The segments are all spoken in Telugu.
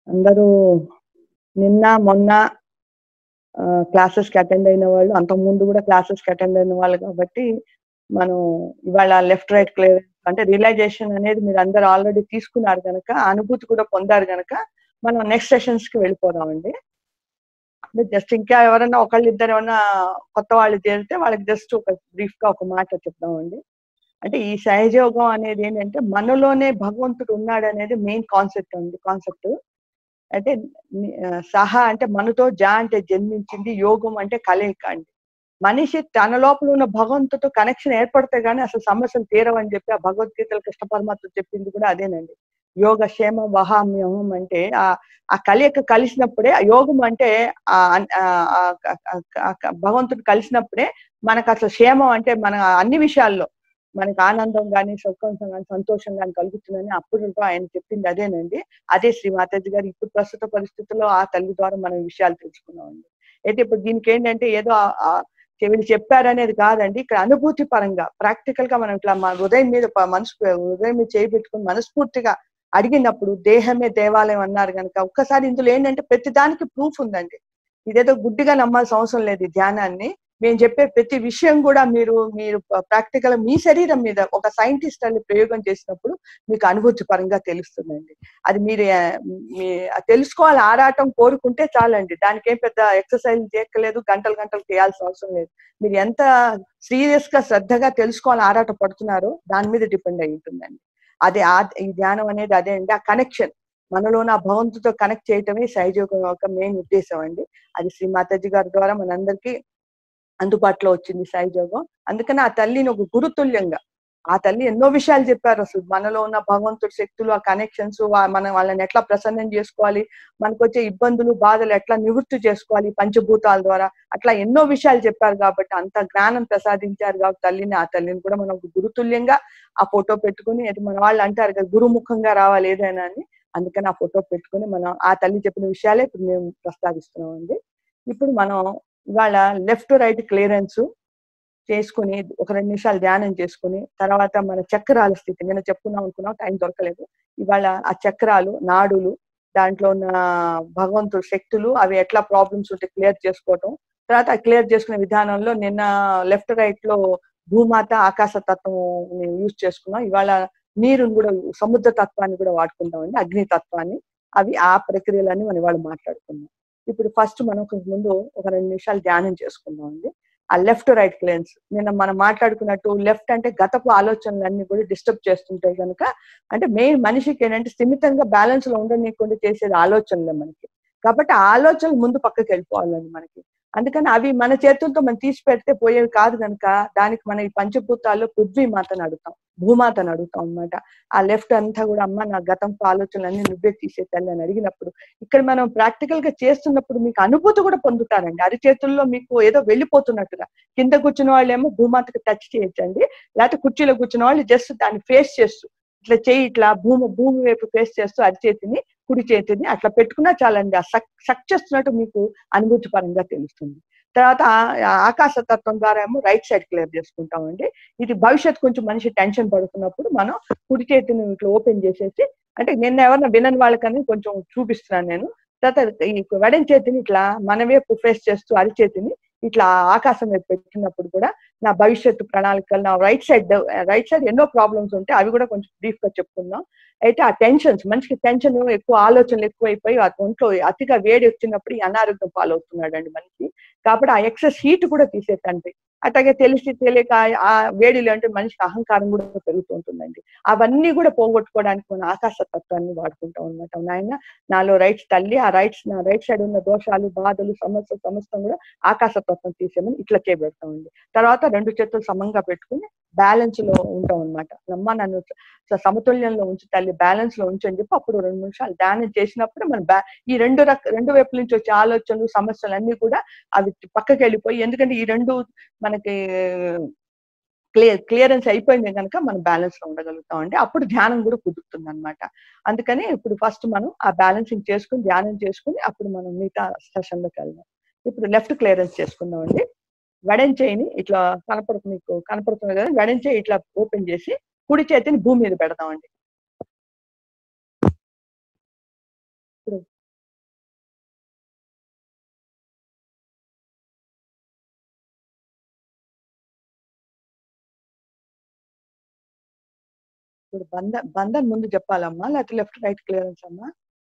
అందరూ నిన్న మొన్న క్లాసెస్ కి అటెండ్ అయిన వాళ్ళు అంతకు ముందు కూడా క్లాసెస్ కి అటెండ్ అయిన వాళ్ళు కాబట్టి మనం ఇవాళ లెఫ్ట్ రైట్ క్లియర్ అంటే రియలైజేషన్ అనేది మీరు అందరు ఆల్రెడీ తీసుకున్నారు కనుక అనుభూతి కూడా పొందారు కనుక మనం నెక్స్ట్ సెషన్స్ కి వెళ్ళిపోదామండి అంటే జస్ట్ ఇంకా ఎవరైనా ఒకళ్ళు ఇద్దరు ఏమన్నా కొత్త వాళ్ళు చేరితే వాళ్ళకి జస్ట్ ఒక బ్రీఫ్ గా ఒక మాట చెప్దామండి అంటే ఈ సహజయోగం అనేది ఏంటంటే మనలోనే భగవంతుడు ఉన్నాడు అనేది మెయిన్ కాన్సెప్ట్ అండి కాన్సెప్ట్ అయితే ని- ఆ, సహా అంటే మనతో జా అంటే జన్మించింది యోగం అంటే కలయిక అండి మనిషి తన లోపల ఉన్న భగవంతుతో కనెక్షన్ ఏర్పడితే గానీ అసలు సమస్యలు తీరవని చెప్పి ఆ భగవద్గీతలో కృష్ణ పరమాత్మ చెప్పింది కూడా అదేనండి యోగ క్షేమ వహామ్యహం అంటే ఆ ఆ కలయిక కలిసినప్పుడే ఆ యోగం అంటే ఆ అన్- ఆ ఆ క- క- క- భగవంతుడు కలిసినప్పుడే మనకు అసలు క్షేమం అంటే మన అన్ని విషయాల్లో మనకి ఆనందం కానీ సుఖం కానీ సంతోషం కానీ కలుగుతుందని అప్పుడు ఆయన చెప్పింది అదేనండి అదే శ్రీ మాతాజీ గారు ఇప్పుడు ప్రస్తుత పరిస్థితుల్లో ఆ తల్లి ద్వారా మనం ఈ విషయాలు తెలుసుకున్నామండి అయితే ఇప్పుడు దీనికి ఏంటంటే ఏదో ఆ- ఆ వీళ్ళు చెప్పారనేది కాదండి ఇక్కడ అనుభూతి పరంగా ప్రాక్టికల్ గా మనం ఇట్లా మన హృదయం మీద ప- మనసు హృదయం మీద చేయి పెట్టుకుని మనస్ఫూర్తిగా అడిగినప్పుడు దేహమే దేవాలయం అన్నారు కనుక ఒక్కసారి ఇందులో ఏంటంటే ప్రతి దానికి ప్రూఫ్ ఉందండి ఇదేదో గుడ్డిగా నమ్మాల్సిన అవసరం లేదు ఈ ధ్యానాన్ని మేము చెప్పే ప్రతి విషయం కూడా మీరు మీరు ప్రాక్టికల్ మీ శరీరం మీద ఒక సైంటిస్ట్ అని ప్రయోగం చేసినప్పుడు మీకు అనుభూతి పరంగా తెలుస్తుందండి అది మీరు ఆ, మీ ఆ తెలుసుకోవాలి ఆరాటం కోరుకుంటే చాలండి దానికి ఏం పెద్ద ఎక్సర్సైజ్ చేయక్కలేదు గంటలు గంటలు చేయాల్సిన అవసరం లేదు మీరు ఎంత సీరియస్ గా శ్రద్ధగా తెలుసుకోవాలి ఆరాట పడుతున్నారో దాని మీద డిపెండ్ అయి ఉంటుందండి అదే ఆ ఈ ధ్యానం అనేది అదే అండి ఆ కనెక్షన్ మనలో నా భగవంతుతో కనెక్ట్ చేయటమే సహజయోగం యొక్క మెయిన్ ఉద్దేశం అండి అది శ్రీ మాతాజీ గారి ద్వారా మనందరికీ అందుబాటులో వచ్చింది సహజయోగం అందుకని ఆ తల్లిని ఒక గురుతుల్యంగా ఆ తల్లి ఎన్నో విషయాలు చెప్పారు అసలు మనలో ఉన్న భగవంతుడి శక్తులు ఆ కనెక్షన్స్ మనం వాళ్ళని ఎట్లా ప్రసన్నం చేసుకోవాలి మనకు వచ్చే ఇబ్బందులు బాధలు ఎట్లా నివృత్తి చేసుకోవాలి పంచభూతాల ద్వారా అట్లా ఎన్నో విషయాలు చెప్పారు కాబట్టి అంత జ్ఞానం ప్రసాదించారు కాబట్టి తల్లిని ఆ తల్లిని కూడా మనం ఒక గురుతుల్యంగా ఆ ఫోటో పెట్టుకుని అది మన వాళ్ళు అంటారు కదా గురుముఖంగా రావాలి ఏదైనా అని అందుకని ఆ ఫోటో పెట్టుకుని మనం ఆ తల్లి చెప్పిన విషయాలే ఇప్పుడు మేము ప్రస్తావిస్తున్నాం అండి ఇప్పుడు మనం ఇవాళ లెఫ్ట్ రైట్ క్లియరెన్స్ చేసుకుని ఒక రెండు నిమిషాలు ధ్యానం చేసుకుని తర్వాత మన చక్రాల స్థితి నేను చెప్పుకున్నాం అనుకున్నాం టైం దొరకలేదు ఇవాళ ఆ చక్రాలు నాడులు దాంట్లో ఉన్న భగవంతుడు శక్తులు అవి ఎట్లా ప్రాబ్లమ్స్ ఉంటే క్లియర్ చేసుకోవటం తర్వాత క్లియర్ చేసుకునే విధానంలో నిన్న లెఫ్ట్ రైట్ లో భూమాత ఆకాశ తత్వం యూజ్ చేసుకున్నాం ఇవాళ నీరుని కూడా సముద్ర తత్వాన్ని కూడా వాడుకుంటామండి అగ్ని తత్వాన్ని అవి ఆ ప్రక్రియలన్నీ మనం ఇవాళ మాట్లాడుకుందాం ఇప్పుడు ఫస్ట్ మనం కొంచెం ముందు ఒక రెండు నిమిషాలు ధ్యానం చేసుకుందాం అండి ఆ లెఫ్ట్ రైట్ క్లెన్స్ నిన్న మనం మాట్లాడుకున్నట్టు లెఫ్ట్ అంటే గతపు ఆలోచనలన్నీ కూడా డిస్టర్బ్ చేస్తుంటాయి కనుక అంటే మెయిన్ మనిషికి ఏంటంటే స్థిమితంగా బ్యాలెన్స్ లో ఉండనీయకుండా చేసేది ఆలోచనలే మనకి కాబట్టి ఆ ఆలోచనలు ముందు పక్కకి వెళ్ళిపోవాలండి మనకి అందుకని అవి మన చేతులతో మనం తీసి పెడితే పోయేవి కాదు కనుక దానికి మన ఈ పంచభూతాల్లో పృథ్వీ మాతను అడుగుతాం భూమాతను అడుగుతాం అన్నమాట ఆ లెఫ్ట్ అంతా కూడా అమ్మ నా గతం ఆలోచనలన్నీ నువ్వే తీసే తల్లి అని అడిగినప్పుడు ఇక్కడ మనం ప్రాక్టికల్ గా చేస్తున్నప్పుడు మీకు అనుభూతి కూడా పొందుతారండి అరిచేతుల్లో మీకు ఏదో వెళ్ళిపోతున్నట్టుగా కింద కూర్చున్న వాళ్ళు ఏమో భూమాతకి టచ్ చేయొచ్చండి లేకపోతే కుర్చీలో కూర్చున్న వాళ్ళు జస్ట్ దాన్ని ఫేస్ చేస్తూ ఇట్లా చేయి ఇట్లా భూమి భూమి వైపు ఫేస్ చేస్తూ అరిచేతిని కుడి చేతిని అట్లా పెట్టుకున్నా చాలండి ఆ సక్ సక్ చేస్తున్నట్టు మీకు అనుభూతి పరంగా తెలుస్తుంది తర్వాత ఆ ఆకాశ తత్వం ద్వారా ఏమో రైట్ సైడ్ క్లియర్ చేసుకుంటామండి ఇది భవిష్యత్ కొంచెం మనిషి టెన్షన్ పడుతున్నప్పుడు మనం కుడి చేతిని ఇట్లా ఓపెన్ చేసేసి అంటే నిన్న ఎవరన్నా వినని వాళ్ళకని కొంచెం చూపిస్తున్నాను నేను తర్వాత ఈ వెడం చేతిని ఇట్లా మన వైపు ఫేస్ చేస్తూ అరిచేతిని ఇట్లా ఆకాశం వైపు పెట్టినప్పుడు కూడా నా భవిష్యత్తు ప్రణాళికలు నా రైట్ సైడ్ రైట్ సైడ్ ఎన్నో ప్రాబ్లమ్స్ ఉంటాయి అవి కూడా కొంచెం బ్రీఫ్ గా చెప్పుకుందాం అయితే ఆ టెన్షన్స్ మనిషికి టెన్షన్ ఎక్కువ ఆలోచనలు ఎక్కువైపోయి ఆ ఒంట్లో అతిగా వేడి వచ్చినప్పుడు ఈ అనారోగ్యం పాలవుతున్నాడు అండి మనిషి కాబట్టి ఆ ఎక్సెస్ హీట్ కూడా తీసేటండి అట్లాగే తెలిసి తెలియక ఆ వేడిలో అంటే మనిషికి అహంకారం కూడా పెరుగుతూ ఉంటుందండి అవన్నీ కూడా పోగొట్టుకోవడానికి మనం ఆకాశ తత్వాన్ని వాడుకుంటాం అనమాట నాయన నాలో రైట్స్ తల్లి ఆ రైట్స్ నా రైట్ సైడ్ ఉన్న దోషాలు బాధలు సమస్య సమస్తం కూడా ఆకాశ తత్వం తీసేమని ఇట్లా చేయబెడతామండి తర్వాత రెండు చేతులు సమంగా పెట్టుకుని బ్యాలెన్స్ లో ఉంటాం అనమాట నమ్మ నన్ను స- సమతుల్యంలో ఉంచి తల్లి బ్యాలెన్స్ లో ఉంచని చెప్పి అప్పుడు రెండు నిమిషాలు ధ్యానం చేసినప్పుడు మన బ్యా ఈ రెండు రక రెండు వైపుల నుంచి వచ్చే ఆలోచనలు సమస్యలు అన్ని కూడా అవి పక్కకి వెళ్ళిపోయి ఎందుకంటే ఈ రెండు మనకి క్లియర్ క్లియరెన్స్ అయిపోయింది కనుక మనం బ్యాలెన్స్ లో ఉండగలుగుతాం అండి అప్పుడు ధ్యానం కూడా కుదురుతుంది అనమాట అందుకని ఇప్పుడు ఫస్ట్ మనం ఆ బ్యాలెన్సింగ్ చేసుకుని ధ్యానం చేసుకుని అప్పుడు మనం మిగతా సెషన్ లోకి వెళ్దాం ఇప్పుడు లెఫ్ట్ క్లియరెన్స్ చేసుకుందాం అండి వెడం చేయిని ఇట్లా కనపడుతు మీకు కనపడుతుంది కదా వెడం చేయి ఇట్లా ఓపెన్ చేసి కుడి చేతిని భూమి మీద పెడదామండి ఇప్పుడు ఇప్పుడు బంధన్ బంధన్ ముందు చెప్పాలమ్మా లేకపోతే లెఫ్ట్ రైట్ క్లియరెన్స్ అమ్మా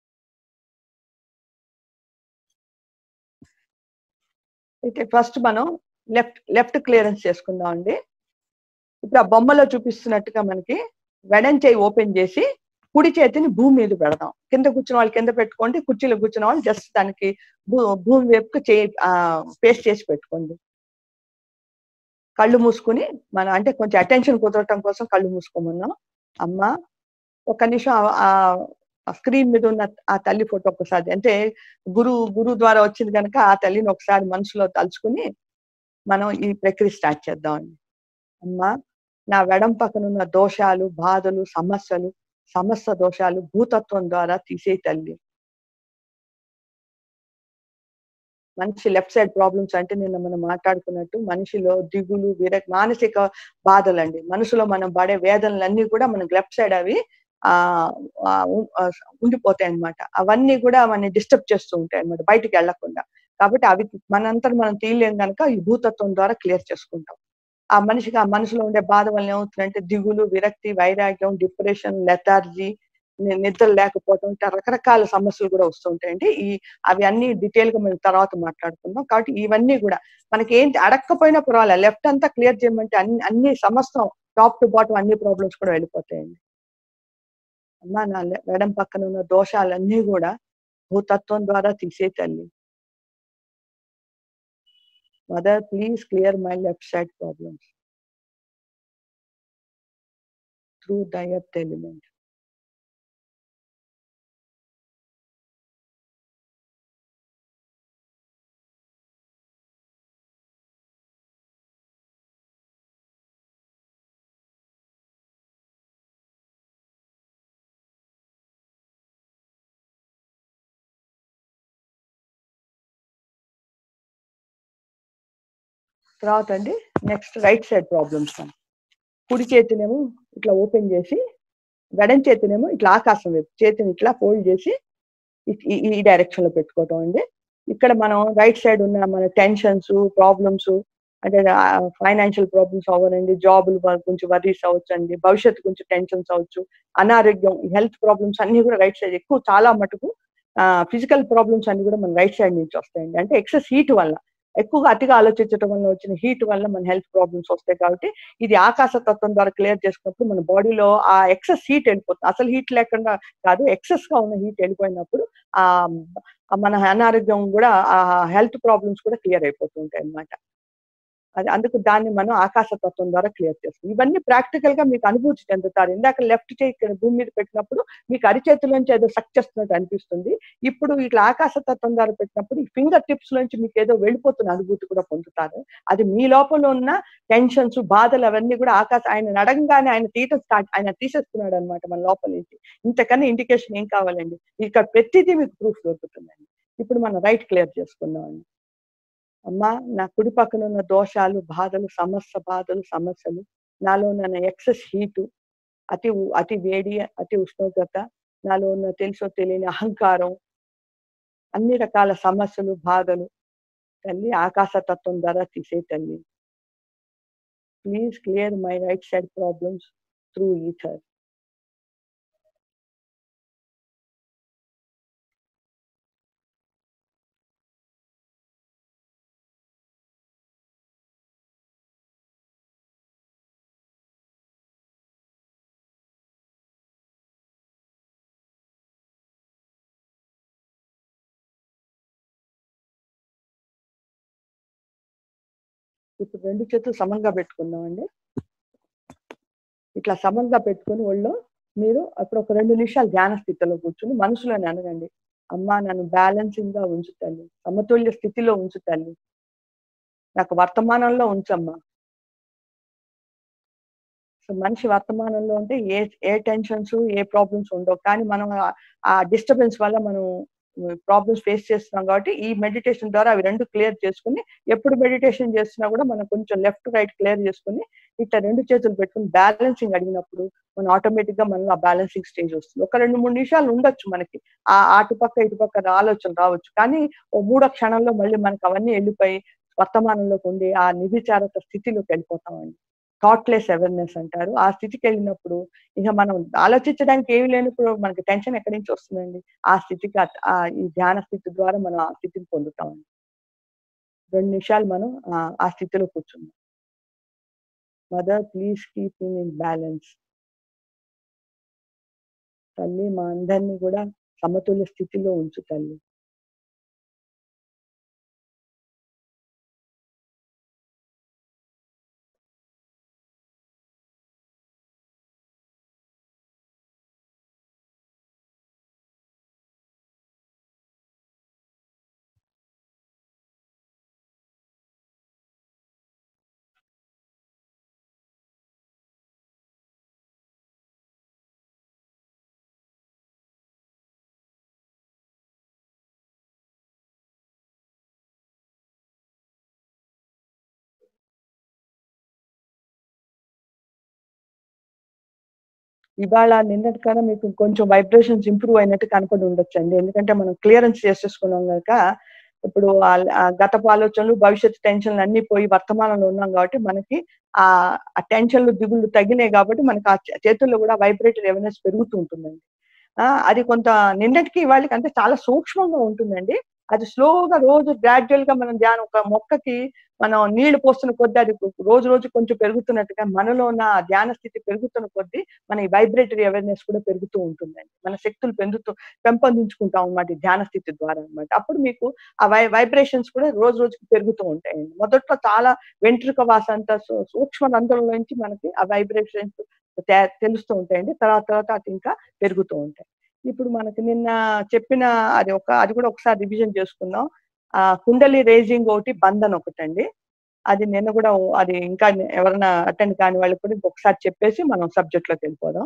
అయితే ఫస్ట్ మనం లెఫ్ట్ లెఫ్ట్ క్లియరెన్స్ చేసుకుందాం అండి ఇప్పుడు ఆ బొమ్మలో చూపిస్తున్నట్టుగా మనకి వెడం చేయి ఓపెన్ చేసి కుడి చేతిని భూమి మీద పెడదాం కింద కూర్చున్న వాళ్ళు కింద పెట్టుకోండి కుర్చీలో కూర్చున్న వాళ్ళు జస్ట్ దానికి భూ- భూమి వైపుకి చేయి పేస్ట్ చేసి పెట్టుకోండి కళ్ళు మూసుకుని మన అంటే కొంచెం అటెన్షన్ కుదరటం కోసం కళ్ళు మూసుకోమన్నాం అమ్మ ఒక నిమిషం ఆ- ఆ స్క్రీన్ మీద ఉన్న ఆ తల్లి ఫోటో ఒకసారి అంటే గురు గురువు ద్వారా వచ్చింది కనుక ఆ తల్లిని ఒకసారి మనసులో తలుచుకుని మనం ఈ ప్రక్రియ స్టార్ట్ చేద్దామండి అమ్మా నా వెడం పక్కన ఉన్న దోషాలు బాధలు సమస్యలు సమస్త దోషాలు భూతత్వం ద్వారా తీసే తల్లి మనిషి లెఫ్ట్ సైడ్ ప్రాబ్లమ్స్ అంటే నిన్న మనం మాట్లాడుకున్నట్టు మనిషిలో దిగులు విర మానసిక బాధలండి మనసులో మనం పడే వేదనలన్నీ కూడా మనకి లెఫ్ట్ సైడ్ అవి ఆ ఆ, ఉ- ఆ, ఉండిపోతాయి అన్నమాట అవన్నీ కూడా మన డిస్టర్బ్ చేస్తూ ఉంటాయి అన్నమాట బయటికి వెళ్లకుండా కాబట్టి అవి మనంతా మనం తీయలేం కనుక ఈ భూతత్వం ద్వారా క్లియర్ చేసుకుంటాం ఆ మనిషికి ఆ మనసులో ఉండే బాధ వల్ల ఏమవుతుందంటే దిగులు విరక్తి వైరాగ్యం డిప్రెషన్ లెథార్జీ నిద్ర లేకపోవడం ఇట్లా రకరకాల సమస్యలు కూడా వస్తుంటాయండి ఈ అవి అన్ని డీటెయిల్ గా మనం తర్వాత మాట్లాడుకుందాం కాబట్టి ఇవన్నీ కూడా మనకి ఏంటి అడక్కపోయినా పర్వాలేదు లెఫ్ట్ అంతా క్లియర్ చేయమంటే అన్ని అన్ని సమస్తం టాప్ టు బాటం అన్ని ప్రాబ్లమ్స్ కూడా వెళ్ళిపోతాయండి అమ్మా నా లె- ఎడం పక్కన ఉన్న దోషాలన్నీ కూడా భూతత్వం ద్వారా తీసే తల్లి mother please clear my left side problems through the earth element తర్వాత అండి నెక్స్ట్ రైట్ సైడ్ ప్రాబ్లమ్స్ కుడి చేతినేమో ఇట్లా ఓపెన్ చేసి వెడం చేతినేమో ఇట్లా ఆకాశం వైపు చేతిని ఇట్లా ఫోల్డ్ చేసి ఇ- ఈ- ఈ డైరెక్షన్ లో పెట్టుకోవటం అండి ఇక్కడ మనం రైట్ సైడ్ ఉన్న మన టెన్షన్స్ ప్రాబ్లమ్స్ అంటే ఫైనాన్షియల్ ప్రాబ్లమ్స్ అవ్వనండి జాబులు గురించి వర్రీస్ అవ్వచ్చండి భవిష్యత్తు గురించి టెన్షన్స్ అవ్వచ్చు అనారోగ్యం హెల్త్ ప్రాబ్లమ్స్ అన్ని కూడా రైట్ సైడ్ ఎక్కువ చాలా మటుకు ఫిజికల్ ప్రాబ్లమ్స్ అన్ని కూడా మన రైట్ సైడ్ నుంచి వస్తాయండి అంటే ఎక్సెస్ హీట్ వల్ల ఎక్కువగా అతిగా ఆలోచించడం వల్ల వచ్చిన హీట్ వల్ల మన హెల్త్ ప్రాబ్లమ్స్ వస్తాయి కాబట్టి ఇది ఆకాశ తత్వం ద్వారా క్లియర్ చేసుకున్నప్పుడు మన బాడీలో ఆ ఎక్సెస్ హీట్ వెళ్ళిపోతుంది అసలు హీట్ లేకుండా కాదు ఎక్సెస్ గా ఉన్న హీట్ వెళ్ళిపోయినప్పుడు ఆ ఆ మన అనారోగ్యం కూడా ఆ హెల్త్ ప్రాబ్లమ్స్ కూడా క్లియర్ అయిపోతూ ఉంటాయి అన్నమాట అది అందుకు దాన్ని మనం ఆకాశ తత్వం ద్వారా క్లియర్ చేస్తాం ఇవన్నీ ప్రాక్టికల్ గా మీకు అనుభూతి చెందుతారు ఇందాక లెఫ్ట్ చేయి ఇక్కడ భూమి మీద పెట్టినప్పుడు మీకు అరిచేతులోంచి ఏదో సక్ చేస్తున్నట్టు అనిపిస్తుంది ఇప్పుడు ఇట్లా ఆకాశ తత్వం ద్వారా పెట్టినప్పుడు ఈ ఫింగర్ టిప్స్ లోంచి మీకు ఏదో వెళ్ళిపోతున్న అనుభూతి కూడా పొందుతారు అది మీ లోపల ఉన్న టెన్షన్స్ బాధలు అవన్నీ కూడా ఆకాశ ఆయన నడగంగానే ఆయన తీయటం స్టార్ట్ ఆయన తీసేస్తున్నాడు అనమాట మన లోపల నుంచి ఇంతకన్నా ఇండికేషన్ ఏం కావాలండి ఇక్కడ ప్రతిదీ మీకు ప్రూఫ్ దొరుకుతుందండి ఇప్పుడు మనం రైట్ క్లియర్ చేసుకుందాం అండి అమ్మా నా కుడి పక్కన ఉన్న దోషాలు బాధలు సమస్య బాధలు సమస్యలు నాలో ఉన్న ఎక్సెస్ హీటు అతి ఉ- అతి వేడి అతి ఉష్ణోగ్రత నాలో ఉన్న తెలుసో తెలియని అహంకారం అన్ని రకాల సమస్యలు బాధలు తల్లి ఆకాశ తత్వం ద్వారా తీసే తల్లి please clear my right side problems through ether ఇప్పుడు రెండు చేతులు సమంగా పెట్టుకుందాం అండి ఇట్లా సమంగా పెట్టుకుని ఒళ్ళో మీరు అప్పుడు ఒక రెండు నిమిషాలు ధ్యాన స్థితిలో కూర్చుని మనసులోనే అనగండి అమ్మా నన్ను బ్యాలెన్సింగ్ గా ఉంచు తల్లి సమతుల్య స్థితిలో ఉంచు తల్లి నాకు వర్తమానంలో ఉంచమ్మా సో మనిషి వర్తమానంలో ఉంటే ఏ ఏ టెన్షన్స్ ఏ ప్రాబ్లమ్స్ ఉండవు కానీ మనం ఆ- ఆ డిస్టర్బెన్స్ వల్ల మనం ప్రాబ్లమ్స్ ఫేస్ చేస్తున్నాం కాబట్టి ఈ మెడిటేషన్ ద్వారా అవి రెండు క్లియర్ చేసుకుని ఎప్పుడు మెడిటేషన్ చేస్తున్నా కూడా మనం కొంచెం లెఫ్ట్ రైట్ క్లియర్ చేసుకుని ఇట్లా రెండు చేతులు పెట్టుకుని బ్యాలెన్సింగ్ అడిగినప్పుడు మనం ఆటోమేటిక్ గా మనలో ఆ బ్యాలెన్సింగ్ స్టేజ్ వస్తుంది ఒక రెండు మూడు నిమిషాలు ఉండొచ్చు మనకి ఆ అటుపక్క ఇటుపక్క ఆలోచన రావచ్చు కానీ ఓ మూడో క్షణంలో మళ్ళీ మనకి అవన్నీ వెళ్ళిపోయి వర్తమానంలోకి ఉండి ఆ నిధిచారత స్థితిలోకి వెళ్ళిపోతామండి థాట్లెస్ అవేర్నెస్ అంటారు ఆ స్థితికి వెళ్ళినప్పుడు ఇక మనం ఆలోచించడానికి ఏమి లేనప్పుడు మనకి టెన్షన్ ఎక్కడి నుంచి వస్తుందండి ఆ స్థితికి ఆ- ఆ ఈ ధ్యాన స్థితి ద్వారా మనం ఆ స్థితిని పొందుతామండి రెండు నిమిషాలు మనం ఆ- ఆ స్థితిలో కూర్చుందాం mother please keep in balance తల్లి మా అందరినీ కూడా సమతుల్య స్థితిలో ఉంచు తల్లి ఇవాళ నిన్నటి కన్నా మీకు కొంచెం వైబ్రేషన్స్ ఇంప్రూవ్ అయినట్టు కనపడి ఉండొచ్చండి ఎందుకంటే మనం క్లియరెన్స్ చేసేసుకున్నాం కనుక ఇప్పుడు ఆ- ఆ గతపు ఆలోచనలు భవిష్యత్తు టెన్షన్లు అన్ని పోయి వర్తమానంలో ఉన్నాం కాబట్టి మనకి ఆ ఆ టెన్షన్లు దిగులు తగ్గినాయి కాబట్టి మనకి ఆ చే- చేతుల్లో కూడా వైబ్రేటరీ అవేర్నెస్ పెరుగుతూ ఉంటుందండి ఆ అది కొంత నిన్నటికి వాళ్ళకి అంటే చాలా సూక్ష్మంగా ఉంటుందండి అది స్లోగా రోజు గ్రాడ్యువల్ గా మనం ధ్యానం ఒక మొక్కకి మనం నీళ్లు పోస్తున్న కొద్దీ అది రోజు రోజు కొంచెం పెరుగుతున్నట్టుగా మనలో ఉన్న ఆ ధ్యాన స్థితి పెరుగుతున్న కొద్దీ మన ఈ వైబ్రేటరీ అవేర్నెస్ కూడా పెరుగుతూ ఉంటుందండి మన శక్తులు పెరుగుతూ పెంపొందించుకుంటాం అన్నమాట ఈ ధ్యాన స్థితి ద్వారా అన్నమాట అప్పుడు మీకు ఆ వై వైబ్రేషన్స్ కూడా రోజు రోజుకి పెరుగుతూ ఉంటాయండి మొదట్లో చాలా వెంట్రుక వాస అంతా సూ- సూక్ష్మ రంధ్రంలో నుంచి మనకి ఆ వైబ్రేషన్స్ తెలుస్తూ ఉంటాయండి తర్వాత తర్వాత అది ఇంకా పెరుగుతూ ఉంటాయి ఇప్పుడు మనకి నిన్న చెప్పిన అది ఒక అది కూడా ఒకసారి రివిజన్ చేసుకుందాం ఆ కుండలి రేజింగ్ ఒకటి బంధన్ ఒకటండి అది నిన్న కూడా ఓ- అది ఇంకా ఎవరైనా అటెండ్ కాని వాళ్ళకి కూడా ఇంకొకసారి చెప్పేసి మనం సబ్జెక్ట్ లోకి వెళ్ళిపోదాం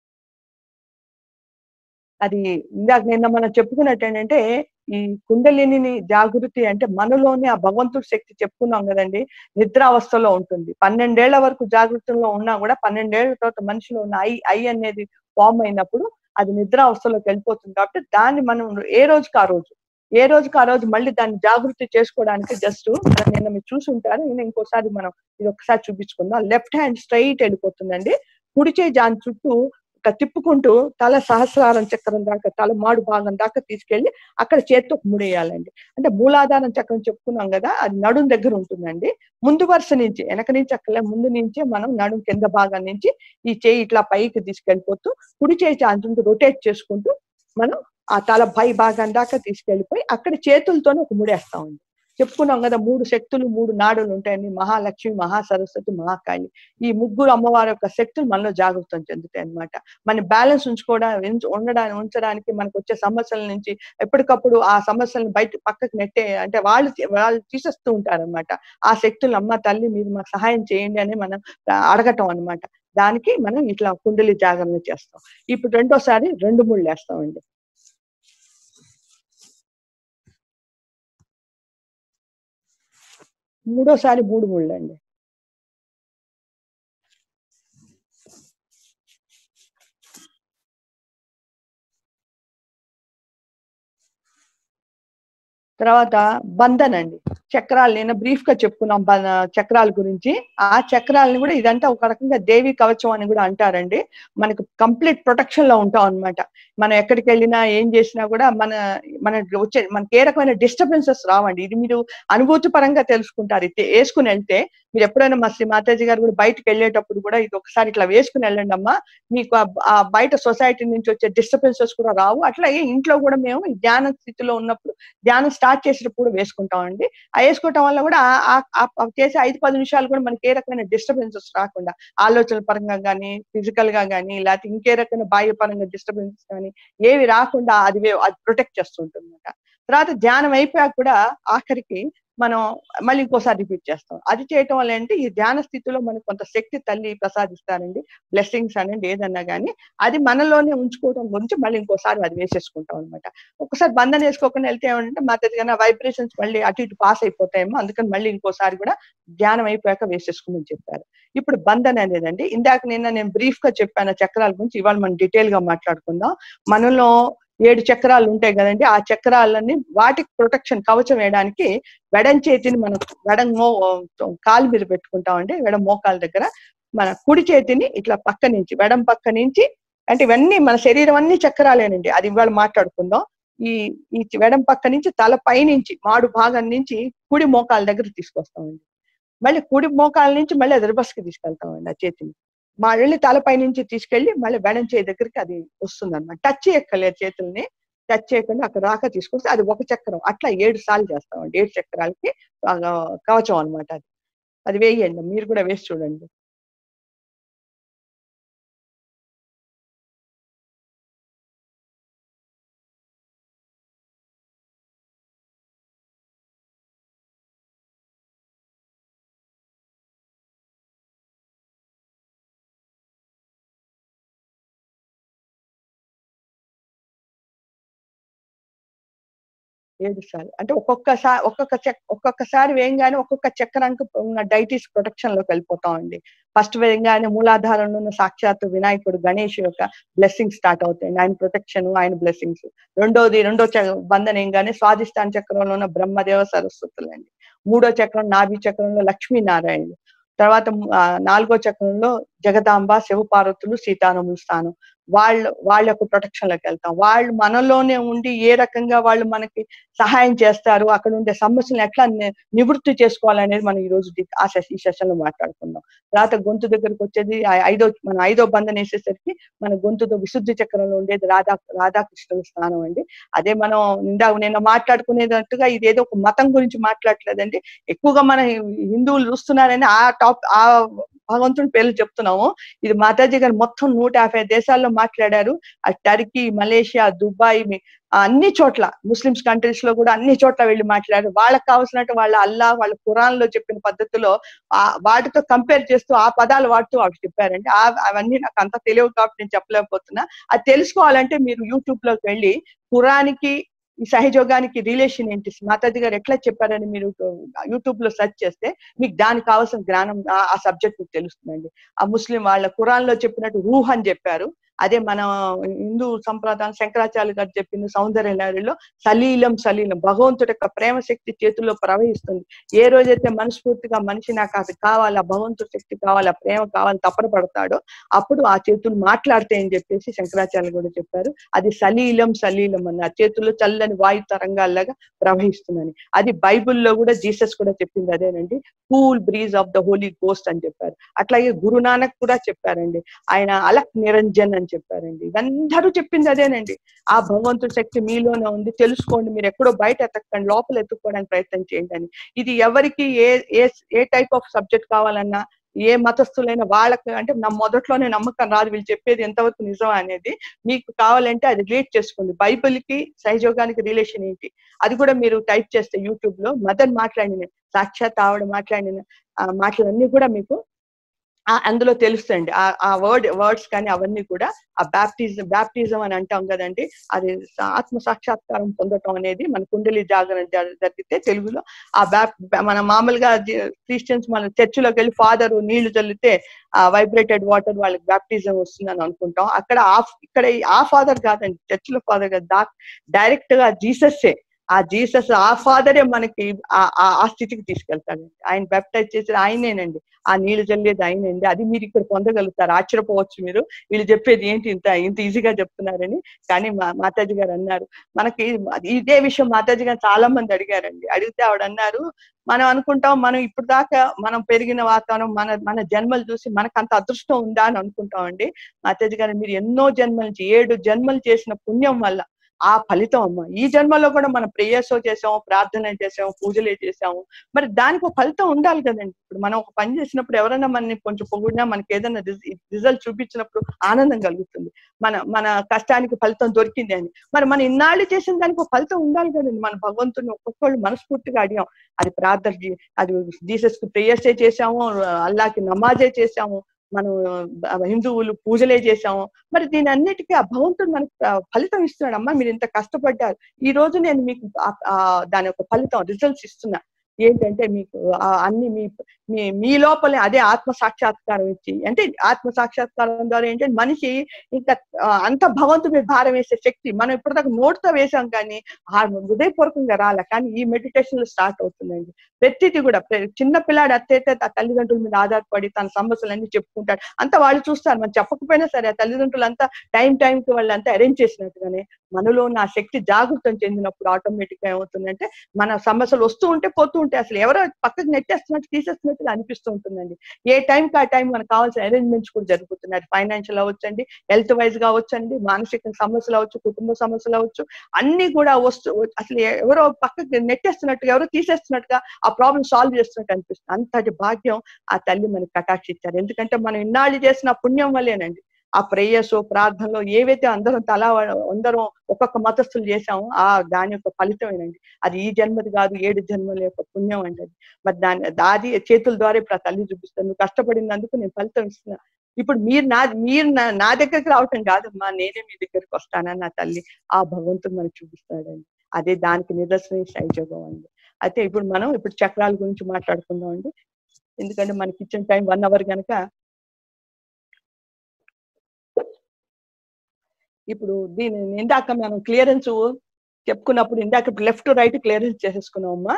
అది ఇందాక నిన్న మనం చెప్పుకున్నట్టు ఏంటంటే ఈ కుండలిని జాగృతి అంటే మనలోనే ఆ భగవంతుడి శక్తి చెప్పుకున్నాం కదండి నిద్రావస్థలో ఉంటుంది పన్నెండేళ్ల వరకు జాగృతంలో ఉన్నా కూడా పన్నెండేళ్ల తర్వాత మనిషిలో ఉన్న ఐ ఐ అనేది ఫామ్ అయినప్పుడు అది నిద్రావస్థలోకి వెళ్ళిపోతుంది కాబట్టి దాన్ని మనం ఏ రోజుకి ఆ రోజు ఏ రోజుకి ఆ రోజు మళ్ళీ దాన్ని జాగృతి చేసుకోవడానికి జస్ట్ నిన్న మీరు చూసి ఉంటారు నేను ఇంకోసారి మనం ఇది ఒకసారి చూపించుకుందాం లెఫ్ట్ హ్యాండ్ స్ట్రైట్ వెళ్ళిపోతుందండి కుడి చేయి దాని చుట్టూ ఇట్లా తిప్పుకుంటూ తల సహస్రారం చక్రం దాకా తల మాడు భాగం దాకా తీసుకెళ్లి అక్కడ చేత్తో ముడేయాలండి అంటే మూలాధారం చక్రం చెప్పుకున్నాం కదా అది నడుం దగ్గర ఉంటుందండి ముందు వరుస నుంచి వెనక నుంచి అక్కలే ముందు నుంచే మనం నడుం కింద భాగం నుంచి ఈ చేయి ఇట్లా పైకి తీసుకెళ్ళిపోతూ కుడి చేయి చాంచుంటూ రొటేట్ చేసుకుంటూ మనం ఆ తల పై భాగం దాకా తీసుకెళ్లిపోయి అక్కడ చేతులతోనే ఒక ముడేస్తామండి చెప్పుకున్నాం కదా మూడు శక్తులు మూడు నాడులు ఉంటాయండి మహాలక్ష్మి మహాసరస్వతి మహాకాళి ఈ ముగ్గురు అమ్మవారి యొక్క శక్తులు మనలో జాగృతం చెందుతాయి అన్నమాట మన బ్యాలెన్స్ ఉంచుకోవడానికి ఉండడానికి ఉంచడానికి మనకు వచ్చే సమస్యల నుంచి ఎప్పటికప్పుడు ఆ సమస్యలను బయట పక్కకు నెట్టే అంటే వాళ్ళు వాళ్ళు తీసేస్తూ ఉంటారన్నమాట ఆ శక్తులు అమ్మ తల్లి మీరు మాకు సహాయం చేయండి అని మనం అడగటం అన్నమాట దానికి మనం ఇట్లా కుండలి జాగరణ చేస్తాం ఇప్పుడు రెండోసారి రెండు ముళ్ళు వేస్తామండి మూడోసారి మూడు ముళ్ళు అండి తర్వాత బంధన్ అండి చక్రాలు నేను బ్రీఫ్ గా చెప్పుకున్నాం బ- చక్రాల గురించి ఆ చక్రాలని కూడా ఇదంతా ఒక రకంగా దేవి కవచం అని కూడా అంటారండి మనకు కంప్లీట్ ప్రొటెక్షన్ లో ఉంటాం అన్నమాట మనం ఎక్కడికి వెళ్ళినా ఏం చేసినా కూడా మన మన వచ్చే మనకి ఏ రకమైన డిస్టర్బెన్సెస్ రావండి ఇది మీరు అనుభూతి పరంగా తెలుసుకుంటారు ఇది వేసుకుని వెళ్తే మీరు ఎప్పుడైనా మా శ్రీ మాతాజీ గారు కూడా బయటకు వెళ్ళేటప్పుడు కూడా ఇది ఒకసారి ఇట్లా వేసుకుని వెళ్ళండి అమ్మా మీకు ఆ- ఆ బయట సొసైటీ నుంచి వచ్చే డిస్టర్బెన్సెస్ కూడా రావు అట్లాగే ఇంట్లో కూడా మేము ఈ ధ్యాన స్థితిలో ఉన్నప్పుడు ధ్యానం స్టార్ట్ చేసేటప్పుడు వేసుకుంటామండి ఆ వేసుకోవటం వల్ల కూడా ఆ- ఆ- ఆ- ఆ చేసే ఐదు పది నిమిషాలు కూడా మనకి ఏ రకమైన డిస్టర్బెన్సెస్ రాకుండా ఆలోచన పరంగా కానీ ఫిజికల్ గా కానీ లేకపోతే ఇంకే రకమైన బాహ్య పరంగా డిస్టర్బెన్సెస్ కానీ ఏవి రాకుండా అది వే- అది ప్రొటెక్ట్ చేస్తుంటుంది అనమాట తర్వాత ధ్యానం అయిపోయాక కూడా ఆఖరికి మనం మళ్ళీ ఇంకోసారి రిపీట్ చేస్తాం అది చేయటం వల్ల ఏంటి ఈ ధ్యాన స్థితిలో మనకు కొంత శక్తి తల్లి ప్రసాదిస్తారండి బ్లెస్సింగ్స్ అనేది ఏదన్నా కానీ అది మనలోనే ఉంచుకోవడం గురించి మళ్ళీ ఇంకోసారి అది వేసేసుకుంటాం అనమాట ఒకసారి బంధన వేసుకోకుండా వెళ్తే ఏమంటే మా దగ్గర వైబ్రేషన్స్ మళ్ళీ అటు ఇటు పాస్ అయిపోతాయేమో అందుకని మళ్ళీ ఇంకోసారి కూడా ధ్యానం అయిపోయాక వేసేసుకోమని చెప్పారు ఇప్పుడు బంధన్ అనేదండి ఇందాక నిన్న నేను బ్రీఫ్ గా చెప్పాను ఆ చక్రాల గురించి ఇవాళ మనం డీటెయిల్ గా మాట్లాడుకుందాం మనలో ఏడు చక్రాలు ఉంటాయి కదండి ఆ చక్రాలని వాటికి ప్రొటెక్షన్ కవచం వేయడానికి వెడం చేతిని మనం వెడం మో కాలు మీద పెట్టుకుంటామండి వెడం మోకాల దగ్గర మన కుడి చేతిని ఇట్లా పక్క నుంచి వెడం పక్క నుంచి అంటే ఇవన్నీ మన శరీరం అన్ని చక్రాలేనండి అది ఇవాళ మాట్లాడుకుందాం ఈ ఈ వెడం పక్క నుంచి తల పై నుంచి మాడు భాగం నుంచి కుడి మోకాల దగ్గర తీసుకొస్తామండి మళ్ళీ కుడి మోకాల నుంచి మళ్ళీ అది రివర్స్కి తీసుకెళ్తామండి ఆ చేతిని మళ్ళీ తలపై నుంచి తీసుకెళ్లి మళ్ళీ వెడం చేయి దగ్గరికి అది వస్తుంది అనమాట టచ్ చేయక్కర్లేదు చేతుల్ని టచ్ చేయకుండా అక్కడ దాకా తీసుకొస్తే అది ఒక చక్రం అట్లా ఏడు సార్లు చేస్తామండి ఏడు చక్రాలకి ఆ, కవచం అన్నమాట అది అది వేయండి మీరు కూడా వేసి చూడండి ఏడు సార్లు అంటే ఒక్కొక్కసారి ఒక్కొక్క చక్ ఒక్కొక్కసారి వేయంగానే ఒక్కొక్క చక్రానికి ఉన్న డైటీస్ ప్రొటెక్షన్ లోకి వెళ్ళిపోతామండి ఫస్ట్ వేయంగానే మూలాధారంలో ఉన్న సాక్షాత్ వినాయకుడు గణేష్ యొక్క బ్లెస్సింగ్ స్టార్ట్ అవుతాయండి ఆయన ప్రొటెక్షన్ ఆయన బ్లెస్సింగ్స్ రెండోది రెండో చ- బంధన ఏంగానే స్వాదిష్టాన చక్రంలో ఉన్న బ్రహ్మదేవ సరస్వతులు అండి మూడో చక్రం నాభి చక్రంలో లక్ష్మీనారాయణుడు తర్వాత ఆ, నాలుగో చక్రంలో జగదాంబ శివపార్వతులు సీతారాముల స్థానం వాళ్ళు వాళ్ళ యొక్క ప్రొటెక్షన్ లోకి వెళ్తాం వాళ్ళు మనలోనే ఉండి ఏ రకంగా వాళ్ళు మనకి సహాయం చేస్తారు అక్కడ ఉండే సమస్యలను ఎట్లా ని- నివృత్తి చేసుకోవాలనేది మనం ఈ రోజు డి- ఆ సెషన్ ఈ సెషన్ లో మాట్లాడుకుందాం తర్వాత గొంతు దగ్గరకు వచ్చేది ఆ ఐదో మన ఐదో బంధన వేసేసరికి మన గొంతుతో విశుద్ధి చక్రంలో ఉండేది రాధా రాధాకృష్ణుల స్థానం అండి అదే మనం ఇందాక నేను మాట్లాడుకునేటట్టుగా ఇదేదో ఒక మతం గురించి మాట్లాడలేదండి ఎక్కువగా మన హిందువులు చూస్తున్నారని ఆ టాప్ ఆ భగవంతుని పేర్లు చెప్తున్నాము ఇది మాతాజీ గారు మొత్తం నూట యాభై దేశాల్లో మాట్లాడారు ఆ టర్కీ మలేషియా దుబాయ్ మీ- ఆ అన్ని చోట్ల ముస్లిమ్స్ కంట్రీస్ లో కూడా అన్ని చోట్ల వెళ్ళి మాట్లాడారు వాళ్ళకి కావాల్సినట్టు వాళ్ళ అల్లా వాళ్ళ ఖురాన్ లో చెప్పిన పద్ధతిలో ఆ వాటితో కంపేర్ చేస్తూ ఆ పదాలు వాడుతూ అవి చెప్పారండి ఆ అవన్నీ నాకు అంత తెలియదు కాబట్టి నేను చెప్పలేకపోతున్నా అది తెలుసుకోవాలంటే మీరు యూట్యూబ్ లోకి వెళ్ళి ఖురానికి ఈ సహజోగానికి రిలేషన్ ఏంటి మాతాజీ గారు ఎట్లా చెప్పారని మీరు యూట్యూబ్ లో సెర్చ్ చేస్తే మీకు దానికి కావాల్సిన జ్ఞానం ఆ- ఆ సబ్జెక్ట్ మీకు తెలుస్తుందండి ఆ ముస్లిం వాళ్ళ ఖురాన్ లో చెప్పినట్టు రూహ్ అని చెప్పారు అదే మన హిందూ సంప్రదాయం శంకరాచార్య గారు చెప్పిన సౌందర్య లహరిలో సలీలం సలీలం భగవంతుడి యొక్క ప్రేమ శక్తి చేతుల్లో ప్రవహిస్తుంది ఏ రోజైతే మనస్ఫూర్తిగా మనిషి నాకు అది కావాలి ఆ భగవంతుడి శక్తి కావాలి ఆ ప్రేమ కావాలి తపన పడతాడో అప్పుడు ఆ చేతులు మాట్లాడతాయి అని చెప్పేసి శంకరాచార్య కూడా చెప్పారు అది సలీలం సలీలం అన్న ఆ చేతుల్లో చల్లని వాయు తరంగాల్లాగా ప్రవహిస్తుందని అది బైబిల్లో కూడా జీసస్ కూడా చెప్పింది అదేనండి cool breeze of the holy ghost అని చెప్పారు అట్లాగే గురునానక్ కూడా చెప్పారండి ఆయన అలక్ నిరంజన్ అని చెప్పారండి ఇదందరూ చెప్పింది అదేనండి ఆ భగవంతుడి శక్తి మీలోనే ఉంది తెలుసుకోండి మీరు ఎక్కడో బయట ఎతకండి లోపల ఎత్తుక్కోవడానికి ప్రయత్నం చేయండి అని ఇది ఎవరికి ఏ ఏ ఏ టైప్ ఆఫ్ సబ్జెక్ట్ కావాలన్నా ఏ మతస్థులైనా వాళ్ళకి అంటే నా మొదట్లోనే నమ్మకం రాదు వీళ్ళు చెప్పేది ఎంతవరకు నిజం అనేది మీకు కావాలంటే అది రిలేట్ చేసుకోండి బైబిల్ కి సహజోగానికి రిలేషన్ ఏంటి అది కూడా మీరు టైప్ చేస్తే యూట్యూబ్ లో మదర్ మాట్లాడిన సాక్షాత్ ఆవిడ మాట్లాడిన ఆ మాటలన్నీ కూడా మీకు ఆ అందులో తెలుస్తుంది ఆ ఆ వర్డ్ వర్డ్స్ కానీ అవన్నీ కూడా ఆ బ్యాప్టిజం బ్యాప్టిజం అని అంటాం కదండి అది ఆత్మ సాక్షాత్కారం పొందటం అనేది మన కుండలి జాగరణ జ- జరిగితే తెలుగులో ఆ బ్యాప్ మన మామూలుగా క్రిస్టియన్స్ మన చర్చిలోకి వెళ్ళి ఫాదర్ నీళ్లు చల్లితే ఆ వైబ్రేటెడ్ వాటర్ వాళ్ళకి బ్యాప్టిజం వస్తుందని అనుకుంటాం అక్కడ ఆ ఇక్కడ ఆ ఫాదర్ కాదండి చర్చిలో ఫాదర్ కాదు డైరెక్ట్ గా జీసస్సే ఆ జీసస్ ఆ ఫాదరే మనకి ఆ- ఆ ఆ స్థితికి తీసుకెళ్తాడండి ఆయన బ్యాప్టైజ్ చేసేది ఆయనేనండి ఆ నీళ్లు చల్లేది ఆయనండి అది మీరు ఇక్కడ పొందగలుగుతారు ఆశ్చర్యపోవచ్చు మీరు వీళ్ళు చెప్పేది ఏంటి ఇంత ఇంత ఈజీగా చెప్తున్నారని కానీ మా మాతాజీ గారు అన్నారు మనకి ఇదే విషయం మాతాజీ గారు చాలా మంది అడిగారండి అడిగితే ఆవిడ అన్నారు మనం అనుకుంటాం మనం ఇప్పుడు దాకా మనం పెరిగిన వాతావరణం మన మన జన్మలు చూసి మనకు అంత అదృష్టం ఉందా అని అనుకుంటాం అండి మాతాజీ గారు మీరు ఎన్నో జన్మల నుంచి ఏడు జన్మలు చేసిన పుణ్యం వల్ల ఆ ఫలితం అమ్మ ఈ జన్మలో కూడా మనం ప్రేయర్స్ చేసాము ప్రార్థన చేసాము పూజలే చేసాము మరి దానికి ఒక ఫలితం ఉండాలి కదండి ఇప్పుడు మనం ఒక పని చేసినప్పుడు ఎవరైనా మనని కొంచెం పొగిడినా మనకి ఏదైనా రిజల్ట్ చూపించినప్పుడు ఆనందం కలుగుతుంది మన మన కష్టానికి ఫలితం దొరికింది అని మరి మనం ఇన్నాళ్ళు చేసిన దానికి ఒక ఫలితం ఉండాలి కదండి మన భగవంతుని ఒక్కొక్కళ్ళు మనస్ఫూర్తిగా అడిగాం అది ప్రార్థన చే- అది జీసస్ కి ప్రేయర్సే చేసాము అల్లాకి నమాజే చేసాము మనం ఆ, హిందువులు పూజలే చేసాము మరి దీని అన్నిటికీ ఆ భగవంతుడు మనకి ఆ, ఫలితం ఇస్తున్నాడు అమ్మా మీరు ఇంత కష్టపడ్డారు ఈ రోజు నేను మీకు ఆ- ఆ దాని యొక్క ఫలితం రిజల్ట్స్ ఇస్తున్నా ఏంటంటే మీకు ఆ అన్ని మీ మీ మీ లోపలే అదే ఆత్మ సాక్షాత్కారం ఇచ్చి అంటే ఆత్మ సాక్షాత్కారం ద్వారా ఏంటంటే మనిషి ఇంకా ఆ, అంత భగవంతుడి మీద భారం వేసే శక్తి మనం ఇప్పటిదాకా నోటితో వేసాం కానీ ఆ హృదయపూర్వకంగా రాలే కానీ ఈ మెడిటేషన్ లో స్టార్ట్ అవుతుందండి ప్రతిది కూడా ప్ర- చిన్న పిల్లాడు అత్తైతే ఆ తల్లిదండ్రుల మీద ఆధారపడి తన సమస్యలన్నీ చెప్పుకుంటాడు అంతా వాళ్ళు చూస్తారు మనం చెప్పకపోయినా సరే ఆ తల్లిదండ్రులు అంతా టైం టైం కి వాళ్ళు అంతా అరేంజ్ చేసినట్టుగానే మనలో ఉన్న ఆ శక్తి జాగృతం చెందినప్పుడు ఆటోమేటిక్ గా ఏమవుతుందంటే మన సమస్యలు వస్తూ ఉంటే పోతూ ఉంటే అసలు ఎవరో పక్కకు నెట్టేస్తున్నట్టు తీసేస్తున్నట్టుగా అనిపిస్తూ ఉంటుందండి ఏ టైం కి ఆ టైం మనకు కావాల్సిన అరేంజ్మెంట్స్ కూడా జరుగుతున్నాయి ఫైనాన్షియల్ అవ్వచ్చండి హెల్త్ వైజ్ గా అవ్వచ్చండి మానసిక సమస్యలు అవ్వచ్చు కుటుంబ సమస్యలు అవ్వచ్చు అన్ని కూడా వస్తూ అసలు ఎవరో పక్కకి నెట్టేస్తున్నట్టుగా ఎవరో తీసేస్తున్నట్టుగా ఆ ప్రాబ్లం సాల్వ్ చేస్తున్నట్టు అనిపిస్తుంది అంతటి భాగ్యం ఆ తల్లి మనకి కటాక్షిచ్చారు ఎందుకంటే మనం ఇన్నాళ్ళు చేసిన పుణ్యం వల్లేనండి ఆ ప్రేయర్స్ ప్రార్థనలో ఏవైతే అందరం తలా అందరం ఒక్కొక్క మతస్థులు చేశామో ఆ దాని యొక్క ఫలితమేనండి అది ఈ జన్మది కాదు ఏడు జన్మల యొక్క పుణ్యం అంటే అది. మరి దాని దాది చేతుల ద్వారా ఇప్పుడు ఆ తల్లి చూపిస్తాను నువ్వు కష్టపడినందుకు నేను ఫలితం ఇస్తున్నా ఇప్పుడు మీరు నా మీరు నా నా దగ్గరికి రావటం కాదమ్మా నేనే మీ దగ్గరికి వస్తానని నా తల్లి ఆ భగవంతుడు మనకు చూపిస్తాడండి అదే దానికి నిదర్శనం ఈ శైజోగం అండి అయితే ఇప్పుడు మనం ఇప్పుడు చక్రాల గురించి మాట్లాడుకుందాం అండి ఎందుకంటే మనకి ఇచ్చిన టైం వన్ అవర్ కనుక ఇప్పుడు దీని ఇందాక మనం క్లియరెన్స్ చెప్పుకున్నప్పుడు ఇందాక లెఫ్ట్ రైట్ క్లియరెన్స్ చేసేసుకున్నాం అమ్మా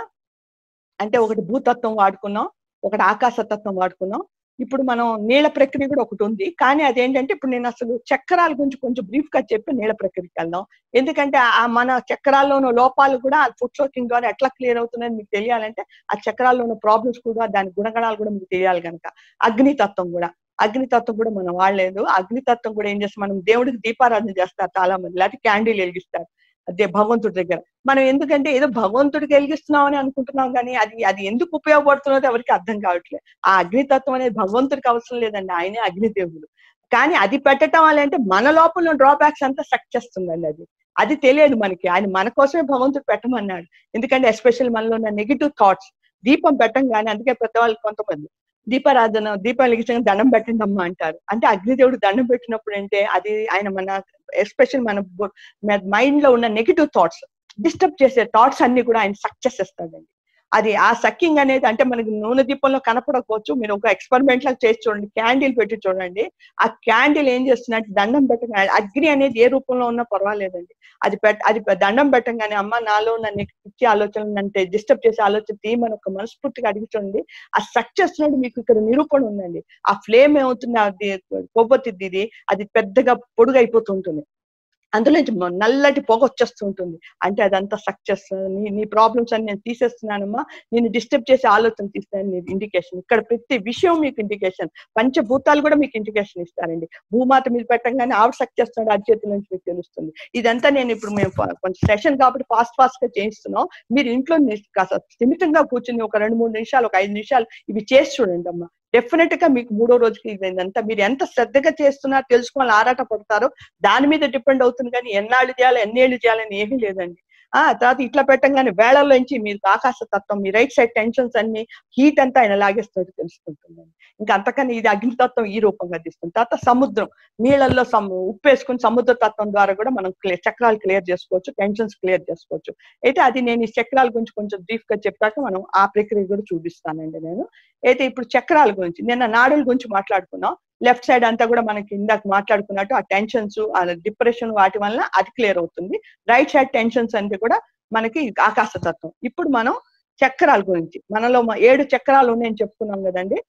అంటే ఒకటి భూతత్వం వాడుకున్నాం ఒకటి ఆకాశతత్వం వాడుకున్నాం ఇప్పుడు మనం నీళ్ళ ప్రక్రియ కూడా ఒకటి ఉంది కానీ అదేంటంటే ఇప్పుడు నేను అసలు చక్రాల గురించి కొంచెం బ్రీఫ్ గా చెప్పి నీళ్ళ ప్రక్రియకి వెళ్దాం ఎందుకంటే ఆ మన చక్రాల్లో ఉన్న లోపాలు కూడా ఫుడ్ సోకింగ్ ద్వారా ఎట్లా క్లియర్ అవుతుందని మీకు తెలియాలంటే ఆ చక్రాల్లో ఉన్న ప్రాబ్లమ్స్ కూడా దాని గుణగణాలు కూడా మీకు తెలియాలి కనుక అగ్నితత్వం కూడా అగ్నితత్వం కూడా మనం వాడలేదు అగ్నితత్వం కూడా ఏం చేస్తాం మనం దేవుడికి దీపారాధన చేస్తారు చాలా మంది లేకపోతే క్యాండిల్ వెలిగిస్తారు అదే భగవంతుడి దగ్గర మనం ఎందుకంటే ఏదో భగవంతుడికి వెలిగిస్తున్నాం అని అనుకుంటున్నాం కానీ అది అది ఎందుకు ఉపయోగపడుతున్నదో ఎవరికి అర్థం కావట్లేదు ఆ అగ్నితత్వం అనేది భగవంతుడికి అవసరం లేదండి ఆయనే అగ్నిదేవుడు కానీ అది పెట్టడం వల్ల అంటే మన లోపల డ్రాబ్యాక్స్ అంతా సక్ చేస్తుందండి అది అది తెలియదు మనకి ఆయన మన కోసమే భగవంతుడు పెట్టమన్నాడు ఎందుకంటే ఎస్పెషల్ మనలో ఉన్న నెగిటివ్ థాట్స్ దీపం పెట్టంగానే అందుకే ప్రతి వాళ్ళు కొంతమంది దీపారాధన దీపం వెలిగించగా దండం పెట్టండి అమ్మా అంటారు అంటే అగ్నిదేవుడు దండం పెట్టినప్పుడు అంటే అది ఆయన మన ఎస్పెషల్ మన మైండ్ లో ఉన్న నెగిటివ్ థాట్స్ డిస్టర్బ్ చేసే థాట్స్ అన్ని కూడా ఆయన సక్సెస్ ఇస్తాడండి అది ఆ సక్కింగ్ అనేది అంటే మనకి నూనె దీపంలో కనపడకపోవచ్చు మీరు ఒక ఎక్స్పెరిమెంట్ లాగా చేసి చూడండి క్యాండిల్ పెట్టి చూడండి ఆ క్యాండిల్ ఏం చేస్తున్నట్టు దండం పెట్టగానే అగ్ని అనేది ఏ రూపంలో ఉన్నా పర్వాలేదండి అది పెట్ అది దండం పెట్టగానే అమ్మ నాలో నన్ను పిచ్చి ఆలోచనలు అంటే డిస్టర్బ్ చేసే ఆలోచన తీయమని ఒక మనస్ఫూర్తిగా అడిగి చూడండి ఆ సక్సెస్ నుండి మీకు ఇక్కడ నిరూపణ ఉందండి ఆ ఫ్లేమ్ ఏమవుతుంది అది కొవ్వొత్తిది ఇది అది పెద్దగా పొడుగు అయిపోతుంటుంది అందులో నుంచి నల్లటి పొగ వచ్చేస్తూ ఉంటుంది అంటే అదంతా సక్సెస్ నీ నీ ప్రాబ్లమ్స్ అని నేను తీసేస్తున్నానమ్మా నేను డిస్టర్బ్ చేసే ఆలోచన తీస్తాను నీ ఇండికేషన్ ఇక్కడ ప్రతి విషయం మీకు ఇండికేషన్ పంచభూతాలు కూడా మీకు ఇండికేషన్ ఇస్తారండి భూమాత మీద పెట్టంగానే ఆవిడ సక్ చేస్తున్నాడు ఆ చేతుల నుంచి మీకు తెలుస్తుంది ఇదంతా నేను ఇప్పుడు మేము కొంచెం సెషన్ కాబట్టి ఫాస్ట్ ఫాస్ట్ గా చేయిస్తున్నాం మీరు ఇంట్లో కాస్త స్థిమితంగా కూర్చుని ఒక రెండు మూడు నిమిషాలు ఒక ఐదు నిమిషాలు ఇవి చేసి చూడండి అమ్మా డెఫినెట్ గా మీకు మూడో రోజుకి ఇదంతా మీరు ఎంత శ్రద్ధగా చేస్తున్నారో తెలుసుకోవాలి ఆరాట పడతారో దాని మీద డిపెండ్ అవుతుంది కానీ ఎన్నాళ్ళు చేయాలి ఎన్నేళ్ళు చేయాలని ఏమీ లేదండి ఆ తర్వాత ఇట్లా పెట్టంగానే వేళల్లోంచి మీరు ఆకాశ తత్వం మీ రైట్ సైడ్ టెన్షన్స్ అన్ని హీట్ అంతా ఆయన లాగేస్తున్నట్టు తెలుసుకుంటుందండి ఇంకా అంతకని ఇది అగ్నితత్వం ఈ రూపంగా తీస్తుంది తర్వాత సముద్రం నీళ్ళల్లో ఉప్పు వేసుకుని సముద్ర తత్వం ద్వారా కూడా మనం చక్రాలు క్లియర్ చేసుకోవచ్చు టెన్షన్స్ క్లియర్ చేసుకోవచ్చు అయితే అది నేను ఈ చక్రాల గురించి కొంచెం బ్రీఫ్ గా చెప్పాక మనం ఆ ప్రక్రియ కూడా చూపిస్తానండి నేను అయితే ఇప్పుడు చక్రాల గురించి నిన్న నాడుల గురించి మాట్లాడుకున్నాం లెఫ్ట్ సైడ్ అంతా కూడా మనకి ఇందాక మాట్లాడుకున్నట్టు ఆ టెన్షన్స్ ఆ డిప్రెషన్ వాటి వల్ల అది క్లియర్ అవుతుంది రైట్ సైడ్ టెన్షన్స్ అంటే కూడా మనకి ఆకాశతత్వం ఇప్పుడు మనం చక్రాల గురించి మనలో ఏడు చక్రాలు ఉన్నాయని చెప్పుకున్నాం కదండి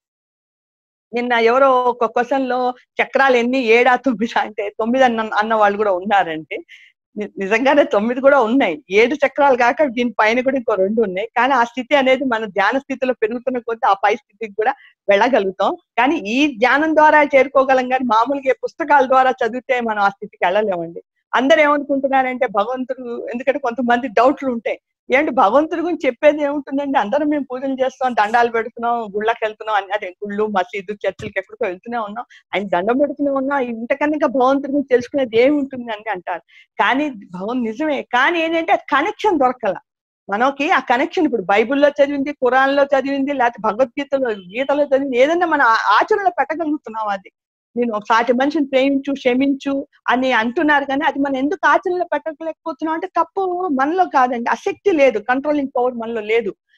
నిన్న ఎవరో ఒక క్వశ్చన్ లో చక్రాలు ఎన్ని ఏడా తొమ్మిది అంటే తొమ్మిది అన్న అన్న వాళ్ళు కూడా ఉన్నారండి నిజంగానే తొమ్మిది కూడా ఉన్నాయి ఏడు చక్రాలు కాక దీని పైన కూడా ఇంకో రెండు ఉన్నాయి కానీ ఆ స్థితి అనేది మన ధ్యాన స్థితిలో పెరుగుతున్న కొద్దీ ఆ పై స్థితికి కూడా వెళ్ళగలుగుతాం కానీ ఈ ధ్యానం ద్వారా చేరుకోగలం కానీ మామూలుగా పుస్తకాల ద్వారా చదివితే మనం ఆ స్థితికి వెళ్ళలేమండి అందరు ఏమనుకుంటున్నారంటే భగవంతుడు ఎందుకంటే కొంతమంది డౌట్లు ఉంటాయి ఏంటి భగవంతుడి గురించి చెప్పేది ఏముంటుందండి అందరం మేము పూజలు చేస్తాం దండాలు పెడుతున్నాం గుళ్ళకి వెళ్తున్నాం అని అదే గుళ్ళు మసీదు చర్చిలకి ఎక్కడికో వెళ్తూనే ఉన్నాం ఆయన దండం పెడుతూనే ఉన్నాం ఇంతకన్నా ఇంకా భగవంతుడి గురించి తెలుసుకునేది ఏముంటుంది అని అంటారు కానీ భగవంతు నిజమే కానీ ఏంటంటే కనెక్షన్ దొరకల మనకి ఆ కనెక్షన్ ఇప్పుడు బైబుల్లో చదివింది లో చదివింది లేకపోతే భగవద్గీతలో గీతలో చదివింది ఏదన్నా మన ఆచరణలో పెట్టగలుగుతున్నాం అది నేను ఒక సాటి మనిషిని ప్రేమించు క్షమించు అని అంటున్నారు కానీ అది మనం ఎందుకు ఆచరణలో పెట్టలేకపోతున్నాం అంటే తప్పు మనలో కాదండి అశక్తి లేదు కంట్రోలింగ్ పవర్ మనలో లేదు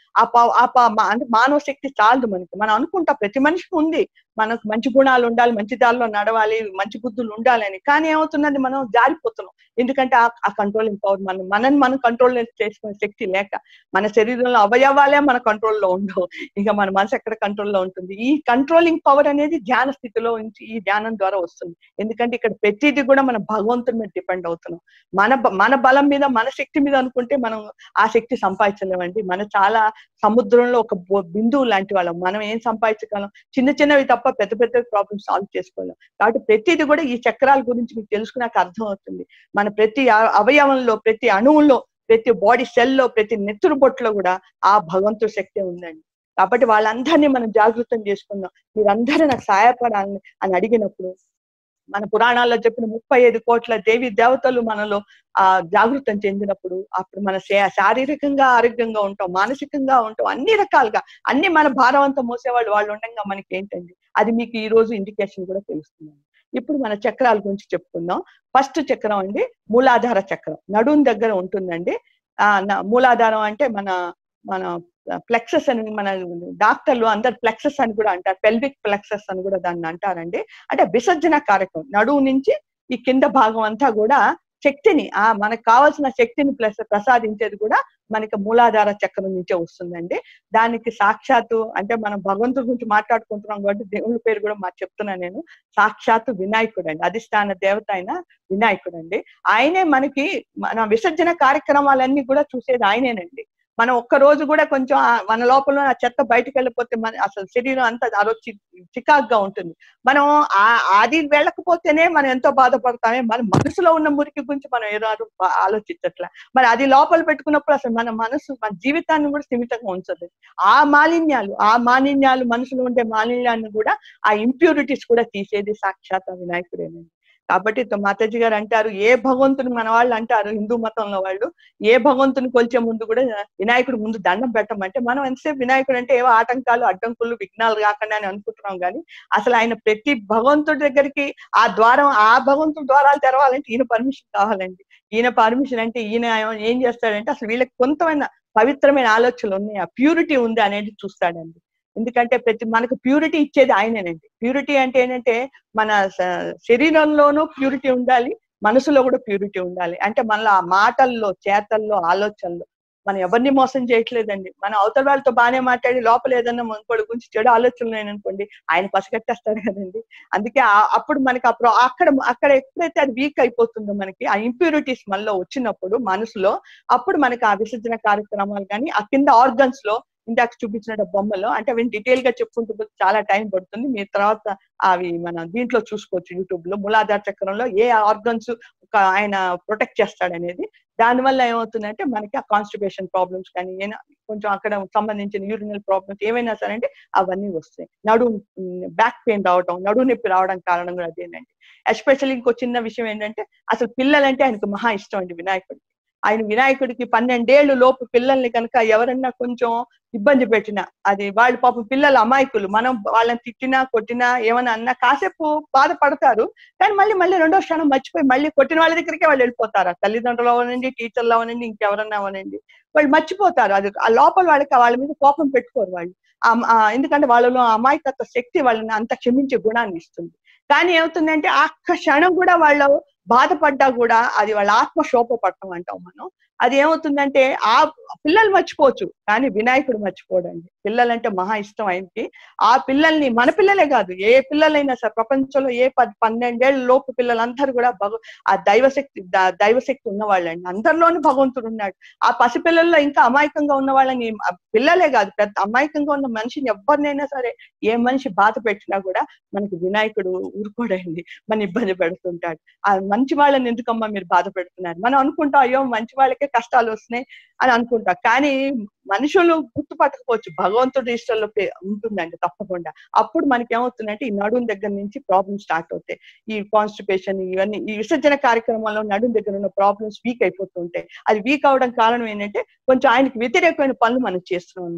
ఆ ప- ఆ ప- మా- అంటే మానవ శక్తి చాలదు మనకి మనం అనుకుంటా ప్రతి మనిషికి ఉంది మనకు మంచి గుణాలు ఉండాలి మంచి దారిలో నడవాలి మంచి బుద్ధులు ఉండాలని కానీ ఏమవుతున్నది మనం జారిపోతున్నాం ఎందుకంటే ఆ- ఆ కంట్రోలింగ్ పవర్ మనం మనని మనం కంట్రోల్ చేసుకునే శక్తి లేక మన శరీరంలో అవయవాలే మన కంట్రోల్లో ఉండవు ఇక మన మనసు ఎక్కడ కంట్రోల్లో ఉంటుంది ఈ కంట్రోలింగ్ పవర్ అనేది ధ్యాన స్థితిలో నుంచి ఈ ధ్యానం ద్వారా వస్తుంది ఎందుకంటే ఇక్కడ ప్రతిదీ కూడా మన భగవంతుని మీద డిపెండ్ అవుతున్నాం మన బ- మన బలం మీద మన శక్తి మీద అనుకుంటే మనం ఆ శక్తి సంపాదించలేమండి మన చాలా సముద్రంలో ఒక బొ- బిందువు లాంటి వాళ్ళం మనం ఏం సంపాదించగలం చిన్న చిన్నవి తప్ప పెద్ద పెద్ద ప్రాబ్లమ్స్ సాల్వ్ చేసుకోలేం కాబట్టి ప్రతిదీ కూడా ఈ చక్రాల గురించి మీకు తెలుసుకున్నాక అర్థం అవుతుంది మన ప్రతి అ- అవయవంలో ప్రతి అణువులో ప్రతి బాడీ సెల్లో ప్రతి నెత్తురు బొట్టులో కూడా ఆ భగవంతుడి శక్తి ఉందండి కాబట్టి వాళ్ళందరినీ మనం జాగృతం చేసుకుందాం మీరందరూ నాకు సహాయపడాలని అని అడిగినప్పుడు మన పురాణాల్లో చెప్పిన ముప్పై ఐదు కోట్ల దేవి దేవతలు మనలో ఆ జాగృతం చెందినప్పుడు అప్పుడు మన శా- శారీరకంగా ఆరోగ్యంగా ఉంటాం మానసికంగా ఉంటాం అన్ని రకాలుగా అన్ని మన భారవంతం మోసేవాళ్ళు వాళ్ళు ఉండగా మనకి ఏంటండి అది మీకు ఈ రోజు ఇండికేషన్ కూడా తెలుస్తుంది ఇప్పుడు మన చక్రాల గురించి చెప్పుకుందాం ఫస్ట్ చక్రం అండి మూలాధార చక్రం నడుం దగ్గర ఉంటుందండి ఆ న- మూలాధారం అంటే మన మన ప్లెక్సెస్ అని మన డాక్టర్లు అందరు ప్లెక్సెస్ అని కూడా అంటారు పెల్విక్ ప్లెక్సెస్ అని కూడా దాన్ని అంటారండి అంటే విసర్జన కార్యక్రమం నడువు నుంచి ఈ కింద భాగం అంతా కూడా శక్తిని ఆ మనకు కావాల్సిన శక్తిని ప్లస్ ప్రసాదించేది కూడా మనకి మూలాధార చక్రం నుంచే వస్తుందండి దానికి సాక్షాత్తు అంటే మనం భగవంతుడి గురించి మాట్లాడుకుంటున్నాం కాబట్టి దేవుడి పేరు కూడా మా చెప్తున్నాను నేను సాక్షాత్తు వినాయకుడు అండి అధిష్టాన దేవత అయిన వినాయకుడు అండి ఆయనే మనకి మన విసర్జన కార్యక్రమాలన్నీ కూడా చూసేది ఆయనేనండి మనం ఒక్క రోజు కూడా కొంచెం ఆ- మన లోపల ఉన్న ఆ చెత్త బయటకు వెళ్ళిపోతే మన అసలు శరీరం అంతా ఆ రోజు చి- చికాగ్గా ఉంటుంది మనం ఆ- అది వెళ్ళకపోతేనే మనం ఎంతో బాధపడతామే మన మనసులో ఉన్న మురికి గురించి మనం ఏ రోజు బా- ఆలోచించట్లే మరి అది లోపల పెట్టుకున్నప్పుడు అసలు మన మనసు మన జీవితాన్ని కూడా స్థిమితంగా ఉంచదు ఆ మాలిన్యాలు ఆ మాలిన్యాలు మనసులో ఉండే మాలిన్యాన్ని కూడా ఆ ఇంప్యూరిటీస్ కూడా తీసేది సాక్షాత్ ఆ వినాయకుడేనండి కాబట్టి తో- మాతాజీ గారు అంటారు ఏ భగవంతుని మన వాళ్ళు అంటారు హిందూ మతంలో వాళ్ళు ఏ భగవంతుని కొలిచే ముందు కూడా వినాయకుడు ముందు దండం పెట్టమంటే మనం ఎంతసేపు వినాయకుడు అంటే ఏవో ఆటంకాలు అడ్డంకులు విఘ్నాలు కాకుండా అని అనుకుంటున్నాం కానీ అసలు ఆయన ప్రతి భగవంతుడి దగ్గరికి ఆ ద్వారం ఆ భగవంతుడి ద్వారాలు తెరవాలంటే ఈయన పర్మిషన్ కావాలండి ఈయన పర్మిషన్ అంటే ఈయన ఏం చేస్తాడంటే అసలు వీళ్ళకి కొంతమైన పవిత్రమైన ఆలోచనలు ఉన్నాయి ఆ ప్యూరిటీ ఉంది అనేది చూస్తాడండి ఎందుకంటే ప్రతి మనకు ప్యూరిటీ ఇచ్చేది ఆయనేనండి ప్యూరిటీ అంటే ఏంటంటే మన స- శరీరంలోనూ ప్యూరిటీ ఉండాలి మనసులో కూడా ప్యూరిటీ ఉండాలి అంటే మనలో ఆ మాటల్లో చేతల్లో ఆలోచనల్లో మనం ఎవరిని మోసం చేయట్లేదండి మన అవతల వాళ్ళతో బాగానే మాట్లాడి లోపల ఏదన్నా ఇంకోటి గురించి చెడు ఆలోచనలు అనుకోండి ఆయన పసిగట్టేస్తాడు కదండి అందుకే ఆ- అప్పుడు మనకి అప్పుడు అక్కడ అక్కడ ఎప్పుడైతే అది వీక్ అయిపోతుందో మనకి ఆ ఇంప్యూరిటీస్ మనలో వచ్చినప్పుడు మనసులో అప్పుడు మనకి ఆ విసర్జన కార్యక్రమాలు కానీ ఆ కింద ఆర్గన్స్ లో ఇందాక చూపించిన బొమ్మలో అంటే అవి డీటెయిల్ గా చెప్పుకుంటూ పోతే చాలా టైం పడుతుంది మీరు తర్వాత అవి మన దీంట్లో చూసుకోవచ్చు యూట్యూబ్ లో మూలాధార చక్రంలో ఏ ఆర్గన్స్ ఆయన ప్రొటెక్ట్ చేస్తాడు అనేది దానివల్ల ఏమవుతుందంటే మనకి ఆ కాన్స్టిపేషన్ ప్రాబ్లమ్స్ కానీ ఏనా కొంచెం అక్కడ సంబంధించిన యూరినల్ ప్రాబ్లమ్స్ ఏమైనా సరే అంటే అవన్నీ వస్తాయి నడు బ్యాక్ పెయిన్ రావడం నడువు నొప్పి రావడం కారణం కూడా అదేనండి ఎస్పెషల్లీ ఇంకో చిన్న విషయం ఏంటంటే అసలు పిల్లలంటే ఆయనకు మహా ఇష్టం అండి వినాయకుడికి ఆయన వినాయకుడికి పన్నెండేళ్లు లోపు పిల్లల్ని కనుక ఎవరన్నా కొంచెం ఇబ్బంది పెట్టినా అది వాళ్ళు పాపం పిల్లలు అమాయకులు మనం వాళ్ళని తిట్టినా కొట్టినా ఏమన్నా అన్నా కాసేపు బాధపడతారు కానీ మళ్ళీ మళ్ళీ రెండో క్షణం మర్చిపోయి మళ్ళీ కొట్టిన వాళ్ళ దగ్గరికే వాళ్ళు వెళ్ళిపోతారు ఆ తల్లిదండ్రులు అవనండి టీచర్లు అవనండి ఇంకెవరన్నా అవనండి వాళ్ళు మర్చిపోతారు అది ఆ లోపల వాళ్ళకి వాళ్ళ మీద కోపం పెట్టుకోరు వాళ్ళు ఆ- ఆ ఎందుకంటే వాళ్ళలో అమాయకత్వ శక్తి వాళ్ళని అంత క్షమించే గుణాన్ని ఇస్తుంది కానీ ఏమవుతుందంటే ఆ ఒక్క క్షణం కూడా వాళ్ళు బాధపడ్డా కూడా అది వాళ్ళ ఆత్మ శోభ పడటం అంటాం మనం అది ఏమవుతుందంటే ఆ పిల్లలు మర్చిపోవచ్చు కానీ వినాయకుడు మర్చిపోడండి పిల్లలంటే మహా ఇష్టం ఆయనకి ఆ పిల్లల్ని మన పిల్లలే కాదు ఏ పిల్లలైనా సరే ప్రపంచంలో ఏ పది పన్నెండేళ్ల లోపు పిల్లలందరూ కూడా భగ ఆ దైవశక్తి ద- దైవశక్తి ఉన్న వాళ్ళండి అందరిలోనూ భగవంతుడు ఉన్నాడు ఆ పసిపిల్లల్లో ఇంకా అమాయకంగా ఉన్న వాళ్ళని ఆ పిల్లలే కాదు పెద్ద అమాయకంగా ఉన్న మనిషిని ఎవరినైనా సరే ఏ మనిషి బాధ పెట్టినా కూడా మనకి వినాయకుడు ఊరుకోడండి మన ఇబ్బంది పెడుతుంటాడు ఆ మంచి వాళ్ళని ఎందుకమ్మా మీరు బాధ పెడుతున్నారు మనం అనుకుంటాం అయ్యో మంచి వాళ్ళకే కష్టాలు వస్తున్నాయి అని అనుకుంటాం కానీ మనుషులు గుర్తుపట్టకపోవచ్చు భగవంతుడి ఇష్టంలో పే- ఉంటుందండి తప్పకుండా అప్పుడు మనకి ఏమవుతుందంటే ఈ నడుం దగ్గర నుంచి ప్రాబ్లమ్స్ స్టార్ట్ అవుతాయి ఈ కాన్స్టిపేషన్ ఇవన్నీ ఈ విసర్జన కార్యక్రమంలో నడుం దగ్గర ఉన్న ప్రాబ్లమ్స్ వీక్ అయిపోతుంటాయి అది వీక్ అవడం కారణం ఏంటంటే కొంచెం ఆయనకి వ్యతిరేకమైన పనులు మనం చేస్తున్నాం అనమాట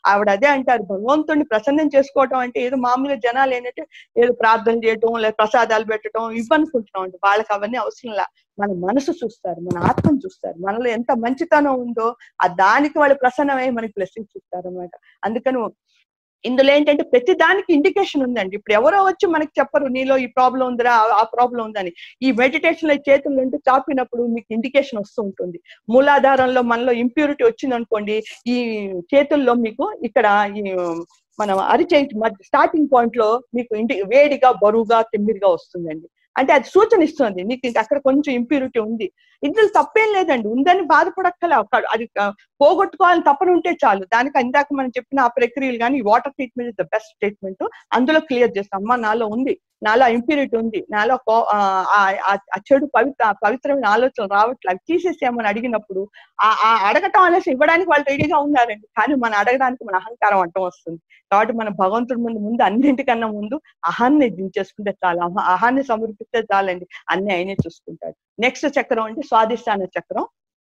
ఆవిడ అదే అంటారు భగవంతుడిని ప్రసన్నం చేసుకోవటం అంటే ఏదో మామూలుగా జనాలు ఏంటంటే ఏదో ప్రార్థన చేయటం లేదా ప్రసాదాలు పెట్టడం ఇవి అనుకుంటున్నాం అండి వాళ్ళకి అవన్నీ అవసరం లే మన మనసు చూస్తారు మన ఆత్మను చూస్తారు మనలో ఎంత మంచితనం ఉందో ఆ దానికి వాళ్ళు ప్రసన్నమై మనకి బ్లెస్సింగ్స్ ఇస్తారు అనమాట అందుకని ఇందులో ఏంటంటే ప్రతి దానికి ఇండికేషన్ ఉందండి ఇప్పుడు ఎవరో వచ్చి మనకి చెప్పరు నీలో ఈ ప్రాబ్లం ఉందిరా ఆ- ఆ ప్రాబ్లం ఉందని ఈ మెడిటేషన్ లో చేతులు ఉంటూ చాపినప్పుడు మీకు ఇండికేషన్ వస్తూ ఉంటుంది మూలాధారంలో మనలో ఇంప్యూరిటీ వచ్చింది అనుకోండి ఈ చేతుల్లో మీకు ఇక్కడ ఈ మనం అరిచేయి మధ్య స్టార్టింగ్ పాయింట్ లో మీకు ఇంటి వేడిగా బరువుగా తిమ్మిరిగా వస్తుందండి అంటే అది సూచన ఇస్తుంది నీకు ఇంకా అక్కడ కొంచెం ఇంప్యూరిటీ ఉంది ఇందులో తప్పేం లేదండి ఉందని బాధపడక్కల అది ఆ, పోగొట్టుకోవాలని తప్పని ఉంటే చాలు దానికి ఇందాక మనం చెప్పిన ఆ ప్రక్రియలు కానీ water treatment is the best treatment అందులో క్లియర్ చేస్తాం అమ్మ నాలో ఉంది నాలో ఇంప్యూరిటీ ఉంది నాలో కో- ఆ, ఆ- ఆ- ఆ చెడు పవిత్ర పవిత్రమైన ఆలోచనలు రావట్లేదు అవి తీసేసేయమని అడిగినప్పుడు ఆ ఆ అడగటం అనేసి ఇవ్వడానికి వాళ్ళు రెడీగా ఉన్నారండి కానీ మనం అడగడానికి మన అహంకారం అంటం వస్తుంది కాబట్టి మన భగవంతుడి ముందు ముందు అన్నింటికన్నా ముందు అహాన్ని దించేసుకుంటే చాలు అహ- అహాన్ని సమర్పిస్తే చాలండి అన్ని ఆయనే చూసుకుంటాడు నెక్స్ట్ చక్రం అంటే స్వాదిష్టాన చక్రం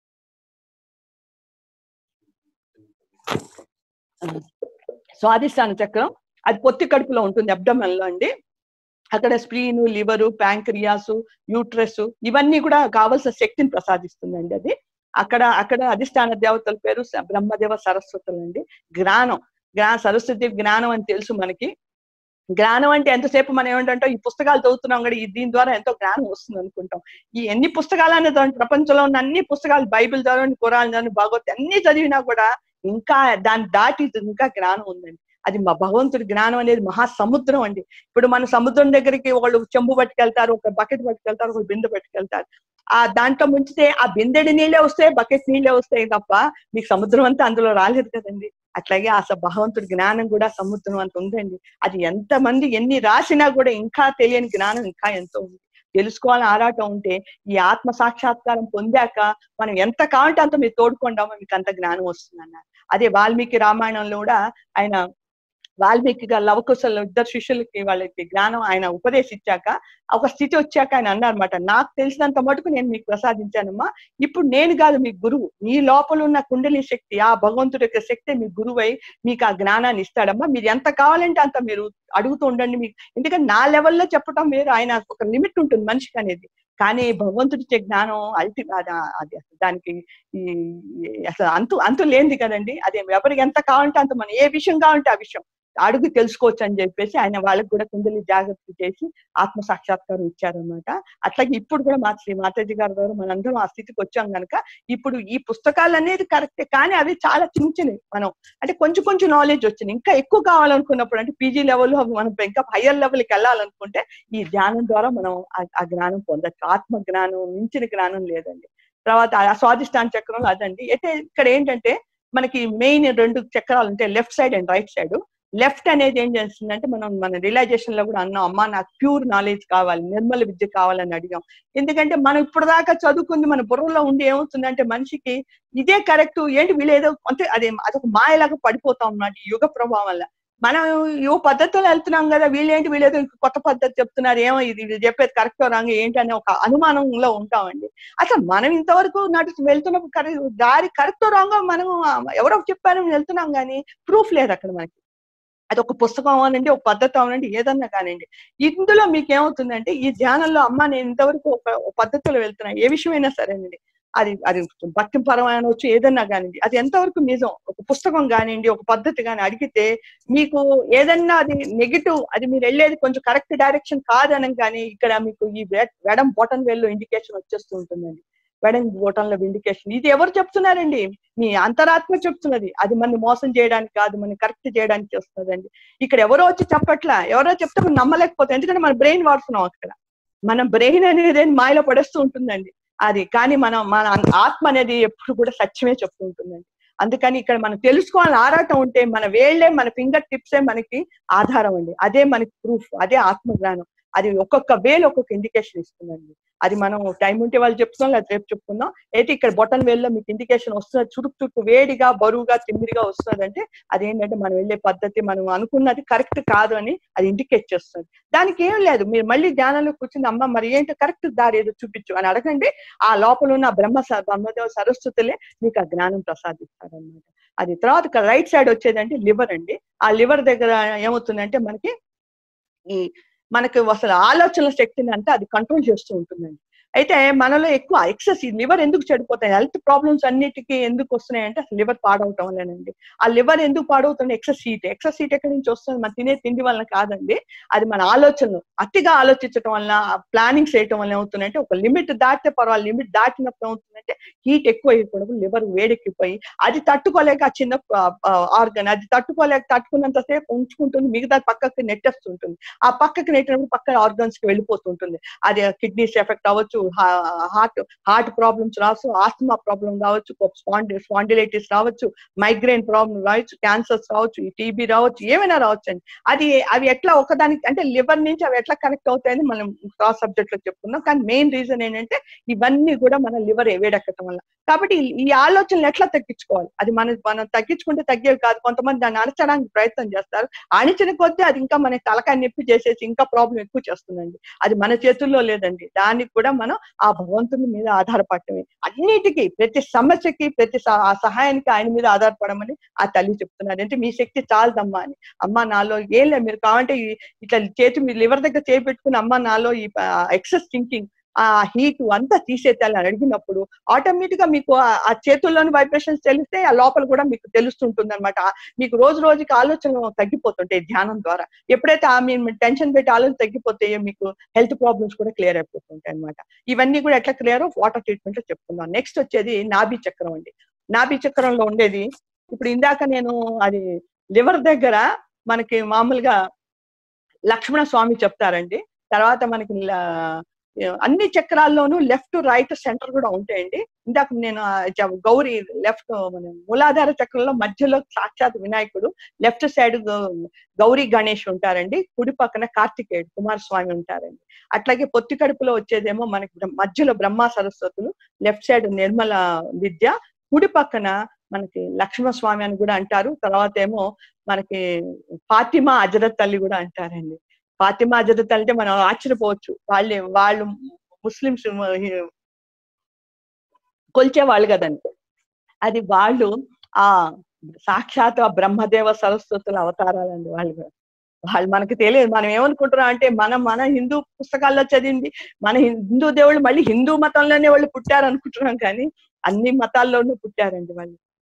స్వాదిష్టాన చక్రం అది పొత్తి కడుపులో ఉంటుంది అబ్డమన్ లో అండి అక్కడ స్ప్రీను లివరు ప్యాంక్రియాసు యూట్రస్ ఇవన్నీ కూడా కావలసిన శక్తిని ప్రసాదిస్తుందండి అది అక్కడ అక్కడ అధిష్టాన దేవతల పేరు స- బ్రహ్మదేవ సరస్వతులు అండి జ్ఞానం జ్ఞా సరస్వతి జ్ఞానం అని తెలుసు మనకి జ్ఞానం అంటే ఎంతసేపు మనం ఏమంటే ఈ పుస్తకాలు చదువుతున్నాం కూడా ఈ దీని ద్వారా ఎంతో జ్ఞానం వస్తుంది అనుకుంటాం ఈ ఎన్ని పుస్తకాలు అనేది ప్రపంచంలో ఉన్న అన్ని పుస్తకాలు బైబిల్ చదవండి కురాన్ చదవండి భగవత్ అన్ని చదివినా కూడా ఇంకా దాన్ని దాటి ఇంకా జ్ఞానం ఉందండి అది మా భగవంతుడి జ్ఞానం అనేది మహాసముద్రం అండి ఇప్పుడు మన సముద్రం దగ్గరికి ఒకళ్ళు చెంబు పట్టుకెళ్తారు ఒక బకెట్ పట్టుకెళ్తారు ఒక బిందె పట్టుకెళ్తారు ఆ దాంట్లో ముంచితే ఆ బిందెడి నీళ్ళే వస్తాయి బకెట్ నీళ్ళే వస్తాయి తప్ప మీకు సముద్రం అంతా అందులో రాలేదు కదండి అట్లాగే ఆ స- భగవంతుడి జ్ఞానం కూడా సముద్రం అంత ఉందండి అది ఎంత మంది ఎన్ని రాసినా కూడా ఇంకా తెలియని జ్ఞానం ఇంకా ఎంతో ఉంది తెలుసుకోవాలని ఆరాటం ఉంటే ఈ ఆత్మ సాక్షాత్కారం పొందాక మనం ఎంత కావాలంటే అంత మీరు తోడుకుంటామో మీకు అంత జ్ఞానం వస్తుంది అన్నారు అదే వాల్మీకి రామాయణంలో కూడా ఆయన వాల్మీకిగా లవకుశలు ఇద్దరు శిష్యులకి వాళ్ళకి జ్ఞానం ఆయన ఉపదేశించాక ఒక స్థితి వచ్చాక ఆయన అన్నారన్నమాట నాకు తెలిసినంత మటుకు నేను మీకు ప్రసాదించానమ్మా ఇప్పుడు నేను కాదు మీ గురువు మీ లోపల ఉన్న కుండలి శక్తి ఆ భగవంతుడి యొక్క శక్తి మీ గురువై మీకు ఆ జ్ఞానాన్ని ఇస్తాడమ్మా మీరు ఎంత కావాలంటే అంత మీరు అడుగుతూ ఉండండి మీకు ఎందుకంటే నా లెవెల్లో చెప్పడం వేరు ఆయన ఒక లిమిట్ ఉంటుంది మనిషికి అనేది కానీ భగవంతుడి ఇచ్చే జ్ఞానం అల్టి అది అది అసలు దానికి ఈ ఈ- అసలు అంతు అంతు లేనిది కదండి అదే ఎవరికి ఎంత కావాలంటే అంత మనం ఏ విషయం కావాలంటే ఆ విషయం అడుగు తెలుసుకోవచ్చు అని చెప్పేసి ఆయన వాళ్ళకి కూడా కుండలి జాగ్రత్త చేసి ఆత్మ సాక్షాత్కారం ఇచ్చారనమాట అట్లాగే ఇప్పుడు కూడా మా శ్రీ మాతాజీ గారి ద్వారా మనందరం ఆ స్థితికి వచ్చాం కనుక ఇప్పుడు ఈ పుస్తకాలు అనేది కరెక్టే కానీ అవి చాలా చిన్న చిన్నవి మనం అంటే కొంచెం కొంచెం నాలెడ్జ్ వచ్చింది ఇంకా ఎక్కువ కావాలనుకున్నప్పుడు అంటే పీజీ లెవెల్ మనం ఇంకా హయ్యర్ లెవెల్కి వెళ్ళాలనుకుంటే ఈ జ్ఞానం ద్వారా మనం ఆ- ఆ జ్ఞానం పొందొచ్చు ఆత్మ జ్ఞానం మించిన జ్ఞానం లేదండి తర్వాత ఆ స్వాదిష్టాన చక్రం అదండి అయితే ఇక్కడ ఏంటంటే మనకి మెయిన్ రెండు చక్రాలు ఉంటాయి left side and right side left అనేది ఏం చేస్తుందంటే మనం మన రియలైజేషన్ లో కూడా అన్నాం అమ్మా నాకు ప్యూర్ నాలెడ్జ్ కావాలి నిర్మల విద్య కావాలని అడిగాం ఎందుకంటే మనం ఇప్పుడు దాకా చదువుకుంది మన బుర్రలో ఉండి ఏమవుతుందంటే మనిషికి ఇదే కరెక్ట్ ఏంటి వీళ్ళేదో అంటే అదే అదొక మాయలాగా పడిపోతాం అన్నమాట ఈ యుగ ప్రభావం వల్ల మనం యో పద్ధతిలో వెళ్తున్నాం కదా వీళ్ళేంటి వీళ్ళేదో ఇంకో కొత్త పద్ధతి చెప్తున్నారు ఏమో ఇది వీళ్ళు చెప్పేది కరెక్ట్ రాంగ్ ఏంటి అనే ఒక అనుమానంలో ఉంటామండి అసలు మనం ఇంతవరకు నడుచు వెళ్తున్నప్పుడు కరెక్ట్ దారి కరెక్ట్ రాంగ్ మనం ఎవరో చెప్పారని వెళ్తున్నాం కానీ ప్రూఫ్ లేదు అక్కడ మనకి అది ఒక పుస్తకం అవనండి ఒక పద్ధతి అవనండి ఏదన్నా కానివ్వండి ఇందులో మీకు ఏమవుతుందంటే ఈ ధ్యానంలో అమ్మ నేను ఇంతవరకు ఒక ఒక పద్ధతిలో వెళ్తున్నా ఏ విషయమైనా సరేనండి అది అది భక్తి పరమైన వచ్చు ఏదన్నా కానివ్వండి అది ఎంతవరకు నిజం ఒక పుస్తకం కానివ్వండి ఒక పద్ధతి కానీ అడిగితే మీకు ఏదన్నా అది నెగిటివ్ అది మీరు వెళ్ళేది కొంచెం కరెక్ట్ డైరెక్షన్ కాదనం కానీ ఇక్కడ మీకు ఈ వె- వెడం బొటన్ వేల్లో ఇండికేషన్ వచ్చేస్తూ ఉంటుందండి వెడం బొటన్ లో ఇండికేషన్ ఇది ఎవరు చెప్తున్నారండి మీ అంతరాత్మ చెప్తున్నది అది మన మోసం చేయడానికి కాదు మనం కరెక్ట్ చేయడానికి చేస్తున్నదండి ఇక్కడ ఎవరో వచ్చి చెప్పట్లా ఎవరో చెప్తే మనం నమ్మలేకపోతాం ఎందుకంటే మన బ్రెయిన్ వాడుతున్నాం అక్కడ మన బ్రెయిన్ అనేది మాయలో పడేస్తూ ఉంటుందండి అది కానీ మనం మన ఆత్మ అనేది ఎప్పుడు కూడా సత్యమే చెప్తూ ఉంటుందండి అందుకని ఇక్కడ మనం తెలుసుకోవాలని ఆరాటం ఉంటే మన వేళ్లే మన ఫింగర్ టిప్సే మనకి ఆధారం అండి అదే మనకి ప్రూఫ్ అదే ఆత్మ జ్ఞానం అది ఒక్కొక్క వేలు ఒక్కొక్క ఇండికేషన్ ఇస్తుందండి అది మనం టైం ఉంటే వాళ్ళు చెప్తున్నాం లేదా రేపు చెప్పుకుందాం అయితే ఇక్కడ బొటన్ వేల్లో మీకు ఇండికేషన్ వస్తుంది చురుకు చురుకు వేడిగా బరువుగా తిమ్మిరిగా వస్తుంది అంటే అదేంటంటే మనం వెళ్ళే పద్ధతి మనం అనుకున్నది కరెక్ట్ కాదు అని అది ఇండికేట్ చేస్తుంది దానికి ఏం లేదు మీరు మళ్ళీ ధ్యానంలో కూర్చుని అమ్మ మరి ఏంటో కరెక్ట్ దారి ఏదో చూపించు అని అడగండి ఆ లోపల ఉన్న బ్రహ్మ స- బ్రహ్మదేవ సరస్వతులే మీకు ఆ జ్ఞానం ప్రసాదిస్తారనమాట అది తర్వాత రైట్ సైడ్ వచ్చేదంటే లివర్ అండి ఆ లివర్ దగ్గర ఏమవుతుందంటే మనకి ఈ మనకి అసలు ఆలోచనల శక్తిని అంటే అది కంట్రోల్ చేస్తూ ఉంటుందండి అయితే మనలో ఎక్కువ ఎక్సెస్ ఈ లివర్ ఎందుకు చెడిపోతాయి హెల్త్ ప్రాబ్లమ్స్ అన్నిటికీ ఎందుకు వస్తున్నాయి అంటే అసలు లివర్ పాడవటం వల్లనండి ఆ లివర్ ఎందుకు పాడవుతుంది ఎక్సెస్ హీట్ ఎక్సెస్ హీట్ ఎక్కడి నుంచి వస్తుంది మన తినే తిండి వలన కాదండి అది మన ఆలోచనలు అతిగా ఆలోచించడం వలన ప్లానింగ్స్ చేయటం వల్ల ఏమవుతుందంటే ఒక లిమిట్ దాటితే పర్వాలేదు లిమిట్ దాటినప్పుడు ఏమవుతుందంటే హీట్ ఎక్కువ అయిపోవడం లివర్ వేడెక్కిపోయి అది తట్టుకోలేక ఆ చిన్న ఆర్గన్ అది తట్టుకోలేక తట్టుకున్నంతసేపు ఉంచుకుంటుంది మిగతా పక్కకి నెట్టేస్తుంటుంది ఆ పక్కకి నెట్టినప్పుడు పక్క ఆర్గన్స్ కి వెళ్ళిపోతుంటుంది అది కిడ్నీస్ ఎఫెక్ట్ అవ్వచ్చు హార్ట్ హార్ట్ ప్రాబ్లమ్స్ రావచ్చు ఆస్తమా ప్రాబ్లం రావచ్చు స్పాండి స్పాండిలైటిస్ రావచ్చు మైగ్రేన్ ప్రాబ్లం రావచ్చు క్యాన్సర్స్ రావచ్చు ఈ టీబీ రావచ్చు ఏమైనా రావచ్చు అండి అది అవి ఎట్లా ఒకదానికి అంటే లివర్ నుంచి అవి ఎట్లా కనెక్ట్ అవుతాయని మనం క్రాస్ సబ్జెక్ట్ లో చెప్పుకున్నాం కానీ మెయిన్ రీజన్ ఏంటంటే ఇవన్నీ కూడా మన లివర్ వేడెక్కడం వల్ల కాబట్టి ఈ ఆలోచనలు ఎట్లా తగ్గించుకోవాలి అది మనం మనం తగ్గించుకుంటే తగ్గేవి కాదు కొంతమంది దాన్ని అణచడానికి ప్రయత్నం చేస్తారు అణిచిన కొద్దీ అది ఇంకా మనకి తలకాయ నొప్పి చేసేసి ఇంకా ప్రాబ్లం ఎక్కువ చేస్తుందండి అది మన చేతుల్లో లేదండి దానికి కూడా మనం ఆ భగవంతుని మీద ఆధారపడటమే అన్నిటికీ ప్రతి సమస్యకి ప్రతి సహాయానికి ఆయన మీద ఆధారపడమని ఆ తల్లి చెప్తున్నారు అంటే మీ శక్తి చాలదమ్మా అని అమ్మ నాలో ఏం లేదు మీరు కావాలంటే ఇట్లా చేతి మీ లివర్ దగ్గర చేపెట్టుకుని అమ్మ నాలో ఈ ఎక్సెస్ థింకింగ్ ఆ హీట్ అంతా తీసేయాలని అడిగినప్పుడు ఆటోమేటిక్ గా మీకు ఆ చేతుల్లోని వైబ్రేషన్స్ తెలిస్తే ఆ లోపల కూడా మీకు తెలుస్తుంటుంది అనమాట మీకు రోజు రోజుకి ఆలోచనలు తగ్గిపోతుంటాయి ధ్యానం ద్వారా ఎప్పుడైతే ఆ మీ టెన్షన్ పెట్టి ఆలోచన తగ్గిపోతాయో మీకు హెల్త్ ప్రాబ్లమ్స్ కూడా క్లియర్ అయిపోతుంటాయి అనమాట ఇవన్నీ కూడా ఎట్లా క్లియర్ వాటర్ ట్రీట్మెంట్ లో చెప్పుకుందాం నెక్స్ట్ వచ్చేది నాభి చక్రం అండి నాభి చక్రంలో ఉండేది ఇప్పుడు ఇందాక నేను అది లివర్ దగ్గర మనకి మామూలుగా లక్ష్మణ స్వామి చెప్తారండి తర్వాత మనకి అన్ని చక్రాల్లోనూ లెఫ్ట్ రైట్ సెంటర్ కూడా ఉంటాయండి ఇందాక నేను గౌరీ లెఫ్ట్ మన మూలాధార చక్రంలో మధ్యలో సాక్షాత్ వినాయకుడు లెఫ్ట్ సైడ్ గౌరీ గణేష్ ఉంటారండి కుడి పక్కన కార్తికేయుడు కుమారస్వామి ఉంటారండి అట్లాగే పొత్తి కడుపులో వచ్చేదేమో మనకి మధ్యలో బ్రహ్మ సరస్వతులు లెఫ్ట్ సైడ్ నిర్మల విద్య కుడి పక్కన మనకి లక్ష్మణస్వామి అని కూడా అంటారు తర్వాత ఏమో మనకి ఫాతిమా అజరత్ తల్లి కూడా అంటారండి ఫాతిమా అజరత్ అంటే మనం ఆశ్చర్యపోవచ్చు వాళ్ళే వాళ్ళు ముస్లిమ్స్ కొలిచే వాళ్ళు కదండి అది వాళ్ళు ఆ సాక్షాత్ ఆ బ్రహ్మదేవ సరస్వతుల అవతారాలండి వాళ్ళు వాళ్ళు మనకి తెలియదు మనం ఏమనుకుంటున్నాం అంటే మనం మన హిందూ పుస్తకాల్లో చదివింది మన హిందూ దేవుళ్ళు మళ్ళీ హిందూ మతంలోనే వాళ్ళు పుట్టారు అనుకుంటున్నాం కానీ అన్ని మతాల్లోనూ పుట్టారండి వాళ్ళు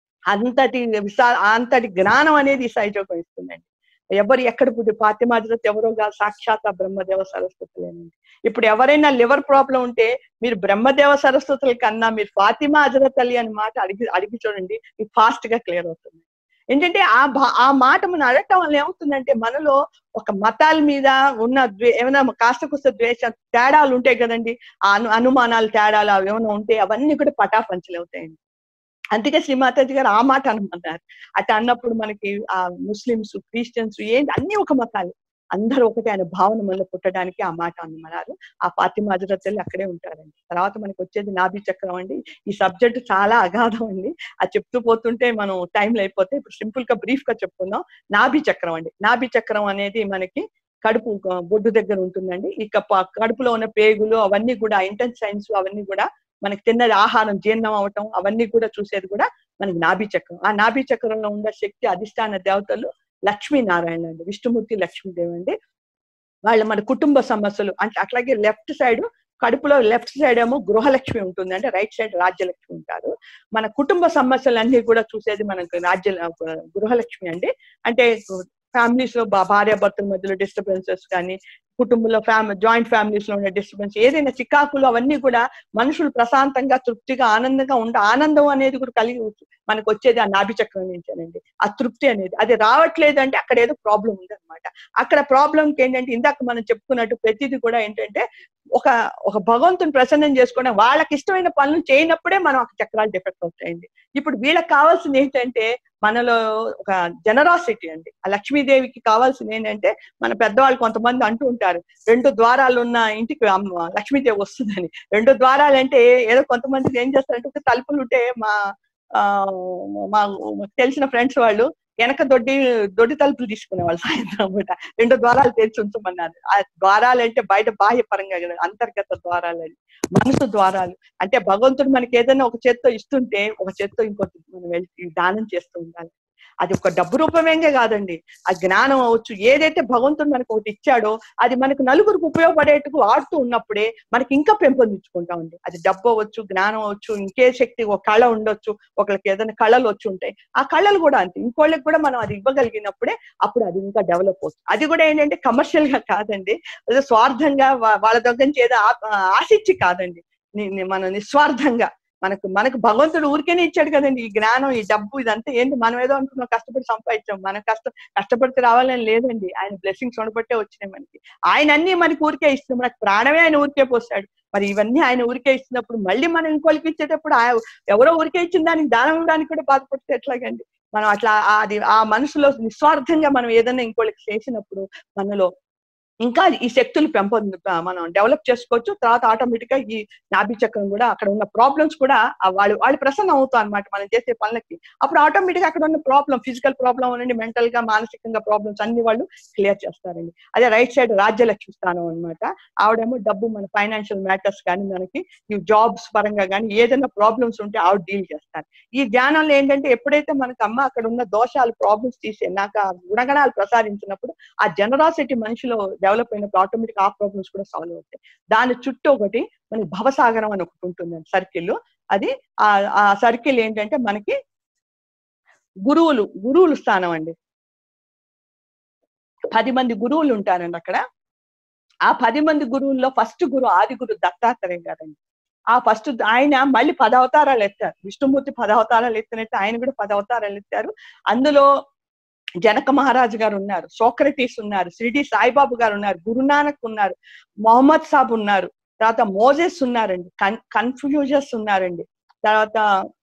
అంతటి విశా అంతటి జ్ఞానం అనేది ఈ సైజోగం ఇస్తుందండి ఎవరు ఎక్కడ పుట్టి ఫాతిమాజరత్ ఎవరో కాదు సాక్షాత్ ఆ బ్రహ్మదేవ సరస్వతులేనండి ఇప్పుడు ఎవరైనా లివర్ ప్రాబ్లం ఉంటే మీరు బ్రహ్మదేవ సరస్వతుల కన్నా మీరు ఫాతిమా అజరత్ అలీ అని మాట అడిగి అడిగి చూడండి మీకు ఫాస్ట్ గా క్లియర్ అవుతుంది ఏంటంటే ఆ ఆ మాట మనం అడగటం వల్ల ఏమవుతుందంటే మనలో ఒక మతాల మీద ఉన్న ద్వే ఏమైనా కాస్త కుస్త ద్వేష తేడాలు ఉంటాయి కదండి ఆ అను అనుమానాలు తేడాలు అవి ఏమైనా ఉంటే అవన్నీ కూడా పటాపంచలు అవుతాయండి అందుకే శ్రీమాతాజీ గారు ఆ మాట అనమన్నారు అట్లా అన్నప్పుడు మనకి ఆ ముస్లిమ్స్ క్రిస్టియన్స్ ఏంటి అన్ని ఒక మతాలు అందరూ ఒకటే ఆయన భావన మనలో పుట్టడానికి ఆ మాట అన్నమన్నారు ఆ ఫాతిమా హజరత్ అక్కడే ఉంటారండి తర్వాత మనకి వచ్చేది నాభి చక్రం అండి ఈ సబ్జెక్ట్ చాలా అగాధం అండి అది చెప్తూ పోతుంటే మనం టైంలో అయిపోతే ఇప్పుడు సింపుల్ గా బ్రీఫ్ గా చెప్పుకుందాం నాభి చక్రం అండి నాభి చక్రం అనేది మనకి కడుపు బొడ్డు దగ్గర ఉంటుందండి ఇక కడుపులో ఉన్న పేగులు అవన్నీ కూడా ఇంటెన్స్ సైన్స్ అవన్నీ కూడా మనకి తిన్నది ఆహారం జీర్ణం అవటం అవన్నీ కూడా చూసేది కూడా మనకి నాభి చక్రం ఆ నాభి చక్రంలో ఉన్న శక్తి అధిష్టాన దేవతలు లక్ష్మీనారాయణ అండి విష్ణుమూర్తి లక్ష్మీదేవి అండి వాళ్ళ మన కుటుంబ సమస్యలు అంటే అట్లాగే లెఫ్ట్ సైడ్ కడుపులో లెఫ్ట్ సైడ్ ఏమో గృహలక్ష్మి ఉంటుంది అంటే రైట్ సైడ్ రాజ్యలక్ష్మి ఉంటారు మన కుటుంబ సమస్యలన్నీ కూడా చూసేది మనకు రాజ్య గృహలక్ష్మి అండి అంటే ఫ్యామిలీస్ లో భార్య భర్తల మధ్యలో డిస్టర్బెన్సెస్ కానీ కుటుంబంలో ఫ్యామిలీ జాయింట్ ఫ్యామిలీస్ లో ఉండే డిస్టర్బెన్స్ ఏదైనా చికాకులు అవన్నీ కూడా మనుషులు ప్రశాంతంగా తృప్తిగా ఆనందంగా ఉండే ఆనందం అనేది కూడా కలిగి మనకు వచ్చేది ఆ నాభి చక్రం నుంచేనండి ఆ తృప్తి అనేది అది రావట్లేదు అంటే అక్కడ ఏదో ప్రాబ్లం ఉందన్నమాట అక్కడ ప్రాబ్లంకి ఏంటంటే ఇందాక మనం చెప్పుకున్నట్టు ప్రతిదీ కూడా ఏంటంటే ఒక ఒక భగవంతుని ప్రసన్నం చేసుకోవడం వాళ్ళకి ఇష్టమైన పనులు చేయనప్పుడే మనం ఆ చక్రాలు డిఫెక్ట్ అవుతాయండి ఇప్పుడు వీళ్ళకి కావాల్సింది ఏంటంటే మనలో ఒక జనరాసిటీ అండి ఆ లక్ష్మీదేవికి కావాల్సింది ఏంటంటే మన పెద్దవాళ్ళు కొంతమంది అంటూ ఉంటారు రెండు ద్వారాలు ఉన్న ఇంటికి లక్ష్మీదేవి వస్తుందని రెండు ద్వారాలు అంటే ఏదో కొంతమంది ఏం చేస్తారంటే ఒక తలుపులు ఉంటే మా ఆ మా తెలిసిన ఫ్రెండ్స్ వాళ్ళు వెనక దొడ్డి దొడ్డి తలుపులు తీసుకునే వాళ్ళు సాయంత్రం పూట రెండు ద్వారాలు తెరిచి ఉంచమన్నారు ఆ ద్వారాలు అంటే బయట బాహ్య పరంగా కాదు, అంతర్గత ద్వారాలు అని మనసు ద్వారాలు అంటే భగవంతుడు మనకి ఏదైనా ఒక చేత్తో ఇస్తుంటే ఒక చేత్తో ఇంకొక మనం వెళ్ళి దానం చేస్తూ ఉండాలి అది ఒక డబ్బు రూపమేంగే కాదండి ఆ జ్ఞానం అవచ్చు ఏదైతే భగవంతుడు మనకు ఒకటి ఇచ్చాడో అది మనకు నలుగురికి ఉపయోగపడేట్టుకు వాడుతూ ఉన్నప్పుడే మనకి ఇంకా పెంపొందించుకుంటామండి అది డబ్బు అవ్వచ్చు జ్ఞానం అవ్వచ్చు ఇంకే శక్తి ఒక కళ ఉండొచ్చు ఒకరికి ఏదైనా కళలు వచ్చి ఉంటాయి ఆ కళలు కూడా అంతే ఇంకోళ్ళకి కూడా మనం అది ఇవ్వగలిగినప్పుడే అప్పుడు అది ఇంకా డెవలప్ అవుతుంది అది కూడా ఏంటంటే కమర్షియల్ గా కాదండి అదే స్వార్థంగా వా- వాళ్ళ దగ్గర నుంచి ఏదో ఆ- ఆశించి కాదండి ని- ని- మన నిస్వార్థంగా మనకు మనకు భగవంతుడు ఊరికేనే ఇచ్చాడు కదండి ఈ జ్ఞానం ఈ డబ్బు ఇదంతా ఏంటి మనం ఏదో అనుకున్నాం కష్టపడి సంపాదించాం మన కష్టం కష్టపడితే రావాలని లేదండి ఆయన బ్లెస్సింగ్స్ ఉండబట్టే వచ్చినాయి మనకి ఆయన అన్ని మనకి ఊరికే ఇస్తున్నాం మనకు ప్రాణమే ఆయన ఊరికే పోస్తాడు మరి ఇవన్నీ ఆయన ఊరికే ఇచ్చినప్పుడు మళ్ళీ మనం ఇంకోళ్ళకి ఇచ్చేటప్పుడు ఆ- ఎవరో ఊరికే ఇచ్చిన దానికి దానం ఇవ్వడానికి కూడా బాధపడితే ఎట్లాగండి మనం అట్లా ఆ- అది ఆ మనసులో నిస్వార్థంగా మనం ఏదైనా ఇంకోళ్ళకి చేసినప్పుడు మనలో ఇంకా ఈ శక్తులు పెంపొంది మనం డెవలప్ చేసుకోవచ్చు తర్వాత ఆటోమేటిక్ గా ఈ నాభి చక్రం కూడా అక్కడ ఉన్న ప్రాబ్లమ్స్ కూడా ఆ వాళ్ళు వాళ్ళు ప్రసన్నం అవుతాం అనమాట మనం చేసే పనులకి అప్పుడు ఆటోమేటిక్ గా అక్కడ ఉన్న ప్రాబ్లం ఫిజికల్ ప్రాబ్లం అనండి మెంటల్ గా మానసికంగా ప్రాబ్లమ్స్ అన్ని వాళ్ళు క్లియర్ చేస్తారండి అదే రైట్ సైడ్ రాజ్యలక్ష్మి స్థానం అనమాట ఆవిడేమో డబ్బు మన ఫైనాన్షియల్ మ్యాటర్స్ కానీ మనకి ఈ జాబ్స్ పరంగా కానీ ఏదైనా ప్రాబ్లమ్స్ ఉంటే ఆవిడ డీల్ చేస్తారు ఈ ధ్యానంలో ఏంటంటే ఎప్పుడైతే మనకు అమ్మ అక్కడ ఉన్న దోషాలు ప్రాబ్లమ్స్ తీసే నాకు ఆ గుణగణాలు ప్రసారించినప్పుడు ఆ జనరాసిటీ మనిషిలో డెవలప్ అయినప్పుడు ఆటోమేటిక్ ఆ ప్రాబ్లమ్స్ కూడా సాల్వ్ అవుతాయి దాని చుట్టూ ఒకటి మనకి భవసాగరం అని ఒకటి ఉంటుంది సర్కిల్ అది ఆ ఆ సర్కిల్ ఏంటంటే మనకి గురువులు గురువులు స్థానం అండి పది మంది గురువులు ఉంటారండి అక్కడ ఆ పది మంది గురువుల్లో ఫస్ట్ గురువు ఆది గురు దత్తాత్రేయ గారండి ఆ ఫస్ట్ ఆయన మళ్ళీ పద అవతారాలు ఎత్తారు విష్ణుమూర్తి పద అవతారాలు ఎత్తినట్టు ఆయన కూడా పద అవతారాలు ఎత్తారు అందులో జనక మహారాజు గారు ఉన్నారు సోక్రటీస్ ఉన్నారు షిరిడి సాయిబాబు గారు ఉన్నారు గురునానక్ ఉన్నారు మొహమ్మద్ సాబ్ ఉన్నారు తర్వాత మోజెస్ ఉన్నారండి కన్ కన్ఫ్యూజస్ ఉన్నారండి తర్వాత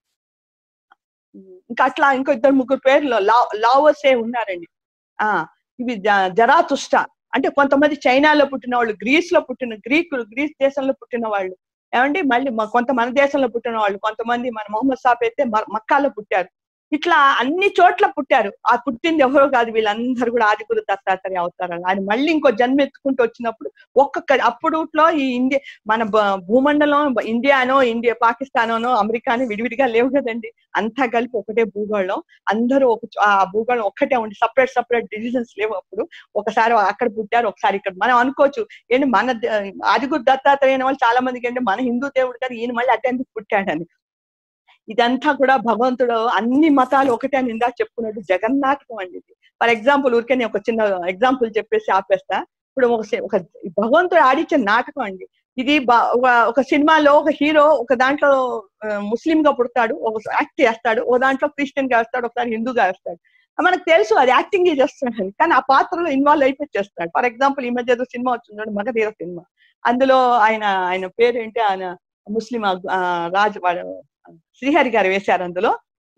ఉమ్, ఇంకా అట్లా ఇంకో ఇద్దరు ముగ్గురు పేర్లు లా లావోసే ఉన్నారండి ఆ ఇవి జ- జరాతుష్ట అంటే కొంతమంది చైనాలో పుట్టిన వాళ్ళు గ్రీస్ లో పుట్టిన గ్రీకులు గ్రీస్ దేశంలో పుట్టిన వాళ్ళు ఏమండి మళ్ళీ మ- కొంత మన దేశంలో పుట్టిన వాళ్ళు కొంతమంది మన మొహమ్మద్ సాబ్ అయితే మ- మక్కాలో పుట్టారు ఇట్లా అన్ని చోట్ల పుట్టారు ఆ పుట్టింది ఎవరో కాదు వీళ్ళందరూ కూడా ఆదిగురు దత్తాత్రేయ అవతారాలు ఆయన మళ్ళీ ఇంకో జన్మ ఎత్తుకుంటూ వచ్చినప్పుడు ఒక్కొక్క అప్పుడుట్లో ఈ ఇండియా మన బ- భూమండలం బ- ఇండియానో ఇండియా పాకిస్తానో అమెరికానో విడివిడిగా లేవు కదండి అంతా కలిపి ఒకటే భూగోళం అందరూ ఒక చో- ఆ భూగోళం ఒక్కటే ఉండి సపరేట్ సపరేట్ డివిజన్స్ లేవు అప్పుడు ఒకసారి అక్కడ పుట్టారు ఒకసారి ఇక్కడ మనం అనుకోవచ్చు ఏంటి మన ద- ఆదిగురు దత్తాత్రేయ అనే వాళ్ళు చాలా మందికి ఏంటి మన హిందూ దేవుడు కానీ ఈయన మళ్ళీ అటెందుకు పుట్టాడని ఇదంతా కూడా భగవంతుడు అన్ని మతాలు ఒకటే అని ఇందాక చెప్పుకున్నట్టు జగన్నాటకం అండి ఇది ఫర్ ఎగ్జాంపుల్ ఊరికే నేను ఒక చిన్న ఎగ్జాంపుల్ చెప్పేసి ఆపేస్తా ఇప్పుడు ఒక సి- ఒక భగవంతుడు ఆడించే నాటకం అండి ఇది బ- ఒక- ఒక సినిమాలో ఒక హీరో ఒక దాంట్లో ఆ, ముస్లిం గా పుడతాడు ఒక యాక్ట్ చేస్తాడు ఒక దాంట్లో క్రిస్టియన్ గా వేస్తాడు ఒకసారి హిందూగా వేస్తాడు మనకు తెలుసు అది యాక్టింగ్ చేస్తున్నాడు కానీ ఆ పాత్రలో ఇన్వాల్వ్ అయిపోయి చేస్తాడు ఫర్ ఎగ్జాంపుల్ ఈ మధ్య ఏదో సినిమా వచ్చింది చూడండి, మగధీర సినిమా అందులో ఆయన ఆయన పేరేంటి ఆయన ముస్లిం ఆ, రాజు వాడు శ్రీహరి గారు వేశారు అందులో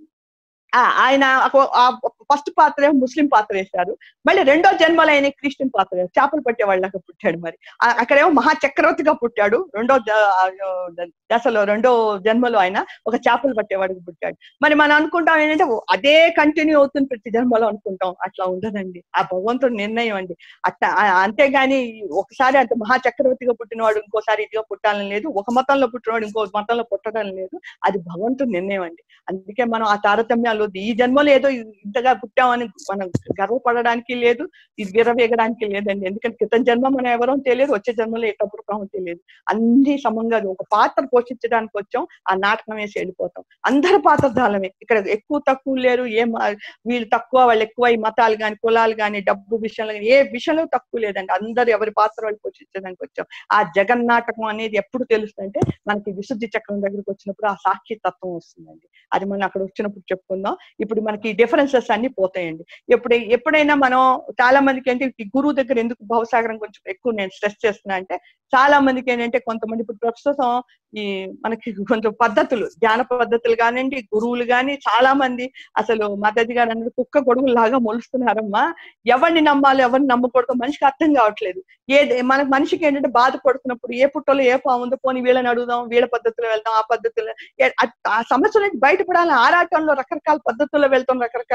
ఆ, ఆయన ఫస్ట్ పాత్ర ఏమో ముస్లిం పాత్ర వేశారు మళ్ళీ రెండో జన్మలో ఆయన క్రిస్టియన్ పాత్ర వేశారు. చేపలు పట్టే వాళ్ళగా పుట్టాడు మరి ఆ- అక్కడేమో మహా చక్రవర్తిగా పుట్టాడు రెండో జ- ఆ, దశలో రెండో జన్మలో ఆయన ఒక చేపలు పట్టేవాడికి పుట్టాడు మరి మనం అనుకుంటాం ఏంటంటే ఓ, అదే కంటిన్యూ అవుతుంది ప్రతి జన్మలో అనుకుంటాం అట్లా ఉండదండి ఆ భగవంతుడి నిర్ణయం అండి అట్లా ఆ- అంతేగాని ఒకసారి అంటే మహా చక్రవర్తిగా పుట్టినవాడు ఇంకోసారి ఇదిగా పుట్టాలని లేదు ఒక మతంలో పుట్టినవాడు ఇంకో మతంలో పుట్టడం లేదు అది భగవంతుడి నిర్ణయం అండి అందుకే మనం ఆ తారతమ్యాలు వద్దు. ఈ జన్మలో ఏదో ఇంతగా పుట్టామని మనం గర్వపడడానికి లేదు ఇది విరవేగడానికి లేదండి ఎందుకంటే క్రితం జన్మ మనం ఎవరో తెలియదు వచ్చే జన్మలో ఎట్లా పుడతామో తెలియదు అన్ని సమంగా ఒక పాత్ర పోషించడానికి వచ్చాం ఆ నాటకం వేసి వెళ్ళిపోతాం అందరు పాత్రధాలమే ఇక్కడ ఎక్కువ తక్కువ లేరు ఏ మ- వీళ్ళు తక్కువ వాళ్ళు ఎక్కువ ఈ మతాలు కానీ కులాలు కానీ డబ్బు విషయంలో గాని ఏ విషయంలో తక్కువ లేదండి అందరు ఎవరి పాత్ర వాళ్ళు పోషించడానికి వచ్చాం ఆ జగన్నాటకం అనేది ఎప్పుడు తెలుస్తుందంటే మనకి విశుద్ధి చక్రం దగ్గరికి వచ్చినప్పుడు ఆ సాక్షి తత్వం వస్తుందండి అది మనం అక్కడ వచ్చినప్పుడు చెప్పుకుందాం ఇప్పుడు మనకి డిఫరెన్సెస్ అన్ని పోతాయండి ఎప్పుడు ఎప్పుడైనా మనం చాలా మందికి ఏంటి ఈ గురువు దగ్గర ఎందుకు భవసాగరం కొంచెం ఎక్కువ నేను స్ట్రెస్ చేస్తున్నా అంటే చాలా మందికి ఏంటంటే కొంతమంది ఇప్పుడు ప్రస్తుతం ఈ మనకి కొంచెం పద్ధతులు ధ్యాన పద్ధతులు కానివ్వండి గురువులు కానీ చాలా మంది అసలు మద్దతు గారు అన్నది కుక్క గొడుగులు లాగా మొలుస్తున్నారమ్మా ఎవరిని నమ్మాలో ఎవరిని నమ్మకూడదు మనిషికి అర్థం కావట్లేదు ఏది మన మనిషికి ఏంటంటే బాధపడుతున్నప్పుడు ఏ పుట్టలో ఏ పాముందో పోనీ వీళ్ళని అడుగుదాం వీళ్ళ పద్ధతిలో వెళ్దాం ఆ పద్ధతిలో ఏ- ఆ- ఆ సమస్య నుంచి బయటపడాలని ఆరాటంలో రకరకాల పద్ధతుల్లో వెళ్తాం రకరకాల విధానం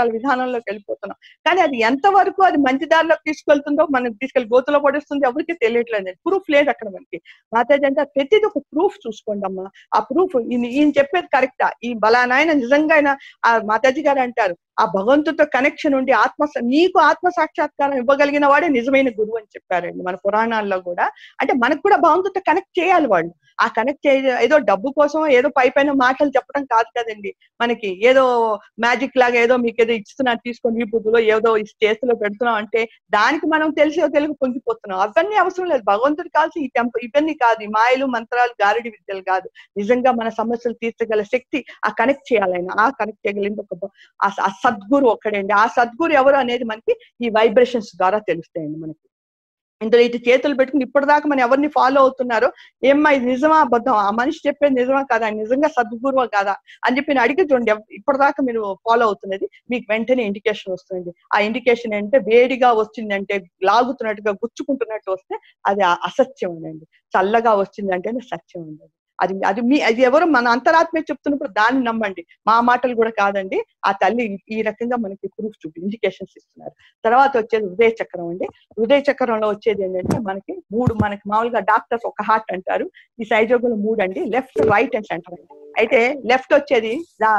శ్మశానంలోకి వెళ్ళిపోతున్నాం కానీ అది ఎంతవరకు అది మంచి దారిలోకి తీసుకెళ్తుందో మనకి తీసుకెళ్లి గోతులో పడేస్తుంది ఎవరికి తెలియట్లేదు ప్రూఫ్ లేదు అక్కడ మనకి మాతాజీ అంటే ప్రతిది ఒక ప్రూఫ్ చూసుకోండి అమ్మా ఆ ప్రూఫ్ ఈయన చెప్పేది కరెక్టా ఈ బలానాయన నిజంగా ఆయన ఆ మాతాజీ గారు అంటారు ఆ భగవంతుడితో కనెక్షన్ ఉండి ఆత్మ నీకు ఆత్మ సాక్షాత్కారం ఇవ్వగలిగిన వాడే నిజమైన గురువు అని చెప్పారండి మన పురాణాల్లో కూడా అంటే మనకు కూడా భగవంతుడితో కనెక్ట్ చేయాలి వాళ్ళు ఆ కనెక్ట్ చే ఏదో డబ్బు కోసం ఏదో పై పైన మాటలు చెప్పడం కాదు కదండి మనకి ఏదో మ్యాజిక్ లాగా ఏదో మీకు ఏదో ఇస్తున్నా తీసుకొని ఈ బుద్ధిలో ఏదో చేతిలో పెడుతున్నాం అంటే దానికి మనం తెలిసో తెలుగు పొంగిపోతున్నాం అవన్నీ అవసరం లేదు భగవంతుడు కాల్సి ఈ టెంప ఇవన్నీ కాదు ఈ మాయలు మంత్రాలు గారిడి విద్యలు కాదు నిజంగా మన సమస్యలు తీర్చగల శక్తి ఆ కనెక్ట్ చేయాలైనా ఆ కనెక్ట్ చేయగలిగింది ఒక ఆ సద్గురు ఒక్కడండి ఆ సద్గురు ఎవరు అనేది మనకి ఈ వైబ్రేషన్స్ ద్వారా తెలుస్తాయండి మనకి ఇందులో ఇటు చేతులు పెట్టుకుని ఇప్పటిదాకా మనం ఎవరిని ఫాలో అవుతున్నారో ఏమ్మా ఇది నిజమా అబద్ధం ఆ మనిషి చెప్పేది నిజమా కాదా నిజంగా సద్గురువా కాదా అని చెప్పి నేను అడిగి చూడండి ఇప్పటిదాకా మీరు ఫాలో అవుతున్నది మీకు వెంటనే ఇండికేషన్ వస్తుంది ఆ ఇండికేషన్ ఏంటంటే వేడిగా వచ్చిందంటే లాగుతున్నట్టుగా గుచ్చుకుంటున్నట్టు వస్తే అది అసత్యం అండి చల్లగా వచ్చిందంటే సత్యం అండి అది అది మీ అది ఎవరు మన అంతరాత్మే చెప్తున్నప్పుడు దాన్ని నమ్మండి మా మాటలు కూడా కాదండి ఆ తల్లి ఈ రకంగా మనకి ప్రూఫ్ చూపి ఇండికేషన్స్ ఇస్తున్నారు తర్వాత వచ్చేది హృదయ చక్రం అండి హృదయ చక్రంలో వచ్చేది ఏంటంటే మనకి మూడు మనకి మామూలుగా డాక్టర్స్ ఒక హార్ట్ అంటారు ఈ సైజోగులు మూడు అండి లెఫ్ట్ రైట్ అండ్ సెంటర్ అండి అయితే లెఫ్ట్ వచ్చేది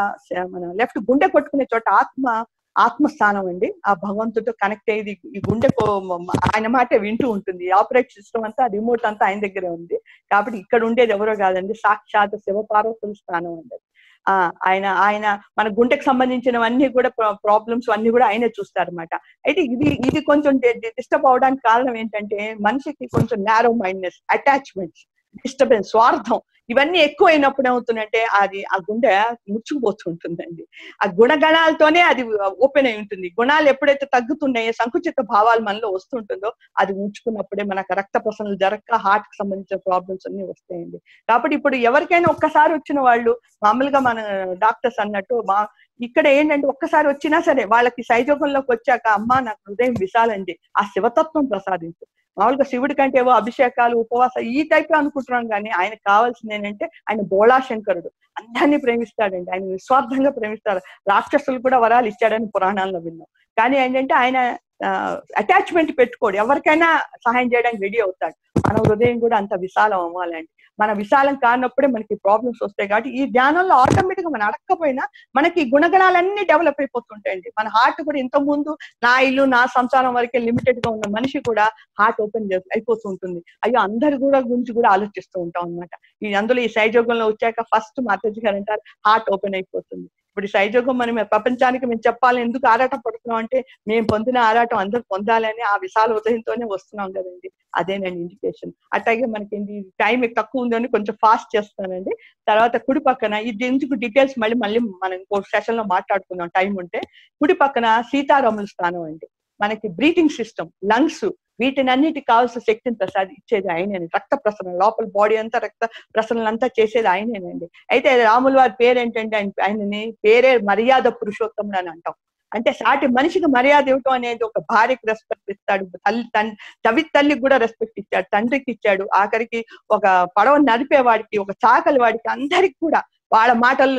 మన లెఫ్ట్ గుండె కొట్టుకునే చోట ఆత్మ ఆత్మస్థానం అండి ఆ భగవంతుడితో కనెక్ట్ అయ్యేది ఈ గుండె ఆయన మాట వింటూ ఉంటుంది ఆపరేట్ సిస్టమ్ అంతా రిమోట్ అంతా ఆయన దగ్గరే ఉంది కాబట్టి ఇక్కడ ఉండేది ఎవరో కాదండి సాక్షాత్ శివపార్వతుల స్థానం అండి ఆ ఆయన ఆయన మన గుండెకి సంబంధించినవన్నీ కూడా ప్రాబ్లమ్స్ అన్ని కూడా ఆయనే చూస్తారన్నమాట అయితే ఇది ఇది కొంచెం డిస్టర్బ్ అవడానికి కారణం ఏంటంటే మనిషికి కొంచెం నేరో మైండ్నెస్ అటాచ్మెంట్స్ డిస్టర్బెన్స్ స్వార్థం ఇవన్నీ ఎక్కువ అయినప్పుడు ఏమవుతుందంటే అది ఆ గుండె ముచ్చుకుపోతుంటుందండి ఆ గుణగణాలతోనే అది ఓపెన్ అయి ఉంటుంది గుణాలు ఎప్పుడైతే తగ్గుతున్నాయో సంకుచిత భావాలు మనలో వస్తుంటుందో అది ఉంచుకున్నప్పుడే మనకు రక్త ప్రసరణలు జరగక హార్ట్ కి సంబంధించిన ప్రాబ్లమ్స్ అన్ని వస్తాయండి కాబట్టి ఇప్పుడు ఎవరికైనా ఒక్కసారి వచ్చిన వాళ్ళు మామూలుగా మన డాక్టర్స్ అన్నట్టు మా ఇక్కడ ఏంటంటే ఒక్కసారి వచ్చినా సరే వాళ్ళకి సైజోగంలోకి వచ్చాక అమ్మ నాకు హృదయం విశాలండి ఆ శివతత్వం ప్రసాదించు మామూలుగా శివుడి కంటే ఏవో అభిషేకాలు ఉపవాస ఈ టైప్ అనుకుంటున్నాం కానీ ఆయనకు కావాల్సింది ఏంటంటే ఆయన బోళాశంకరుడు అందరినీ ప్రేమిస్తాడండి ఆయన నిస్వార్థంగా ప్రేమిస్తాడు రాక్షసులు కూడా వరాలు ఇచ్చాడని పురాణాల్లో విన్నాం కానీ ఏంటంటే ఆయన అటాచ్మెంట్ పెట్టుకోడు ఎవరికైనా సహాయం చేయడానికి రెడీ అవుతాడు మన హృదయం కూడా అంత విశాలం అవ్వాలండి మన విశాలం కానప్పుడే మనకి ప్రాబ్లమ్స్ వస్తాయి కాబట్టి ఈ ధ్యానంలో ఆటోమేటిక్ గా మనం అడగకపోయినా మనకి గుణగణాలన్నీ డెవలప్ అయిపోతుంటాయండి మన హార్ట్ కూడా ఇంత ముందు నా ఇల్లు నా సంసారం వరకే లిమిటెడ్ గా ఉన్న మనిషి కూడా హార్ట్ ఓపెన్ అయిపోతూ ఉంటుంది అయ్యో అందరి కూడా గురించి కూడా ఆలోచిస్తూ ఉంటాం అనమాట ఈ అందులో ఈ సైజోగంలో వచ్చాక ఫస్ట్ మాతాజీ గారు అంటారు హార్ట్ ఓపెన్ అయిపోతుంది ఇప్పుడు సైజోగం మనం ప్రపంచానికి మేము చెప్పాలి ఎందుకు ఆరాటం పడుతున్నాం అంటే మేము పొందిన ఆరాటం అందరూ పొందాలని ఆ విశాల ఉదయంతోనే వస్తున్నాం కదండి అదేనండి ఇండికేషన్ అట్లాగే మనకి టైం తక్కువ ఉందని కొంచెం ఫాస్ట్ చేస్తానండి తర్వాత కుడి పక్కన ఇది ఎందుకు డీటెయిల్స్ మళ్ళీ మళ్ళీ మనం ఇంకో సెషన్ లో మాట్లాడుకుందాం టైం ఉంటే కుడి పక్కన సీతారాముల స్థానం అండి మనకి బ్రీతింగ్ సిస్టమ్ లంగ్స్ వీటినన్నిటికి కావాల్సిన శక్తిని ప్రసాద్ ఇచ్చేది ఆయనేనండి రక్త ప్రసరణ లోపల బాడీ అంతా రక్త ప్రసరణ అంతా చేసేది ఆయనేనండి అయితే రాముల వారి పేరు ఏంటంటే ఆయన ఆయనని పేరే మర్యాద పురుషోత్తముడు అని అంటాం అంటే సాటి మనిషికి మర్యాద ఇవ్వటం అనేది ఒక భార్యకి రెస్పెక్ట్ ఇస్తాడు తల్లి తవి తల్లికి కూడా రెస్పెక్ట్ ఇచ్చాడు తండ్రికి ఇచ్చాడు ఆఖరికి ఒక పడవ నడిపేవాడికి ఒక చాకలి వాడికి అందరికి కూడా వాళ్ళ మాటలు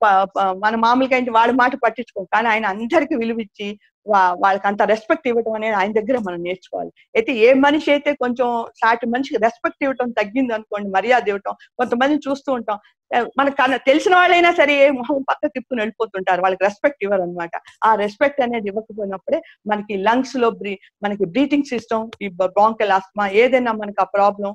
మన మామూలుగా ఏంటి వాళ్ళ మాట పట్టించుకోం కానీ ఆయన అందరికి విలువిచ్చి వాళ్ళకి అంత రెస్పెక్ట్ ఇవ్వటం అనేది ఆయన దగ్గర మనం నేర్చుకోవాలి అయితే ఏ మనిషి అయితే కొంచెం సాటి మనిషికి రెస్పెక్ట్ ఇవ్వటం తగ్గింది అనుకోండి మర్యాద ఇవ్వటం కొంతమంది చూస్తూ ఉంటాం మనకు తెలిసిన వాళ్ళైనా సరే మొహం పక్క తిప్పుకుని వెళ్ళిపోతుంటారు వాళ్ళకి రెస్పెక్ట్ ఇవ్వరు అనమాట ఆ రెస్పెక్ట్ అనేది ఇవ్వకపోయినప్పుడే మనకి లంగ్స్ లో బ్రీ మనకి బ్రీతింగ్ సిస్టమ్ ఈ బ్రాంకల్ ఆస్మా ఏదైనా మనకి ఆ ప్రాబ్లం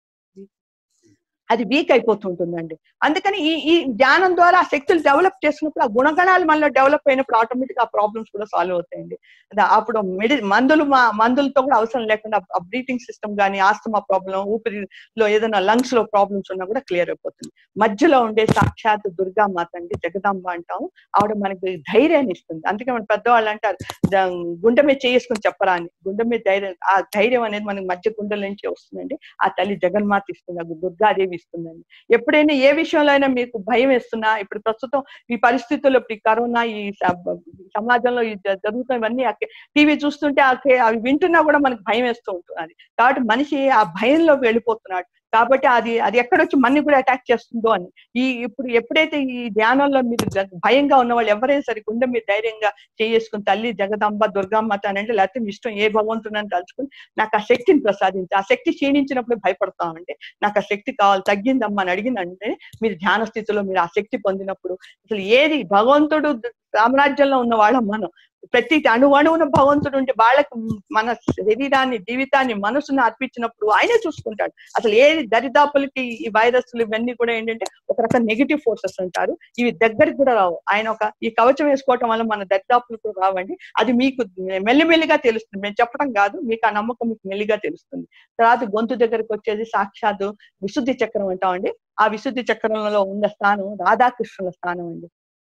అది వీక్ అయిపోతుంటుందండి అందుకని ఈ ఈ ధ్యానం ద్వారా ఆ శక్తులు డెవలప్ చేసినప్పుడు ఆ గుణగణాలు మనలో డెవలప్ అయినప్పుడు ఆటోమేటిక్ ఆ ప్రాబ్లమ్స్ కూడా సాల్వ్ అవుతాయండి అప్పుడు మెడి మందులు మందులతో కూడా అవసరం లేకుండా ఆ బ్రీతింగ్ సిస్టమ్ కానీ ఆస్తమా ప్రాబ్లం ఊపిరిలో ఏదైనా లంగ్స్ లో ప్రాబ్లమ్స్ ఉన్నా కూడా క్లియర్ అయిపోతుంది మధ్యలో ఉండే సాక్షాత్ దుర్గా మాత అండి జగదాంబ అంటాం ఆవిడ మనకి ధైర్యాన్ని ఇస్తుంది అందుకే మన పెద్దవాళ్ళు అంటారు గుండె మీద చేసుకుని చెప్పరా అని గుండె మీద ధైర్యం ఆ ధైర్యం అనేది మనకి మధ్య గుండెల నుంచి వస్తుందండి ఆ తల్లి జగన్మాత ఇస్తుంది దుర్గాదేవి ఇస్తుందండి ఎప్పుడైనా ఏ విషయంలో అయినా మీకు భయం వేస్తున్నా ఇప్పుడు ప్రస్తుతం ఈ పరిస్థితుల్లో ఇప్పుడు ఈ కరోనా ఈ సమాజంలో ఈ జరుగుతున్నవన్నీ టీవీ చూస్తుంటే అవి వింటున్నా కూడా మనకు భయం వేస్తూ ఉంటుంది కాబట్టి మనిషి ఆ భయంలోకి వెళ్ళిపోతున్నాడు కాబట్టి అది అది ఎక్కడొచ్చి మన్ని కూడా అటాక్ చేస్తుందో అని ఈ ఇప్పుడు ఎప్పుడైతే ఈ ధ్యానంలో మీరు జ- భయంగా ఉన్న వాళ్ళు ఎవరైనా సరే గుండె మీరు ధైర్యంగా చేసుకుని తల్లి జగదాంబ దుర్గామ్మ అంటే లేకపోతే మీ ఇష్టం ఏ భగవంతునని తలుచుకుని నాకు ఆ శక్తిని ప్రసాదించి ఆ శక్తి క్షీణించినప్పుడు భయపడతామండి నాకు ఆ శక్తి కావాలి తగ్గిందమ్మా అని అడిగిందంటే మీరు ధ్యాన స్థితిలో మీరు ఆ శక్తి పొందినప్పుడు అసలు ఏది భగవంతుడు సామ్రాజ్యంలో ఉన్న వాళ్ళం మనం ప్రతి అణువణువున భగవంతుడు ఉంటే వాళ్ళకి మన శరీరాన్ని జీవితాన్ని మనసుని అర్పించినప్పుడు ఆయనే చూసుకుంటాడు అసలు ఏది దరిదాపులకి ఈ వైరస్లు ఇవన్నీ కూడా ఏంటంటే ఒక రకం నెగిటివ్ ఫోర్సెస్ అంటారు ఇవి దగ్గరికి కూడా రావు ఆయన ఒక ఈ కవచం వేసుకోవటం వల్ల మన దరిదాపులు కూడా రావండి అది మీకు మెల్లిమెల్లిగా తెలుస్తుంది మేము చెప్పడం కాదు మీకు ఆ నమ్మకం మీకు మెల్లిగా తెలుస్తుంది తర్వాత గొంతు దగ్గరికి వచ్చేది సాక్షాత్తు విశుద్ధి చక్రం అంటామండి ఆ విశుద్ధి చక్రంలో ఉన్న స్థానం రాధాకృష్ణుల స్థానం అండి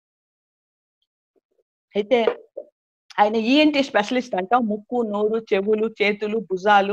అయితే ఆయన ఈఎన్టీ స్పెషలిస్ట్ అంటాం ముక్కు నోరు చెవులు చేతులు భుజాలు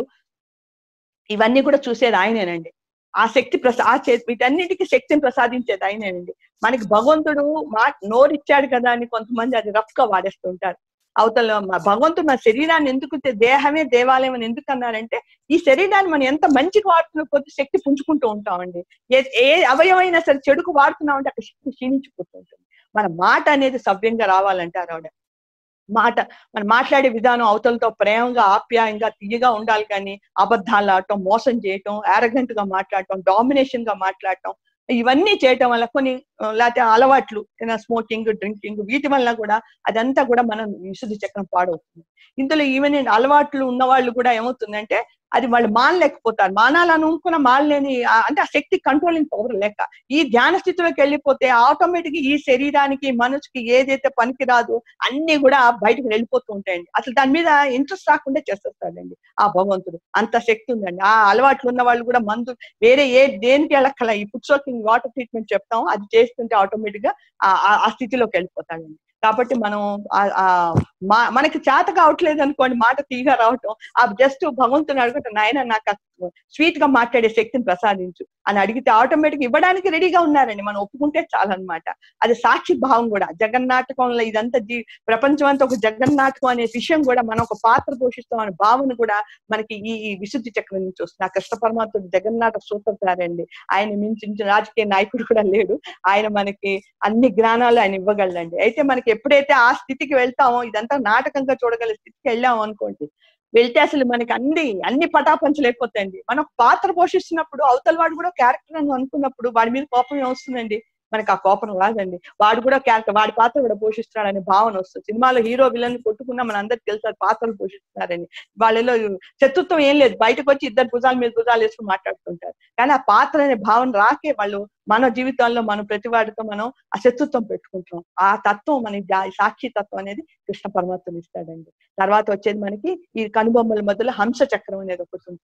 ఇవన్నీ కూడా చూసేది ఆయనేనండి ఆ శక్తి ప్రసా ఆ చే వీటన్నిటికీ శక్తిని ప్రసాదించేది ఆయనేనండి మనకి భగవంతుడు మా నోరు ఇచ్చాడు కదా అని కొంతమంది అది రఫ్ గా వాడేస్తుంటారు అవతల మ- భగవంతుడు మన శరీరాన్ని ఎందుకు తే- దేహమే దేవాలయం అని ఎందుకు అన్నారంటే ఈ శరీరాన్ని మనం ఎంత మంచిగా వాడుతున్న కొద్ది శక్తి పుంజుకుంటూ ఉంటామండి ఏ ఏ అవయవైనా సరే చెడుకు వాడుతున్నామంటే అక్కడ శక్తి క్షీణించిపోతూ ఉంటుంది మన మాట అనేది సవ్యంగా రావాలంటారు ఆవిడ మాట మనం మాట్లాడే విధానం అవతలతో ప్రేమగా ఆప్యాయంగా తీయగా ఉండాలి కానీ అబద్ధాలు ఆడటం మోసం చేయటం arrogant గా మాట్లాడటం డామినేషన్ గా మాట్లాడటం ఇవన్నీ చేయటం వల్ల కొన్ని ఆ, లేకపోతే అలవాట్లు స్మోకింగ్ డ్రింకింగ్ వీటి వల్ల కూడా అదంతా కూడా మనం విశుద్ధి చక్రం పాడవుతుంది ఇందులో ఈవెన్ అలవాట్లు ఉన్న వాళ్ళు కూడా ఏమవుతుందంటే అది వాళ్ళు మానలేకపోతారు మానాలని అనుకున్న మానలేని ఆ- అంటే ఆ శక్తి కంట్రోలింగ్ పవర్ లేక ఈ ధ్యాన స్థితిలోకి వెళ్ళిపోతే ఆటోమేటిక్ ఈ శరీరానికి మనసుకి ఏదైతే పనికిరాదు అన్ని కూడా బయటకు వెళ్ళిపోతూ ఉంటాయండి అసలు దాని మీద ఇంట్రెస్ట్ రాకుండా చేసేస్తాడండి ఆ భగవంతుడు అంత శక్తి ఉందండి ఆ అలవాట్లు ఉన్న వాళ్ళు కూడా మందు వేరే ఏ దేనికి వెళ్ళక్కల ఈ ఫుడ్ సోకింగ్ వాటర్ ట్రీట్మెంట్ చెప్తాం అది చేస్తుంటే ఆటోమేటిక్ గా ఆ- ఆ- ఆ స్థితిలోకి వెళ్ళిపోతాడండి కాబట్టి మనం ఆ- ఆ మా- మనకి చేత కావట్లేదు అనుకోండి మాట తీగా రావటం ఆ జస్ట్ భగవంతుని అడుగుతాం నాయన నాకు స్వీట్ గా మాట్లాడే శక్తిని ప్రసాదించు అని అడిగితే ఆటోమేటిక్ ఇవ్వడానికి రెడీగా ఉన్నారండి మనం ఒప్పుకుంటే చాలన్నమాట అది సాక్షి భావం కూడా జగన్నాటకంలో ఇదంతా జీ ప్రపంచం అంతా ఒక జగన్నాటకం అనే విషయం కూడా మనం ఒక పాత్ర పోషిస్తాం అనే భావన కూడా మనకి ఈ ఈ విశుద్ధి చక్రం నుంచి వస్తుంది ఆ కృష్ణ పరమాత్ముడు జగన్నాటక సూత్రధారండి ఆయన మించిన రాజకీయ నాయకుడు కూడా లేడు ఆయన మనకి అన్ని జ్ఞానాలు ఆయన ఇవ్వగలండి అయితే మనకి ఎప్పుడైతే ఆ స్థితికి వెళ్తామో ఇదంతా నాటకంగా చూడగల స్థితికి వెళ్ళాము అనుకోండి వెళ్తే అసలు మనకి అన్ని అన్ని పటాపంచలు అయిపోతాయండి మనం ఒక పాత్ర పోషిస్తున్నప్పుడు అవతల వాడు కూడా క్యారెక్టర్ అని అనుకున్నప్పుడు వాడి మీద కోపం ఏమొస్తుందండి మనకి ఆ కోపం రాదండి వాడు కూడా క్యారెక్టర్ వాడి పాత్ర కూడా పోషిస్తున్నాడనే భావన వస్తుంది సినిమాలో హీరో విలన్ కొట్టుకున్నా మన అందరికి తెలుసు అది పాత్రలు పోషిస్తున్నారని వాళ్ళలో శత్రుత్వం ఏం లేదు బయటకు వచ్చి ఇద్దరు భుజాల మీద భుజాలు వేసుకుని మాట్లాడుతుంటారు కానీ ఆ పాత్ర అనే భావన రాకే వాళ్ళు మన జీవితాల్లో మనం ప్రతి వాడితో మనం ఆ శత్రుత్వం పెట్టుకుంటాం ఆ తత్వం మన సాక్షి తత్వం అనేది కృష్ణ పరమాత్మ ఇస్తాడండి తర్వాత వచ్చేది మనకి ఈ కనుబొమ్మల మధ్యలో హంస చక్రం అనేది ఒకటి ఉంది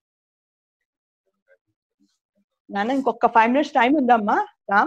నాన్న ఇంకొక ఫైవ్ మినిట్స్ టైం ఉందమ్మా రామ్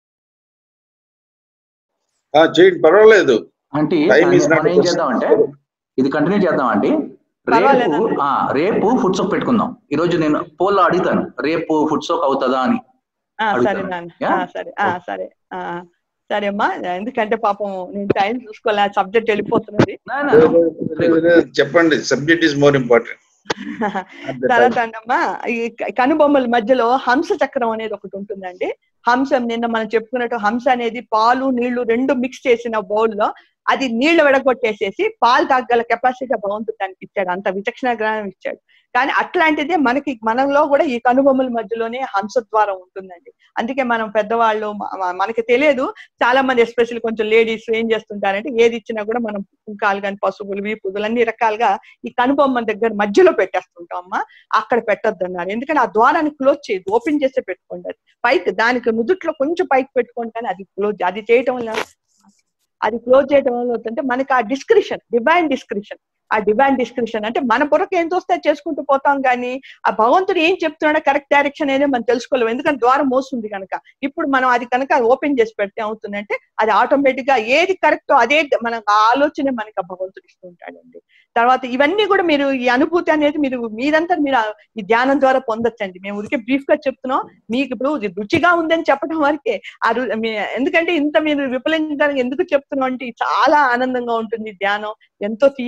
ఆ, చేయండి పర్వాలేదు అంటే Time is not మనం a ఏం question. చేద్దామంటే ఇది కంటిన్యూ చేద్దాం అండి రేపు పర్వాలేదండి. ఆ, రేపు ఫుడ్ సోక్ పెట్టుకుందాం ఈ రోజు నేను పోల్లో అడుగుతాను రేపు ఫుడ్ సోక్ అవుతుందా అని ఆ, అడుగుతాను. సరే నాన్న Yeah? ఆ, సరే ఆ, సరే ఆ, సరే అమ్మా ఎందుకంటే పాపం నేను టైం చూసుకోలే సబ్జెక్ట్ వెళ్ళిపోతున్నది నా, నా, నా. చెప్పండి సబ్జెక్ట్ ఈస్ మోర్ ఇంపార్టెంట్ తర్వాత అమ్మా ఈ క- కనుబొమ్మల మధ్యలో హంస చక్రం అనేది ఒకటి ఉంటుందండి హంస నిన్న మనం చెప్పుకున్నట్టు హంస అనేది పాలు నీళ్లు రెండు మిక్స్ చేసిన బౌల్ లో అది నీళ్లు విడగొట్టేసేసి పాలు తాగగల కెపాసిటీ భగవంతుడు దానికి ఇచ్చాడు అంత విచక్షణ జ్ఞానం ఇచ్చాడు కానీ అట్లాంటిదే మనకి మనలో కూడా ఈ కనుబొమ్మల మధ్యలోనే హంస ద్వారం ఉంటుందండి అందుకే మనం పెద్దవాళ్ళు మ- మ- మనకి తెలియదు చాలా మంది ఎస్పెషల్ కొంచెం లేడీస్ ఏం చేస్తుంటారంటే ఏది ఇచ్చినా కూడా మనం కుంకాలు కానీ పసుపులు వీపుదులు అన్ని రకాలుగా ఈ కనుబొమ్మ దగ్గర మధ్యలో పెట్టేస్తుంటాం అమ్మా అక్కడ పెట్టొద్దు అన్నారు ఎందుకంటే ఆ ద్వారాన్ని క్లోజ్ చేయదు ఓపెన్ చేస్తే పెట్టుకోండి అది పైకి దానికి నుదుట్లో కొంచెం పైకి పెట్టుకోండి కానీ అది క్లోజ్ అది చేయటం వల్ల అది క్లోజ్ చేయడం వల్ల అవుతుంటే మనకి ఆ డిస్క్రిప్షన్ డివైన్ డిస్క్రిప్షన్ ఆ డివైన్ డిస్క్రిప్షన్ అంటే మన బుర్రకు ఏం తోస్తే అది చేసుకుంటూ పోతాం కానీ ఆ భగవంతుడు ఏం చెప్తున్నాడో కరెక్ట్ డైరెక్షన్ అనేది మనం తెలుసుకోలేము ఎందుకంటే ద్వారం మోస్తుంది కనుక ఇప్పుడు మనం అది కనుక ఓపెన్ చేసి పెడితే అవుతుందంటే అది ఆటోమేటిక్ గా ఏది కరెక్టో అదే మనకు ఆ ఆలోచనే మనకి ఆ భగవంతుడు ఇస్తూ ఉంటాడండి తర్వాత ఇవన్నీ కూడా మీరు ఈ అనుభూతి అనేది మీరు మీరంతా మీరు ఆ- ఈ ధ్యానం ద్వారా పొందొచ్చండి మేము ఊరికే బ్రీఫ్ గా చెప్తున్నాం మీకు ఇప్పుడు ఇది రుచిగా ఉందని చెప్పడం వరకే ఆ రు- మీ- ఎందుకంటే ఇంత మీరు విఫలంగా ఎందుకు చెప్తున్నాం అంటే ఇది చాలా ఆనందంగా ఉంటుంది ఈ ధ్యానం ఎంతో తీయగా ఉంటుంది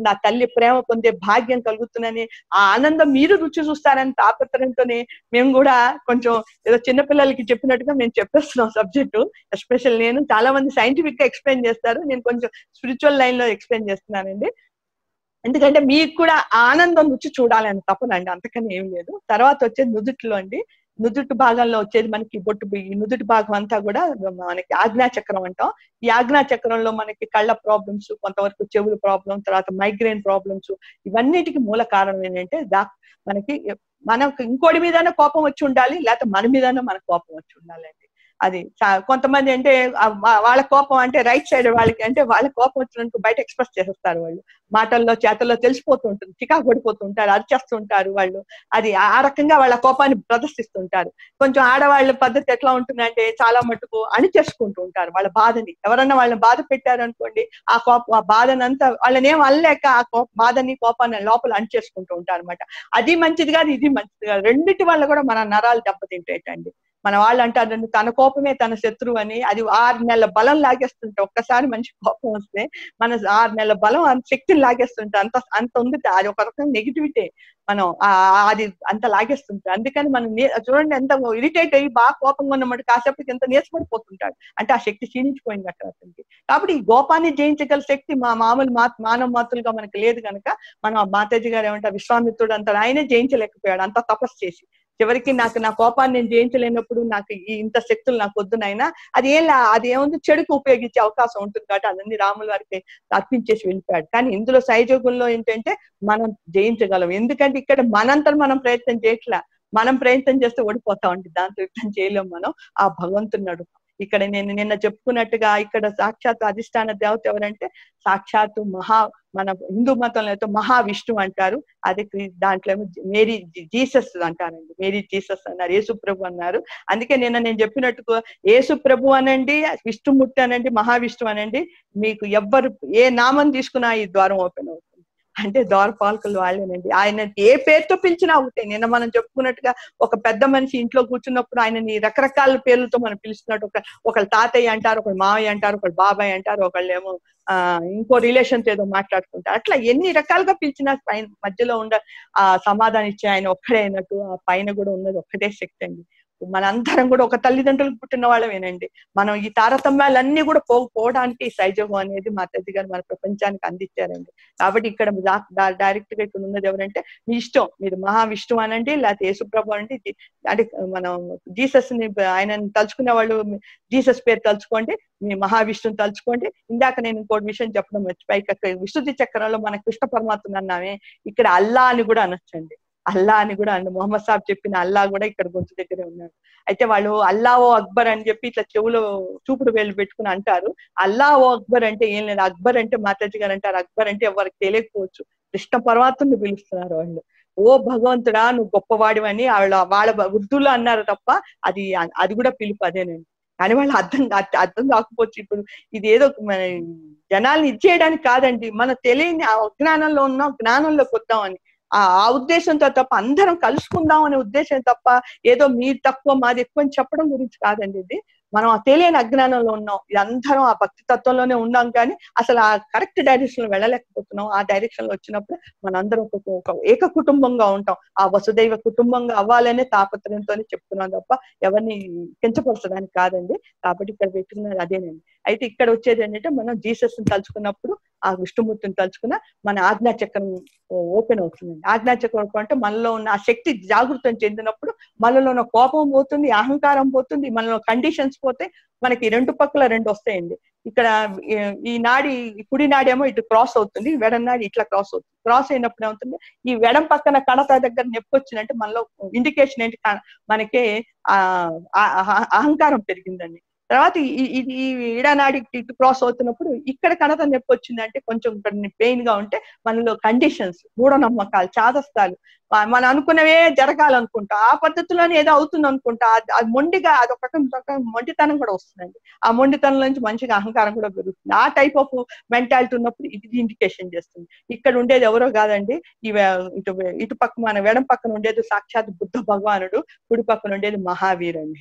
నా తల్లి ప్రేమ పొందే భాగ్యం కలుగుతుందని ఆ ఆనందం మీరు రుచి చూస్తారని తాపత్రయంతోనే మేము కూడా కొంచెం ఏదో చిన్నపిల్లలకి చెప్పినట్టుగా మేము చెప్పేస్తున్నాం సబ్జెక్టు ఎస్పెషల్ నేను చాలా మంది సైంటిఫిక్ గా ఎక్స్ప్లెయిన్ చేస్తారు నేను కొంచెం స్పిరిచువల్ లైన్ లో ఎక్స్ప్లెయిన్ చేస్తున్నానండి ఎందుకంటే మీకు కూడా ఆ ఆనందం రుచి చూడాలని తప్పనండి అంతకని ఏం లేదు తర్వాత వచ్చేది నుదుటిలో అండి నుదుటి భాగంలో వచ్చేది మనకి బొట్టు ఈ నుదుటి భాగం అంతా కూడా మనకి ఆజ్ఞా చక్రం అంటాం ఈ ఆజ్ఞా చక్రంలో మనకి కళ్ళ ప్రాబ్లమ్స్ కొంతవరకు చెవుల ప్రాబ్లం తర్వాత మైగ్రేన్ ప్రాబ్లమ్స్ ఇవన్నిటికి మూల కారణం ఏంటంటే దా మనకి మనకు ఇంకోటి మీదనే కోపం వచ్చి ఉండాలి లేకపోతే మన మీదనే మన కోపం వచ్చి ఉండాలండి అది చా- కొంతమంది అంటే ఆ వా- వాళ్ళ కోపం అంటే రైట్ సైడ్ వాళ్ళకి అంటే వాళ్ళ కోపం వచ్చినట్టు బయట ఎక్స్ప్రెస్ చేసేస్తారు వాళ్ళు మాటల్లో చేతల్లో తెలిసిపోతూ ఉంటుంది చికా కొడిపోతుంటారు అరిచేస్తుంటారు వాళ్ళు అది ఆ ఆ రకంగా వాళ్ళ కోపాన్ని ప్రదర్శిస్తుంటారు కొంచెం ఆడవాళ్ళ పద్ధతి ఎట్లా ఉంటుందంటే చాలా మటుకు అణిచేసుకుంటూ ఉంటారు వాళ్ళ బాధని ఎవరన్నా వాళ్ళని బాధ పెట్టారు అనుకోండి ఆ కోపం ఆ బాధనంతా వాళ్ళని ఏం అల్లలేక ఆ కోప బాధని కోపాన్ని లోపల అణిచేసుకుంటూ ఉంటారు అనమాట అది మంచిది కాదు ఇది మంచిది కాదు రెండిటి వల్ల కూడా మన నరాలు దెబ్బతింటాయండి మన వాళ్ళు అంటారు తన కోపమే తన శత్రువు అని అది ఆరు నెలల బలం లాగేస్తుంటే ఒక్కసారి మంచి కోపం వస్తే మన ఆరు నెలల బలం అంత శక్తిని లాగేస్తుంటే అంత అంత ఉంది అది ఒక రకం నెగిటివిటీ మనం ఆ ఆ- అది అంత లాగేస్తుంటారు అందుకని మనం నే- చూడండి ఎంత ఇరిటేట్ అయ్యి బాగా కోపంగా ఉన్నమాట కాసేపటికి ఎంత నీరసపడిపోతుంటాడు అంటే ఆ శక్తి క్షీణించిపోయింది అక్కడ అతనికి కాబట్టి ఈ కోపాన్ని జయించగల శక్తి మా మామూలు మా మానవ మాతులుగా మనకి లేదు కనుక మనం ఆ మాతాజీ గారు ఏమంటారు విశ్వామిత్రుడు అంటారు ఆయనే జయించలేకపోయాడు అంత తపస్సు చేసి చివరికి నాకు నా కోపాన్ని నేను జయించలేనప్పుడు నాకు ఈ ఇంత శక్తులు నాకు వద్దునైనా అది ఏం లా- అది ఏముంది చెడుకు ఉపయోగించే అవకాశం ఉంటుంది కాబట్టి అదన్నీ రాముల వారికి అర్పించేసి వెళ్ళిపోయాడు కానీ ఇందులో సైజోగుల్లో ఏంటంటే మనం జయించగలం ఎందుకంటే ఇక్కడ మనంతరం మనం ప్రయత్నం చేయట్లా మనం ప్రయత్నం చేస్తే ఓడిపోతా ఉంటుంది దాంతో యుద్ధం చేయలేం మనం ఆ భగవంతున్నాడు ఇక్కడ నేను నిన్న చెప్పుకున్నట్టుగా ఇక్కడ సాక్షాత్ అధిష్టాన దేవత ఎవరంటే సాక్షాత్తు మహా మన హిందూ మతంలో అయితే మహావిష్ణువు అంటారు అది క్రీ- దాంట్లో ఏమో మేరీ జీ- జీసస్ అంటారండి మేరీ జీసస్ అన్నారు యేసు ప్రభు అన్నారు అందుకే నిన్న నేను చెప్పినట్టుగా యేసు ప్రభు అనండి విష్ణుమూర్తి అనండి మహావిష్ణువు అనండి మీకు ఎవ్వరు ఏ నామం తీసుకున్నా ఈ ద్వారం ఓపెన్ అవుతుంది అంటే ద్వారపాలకులు వాళ్ళేనండి ఆయన ఏ పేరుతో పిలిచినా ఒకటే నిన్న మనం చెప్పుకున్నట్టుగా ఒక పెద్ద మనిషి ఇంట్లో కూర్చున్నప్పుడు ఆయనని రకరకాల పేర్లతో మనం పిలుస్తున్నట్టు ఒక ఒకళ్ళు తాతయ్య అంటారు ఒకళ్ళు మావయ్య అంటారు ఒకళ్ళు బాబాయ్ అంటారు ఒకళ్ళు ఏమో ఆ ఇంకో రిలేషన్స్ ఏదో మాట్లాడుకుంటారు అట్లా ఎన్ని రకాలుగా పిలిచినా పైన మధ్యలో ఉండ ఆ సమాధానం ఇచ్చే ఆయన ఒక్కడే అయినట్టు ఆ పైన కూడా ఉన్నది ఒక్కటే శక్తి అండి మనందరం కూడా ఒక తల్లిదండ్రులకు పుట్టిన వాళ్ళమేనండి మనం ఈ తారతమ్యాలన్నీ కూడా పో పోవడానికి ఈ సైజోగం అనేది మా తల్లి గారు మన ప్రపంచానికి అందించారండి కాబట్టి ఇక్కడ డైరెక్ట్ గా ఇక్కడ ఉన్నది ఎవరంటే మీ ఇష్టం మీరు మహావిష్ణువు అనండి లేకపోతే యేసుప్రభు అనండి జీ- అంటే మనం జీసస్ ని ఆయన తలుచుకునే వాళ్ళు జీసస్ పేరు తలుచుకోండి మీ మహావిష్ణుని తలుచుకోండి ఇందాక నేను ఇంకోటి విషయం చెప్పడం మర్చిపోయి ఇక్కడ విశుద్ధి చక్రంలో మన కృష్ణ పరమాత్మ అన్నామే ఇక్కడ అల్లా అని కూడా అనొచ్చండి అల్లా అని కూడా అండి మొహమ్మద్ సాబ్ చెప్పిన అల్లా కూడా ఇక్కడ గొంతు దగ్గరే ఉన్నాడు అయితే వాళ్ళు అల్లా ఓ అక్బర్ అని చెప్పి ఇట్లా చెవులో చూపుడు వేలు పెట్టుకుని అంటారు అల్లా ఓ అక్బర్ అంటే ఏం లేదు అక్బర్ అంటే మాతాజీ గారు అంటారు అక్బర్ అంటే ఎవరికి తెలియకపోవచ్చు కృష్ణ పరమాత్మని పిలుస్తున్నారు వాళ్ళు ఓ భగవంతుడా నువ్వు గొప్పవాడివని వాళ్ళ వాళ్ళ ఉర్దూలో అన్నారు తప్ప అది అది కూడా పిలుపు అదేనండి కానీ వాళ్ళు అర్థం కా- అర్థం కాకపోవచ్చు ఇప్పుడు ఇది ఏదో మన జనాల్ని ఇచ్చేయడానికి కాదండి మన తెలియని ఆ అజ్ఞానంలో ఉన్న జ్ఞానంలోకి వద్దామని ఆ ఆ ఉద్దేశంతో తప్ప అందరం కలుసుకుందాం అనే ఉద్దేశం తప్ప ఏదో మీరు తక్కువ మాది ఎక్కువ అని చెప్పడం గురించి కాదండి ఇది మనం ఆ తెలియని అజ్ఞానంలో ఉన్నాం ఇది అందరం ఆ భక్తి తత్వంలోనే ఉన్నాం కానీ అసలు ఆ కరెక్ట్ డైరెక్షన్ లో వెళ్ళలేకపోతున్నాం ఆ డైరెక్షన్ లో వచ్చినప్పుడు మనందరం ఒక ఒక ఏక కుటుంబంగా ఉంటాం ఆ వసుదైవ కుటుంబంగా అవ్వాలనే తాపత్రయంతోనే చెప్తున్నాం తప్ప ఎవరిని కించపరచడానికి కాదండి కాబట్టి ఇక్కడ పెట్టుకున్నది అదేనండి అయితే ఇక్కడ వచ్చేది ఏంటంటే మనం జీసస్ ని తలుచుకున్నప్పుడు ఆ విష్ణుమూర్తిని తలుచుకున్న మన ఆజ్ఞా చక్రం ఓపెన్ అవుతుందండి ఆజ్ఞా చక్రం అంటే మనలో ఉన్న ఆ శక్తి జాగృతం చెందినప్పుడు మనలో ఉన్న కోపం పోతుంది అహంకారం పోతుంది మనలో కండిషన్స్ పోతే మనకి రెండు పక్కల రెండు వస్తాయండి ఇక్కడ ఈ- ఈ నాడి ఈ కుడి నాడి ఏమో ఇటు క్రాస్ అవుతుంది వెడం నాడి ఇట్లా క్రాస్ అవుతుంది క్రాస్ అయినప్పుడు ఏమవుతుంది ఈ వెడం పక్కన కణత దగ్గర నొప్పి వచ్చిందంటే మనలో ఇండికేషన్ ఏంటి క- మనకి ఆ ఆ- ఆ- అహంకారం పెరిగిందండి తర్వాత ఈ- ఈ- ఈ ఇడనాడి ఇటు క్రాస్ అవుతున్నప్పుడు ఇక్కడ కణత నొప్పి వచ్చిందంటే కొంచెం పెయిన్ గా ఉంటే మనలో కండిషన్స్ మూఢనమ్మకాలు చాదస్తాలు ఆ- మనం అనుకున్నవే జరగాలనుకుంటా ఆ పద్ధతిలోనే ఏదో అవుతుంది అనుకుంటా అది- అది మొండిగా అది ఒక రకం ఒక రకం మొండితనం కూడా వస్తుందండి ఆ మొండితనం నుంచి మంచిగా అహంకారం కూడా పెరుగుతుంది ఆ టైప్ ఆఫ్ మెంటాలిటీ ఉన్నప్పుడు ఇది ఇండికేషన్ చేస్తుంది ఇక్కడ ఉండేది ఎవరో కాదండి ఈ వే- ఇటు వే- ఇటు పక్క మన వెడం పక్కన ఉండేది సాక్షాత్ బుద్ధ భగవానుడు కుడి పక్కన ఉండేది మహావీరండి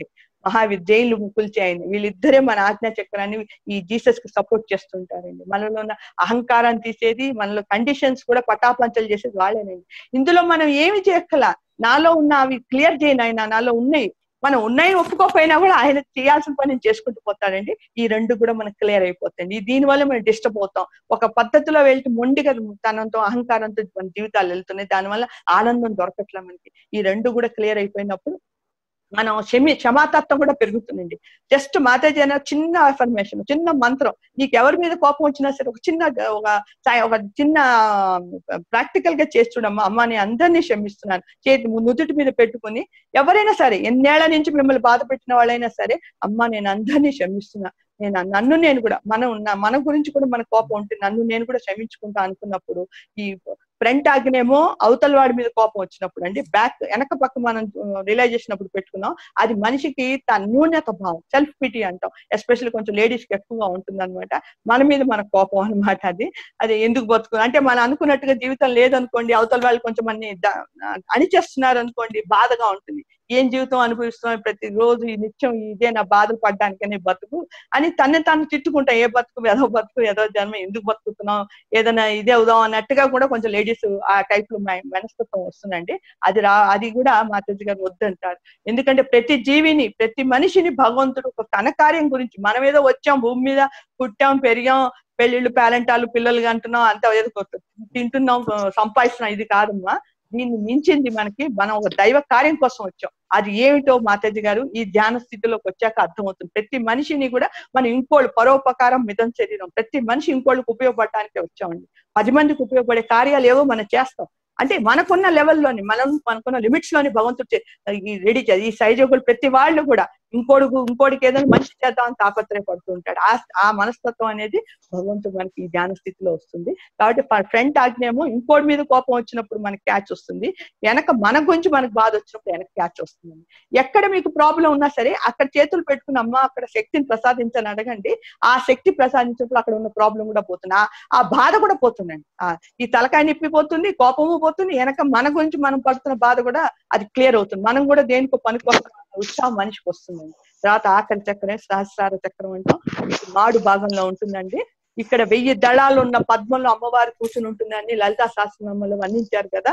మహావీర్ జైలు ముక్కుల్చి ఆయన వీళ్ళిద్దరే మన ఆజ్ఞా చక్రాన్ని ఈ జీసస్ కి సపోర్ట్ చేస్తుంటారండి మనలో ఉన్న అహంకారాన్ని తీసేది మనలో కండిషన్స్ కూడా పటాపంచలు చేసేది వాళ్ళేనండి ఇందులో మనం ఏమి చేయక్కల నాలో ఉన్న అవి క్లియర్ చేయను ఆయన నాలో ఉన్నాయి మనం ఉన్నాయి ఒప్పుకోకపోయినా కూడా ఆయన చేయాల్సిన పని నేను చేసుకుంటూ పోతాడండి ఈ రెండు కూడా మనకు క్లియర్ అయిపోతాయండి దీని వల్ల మనం డిస్టర్బ్ అవుతాం ఒక పద్ధతిలో వెళ్తే మొండిగా తనంతో అహంకారంతో మన జీవితాలు వెళ్తున్నాయి దానివల్ల ఆనందం దొరకట్లే మనకి ఈ రెండు కూడా క్లియర్ అయిపోయినప్పుడు మనం క్షమి క్షమాతత్వం కూడా పెరుగుతుందండి జస్ట్ మాతాజీ అన్న చిన్న అఫర్మేషన్ చిన్న మంత్రం నీకు ఎవరి మీద కోపం వచ్చినా సరే ఒక చిన్న ఒక ఒక చిన్న ప్రాక్టికల్ గా చేసి చూడమ్మా అమ్మ నేను అందరినీ క్షమిస్తున్నాను చేతి నుదుటి మీద పెట్టుకుని ఎవరైనా సరే ఎన్నేళ్ల నుంచి మిమ్మల్ని బాధ పెట్టిన వాళ్ళైనా సరే అమ్మ నేను అందరినీ క్షమిస్తున్నా నేను నన్ను నేను కూడా మనం మన గురించి కూడా మన కోపం ఉంటుంది నన్ను నేను కూడా క్షమించుకుంటా అనుకున్నప్పుడు ఈ ఫ్రంట్ ఆగ్నేమో అవతల వాడి మీద కోపం వచ్చినప్పుడు అండి బ్యాక్ వెనక పక్క మనం రియలైజ్ చేసినప్పుడు పెట్టుకున్నాం అది మనిషికి తన న్యూన్యత భావం సెల్ఫ్ పిటి అంటాం ఎస్పెషల్లీ కొంచెం లేడీస్ కి ఎక్కువగా ఉంటుంది అనమాట మన మీద మన కోపం అనమాట అది అది ఎందుకు బతుకు అంటే మనం అనుకున్నట్టుగా జీవితం లేదనుకోండి అవతల వాళ్ళు కొంచెం అన్ని అణిచేస్తున్నారు అనుకోండి బాధగా ఉంటుంది ఏం జీవితం అనుభవిస్తున్నాం ప్రతి రోజు ఈ నిత్యం ఇదే నా బాధలు పడ్డానికనే బతుకు అని తన్ని తాను తిట్టుకుంటాం ఏ బతుకు ఏదో బతుకు ఏదో జన్మ ఎందుకు బతుకుతున్నాం ఏదైనా ఇదే అవుదాం అన్నట్టుగా కూడా కొంచెం లేడీస్ ఆ టైప్ లో మనస్తత్వం వస్తుందండి అది రా అది కూడా మాతాజీ గారు వద్దంటారు ఎందుకంటే ప్రతి జీవిని ప్రతి మనిషిని భగవంతుడు ఒక ఘనకార్యం గురించి మనం ఏదో వచ్చాం భూమి మీద పుట్టాం పెరిగాం పెళ్లిళ్ళు పేరెంటాలు పిల్లలు అంటున్నాం అంతా ఏదో తింటున్నాం సంపాదిస్తున్నాం ఇది కాదమ్మా దీన్ని మించింది మనకి మనం ఒక దైవ కార్యం కోసం వచ్చాం అది ఏమిటో మాతాజీ గారు ఈ ధ్యాన స్థితిలోకి వచ్చాక అర్థమవుతుంది ప్రతి మనిషిని కూడా మనం ఇంకోళ్ళు పరోపకారం మితం శరీరం ప్రతి మనిషి ఇంకోళ్ళకి ఉపయోగపడటానికి వచ్చామండి పది మందికి ఉపయోగపడే కార్యాలు ఏవో మనం చేస్తాం అంటే మనకున్న లెవెల్లోని మనం మనకున్న లిమిట్స్ లోని భగవంతుడు రెడీ ఈ సైజోగులు ప్రతి వాళ్ళు కూడా ఇంకోడు ఇంకోటికి ఏదైనా మంచి చేద్దామని తాపత్రయపడుతూ ఉంటాడు ఆ ఆ మనస్తత్వం అనేది భగవంతుడు మనకి ఈ ధ్యాన స్థితిలో వస్తుంది కాబట్టి ఫ్రంట్ ఆజ్ఞేమో ఇంకోటి మీద కోపం వచ్చినప్పుడు మనకి క్యాచ్ వస్తుంది వెనక మన గురించి మనకు బాధ వచ్చినప్పుడు వెనక క్యాచ్ వస్తుంది ఎక్కడ మీకు ప్రాబ్లం ఉన్నా సరే అక్కడ చేతులు పెట్టుకుని అమ్మ అక్కడ శక్తిని ప్రసాదించని అడగండి ఆ శక్తి ప్రసాదించినప్పుడు అక్కడ ఉన్న ప్రాబ్లం కూడా పోతుంది ఆ బాధ కూడా పోతుందండి ఈ తలకాయ నొప్పి పోతుంది కోపము పోతుంది వెనక మన గురించి మనం పడుతున్న బాధ కూడా అది క్లియర్ అవుతుంది మనం కూడా దేనికో పనికి ఉత్సాహం మనిషికి వస్తుందండి తర్వాత ఆకలి చక్రం సహస్రార చక్రం అంటాం మాడు భాగంలో ఉంటుందండి ఇక్కడ వెయ్యి దళాలు ఉన్న పద్మంలో అమ్మవారు కూర్చుని ఉంటుందని లలితా శాస్త్రంలో వర్ణించారు కదా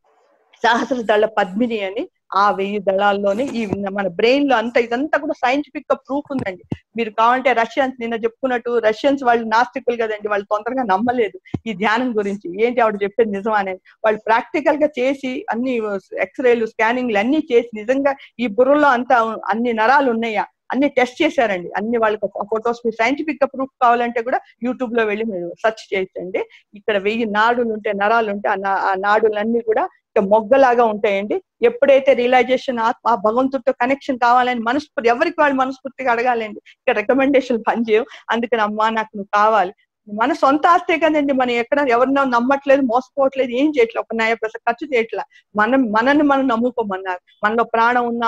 సహస్ర దళ పద్మిని అని ఆ వెయ్యి దళాల్లోనే ఈ మన బ్రెయిన్ లో అంతా ఇదంతా కూడా సైంటిఫిక్ గా ప్రూఫ్ ఉందండి మీరు కావాలంటే రష్యన్స్ నిన్న చెప్పుకున్నట్టు రష్యన్స్ వాళ్ళు నాస్తికులు కదండి వాళ్ళు తొందరగా నమ్మలేదు ఈ ధ్యానం గురించి ఏంటి ఆవిడ చెప్పేది నిజం అనేది వాళ్ళు ప్రాక్టికల్ గా చేసి అన్ని ఎక్స్రేలు స్కానింగ్లు అన్ని చేసి నిజంగా ఈ బుర్రలో అంతా అన్ని నరాలు ఉన్నాయా అన్ని టెస్ట్ చేశారండి అన్ని వాళ్ళకి ఫొటోస్ మీరు సైంటిఫిక్ గా ప్రూఫ్ కావాలంటే కూడా యూట్యూబ్ లో వెళ్ళి మీరు సెర్చ్ చేయొచ్చండి ఇక్కడ వెయ్యి నాడులు ఉంటే నరాలు ఉంటే ఆ నాడులన్నీ కూడా మొగ్గలాగా ఉంటాయండి ఎప్పుడైతే రియలైజేషన్ ఆ భగవంతుడితో కనెక్షన్ కావాలని మనస్ఫూర్తి ఎవరికి వాళ్ళు మనస్ఫూర్తిగా అడగాలండి ఇక్కడ రికమెండేషన్ పనిచేయం అందుకని అమ్మా నాకు నువ్వు కావాలి మన సొంత ఆస్తే కదండి మనం ఎక్కడ ఎవరినో నమ్మట్లేదు మోసపోవట్లేదు ఏం చేయట్లేదు ఒక న్యాయ ప్రస ఖర్చు చేయట్లా మనం మనల్ని మనం నమ్ముకోమన్నారు మనలో ప్రాణం ఉన్న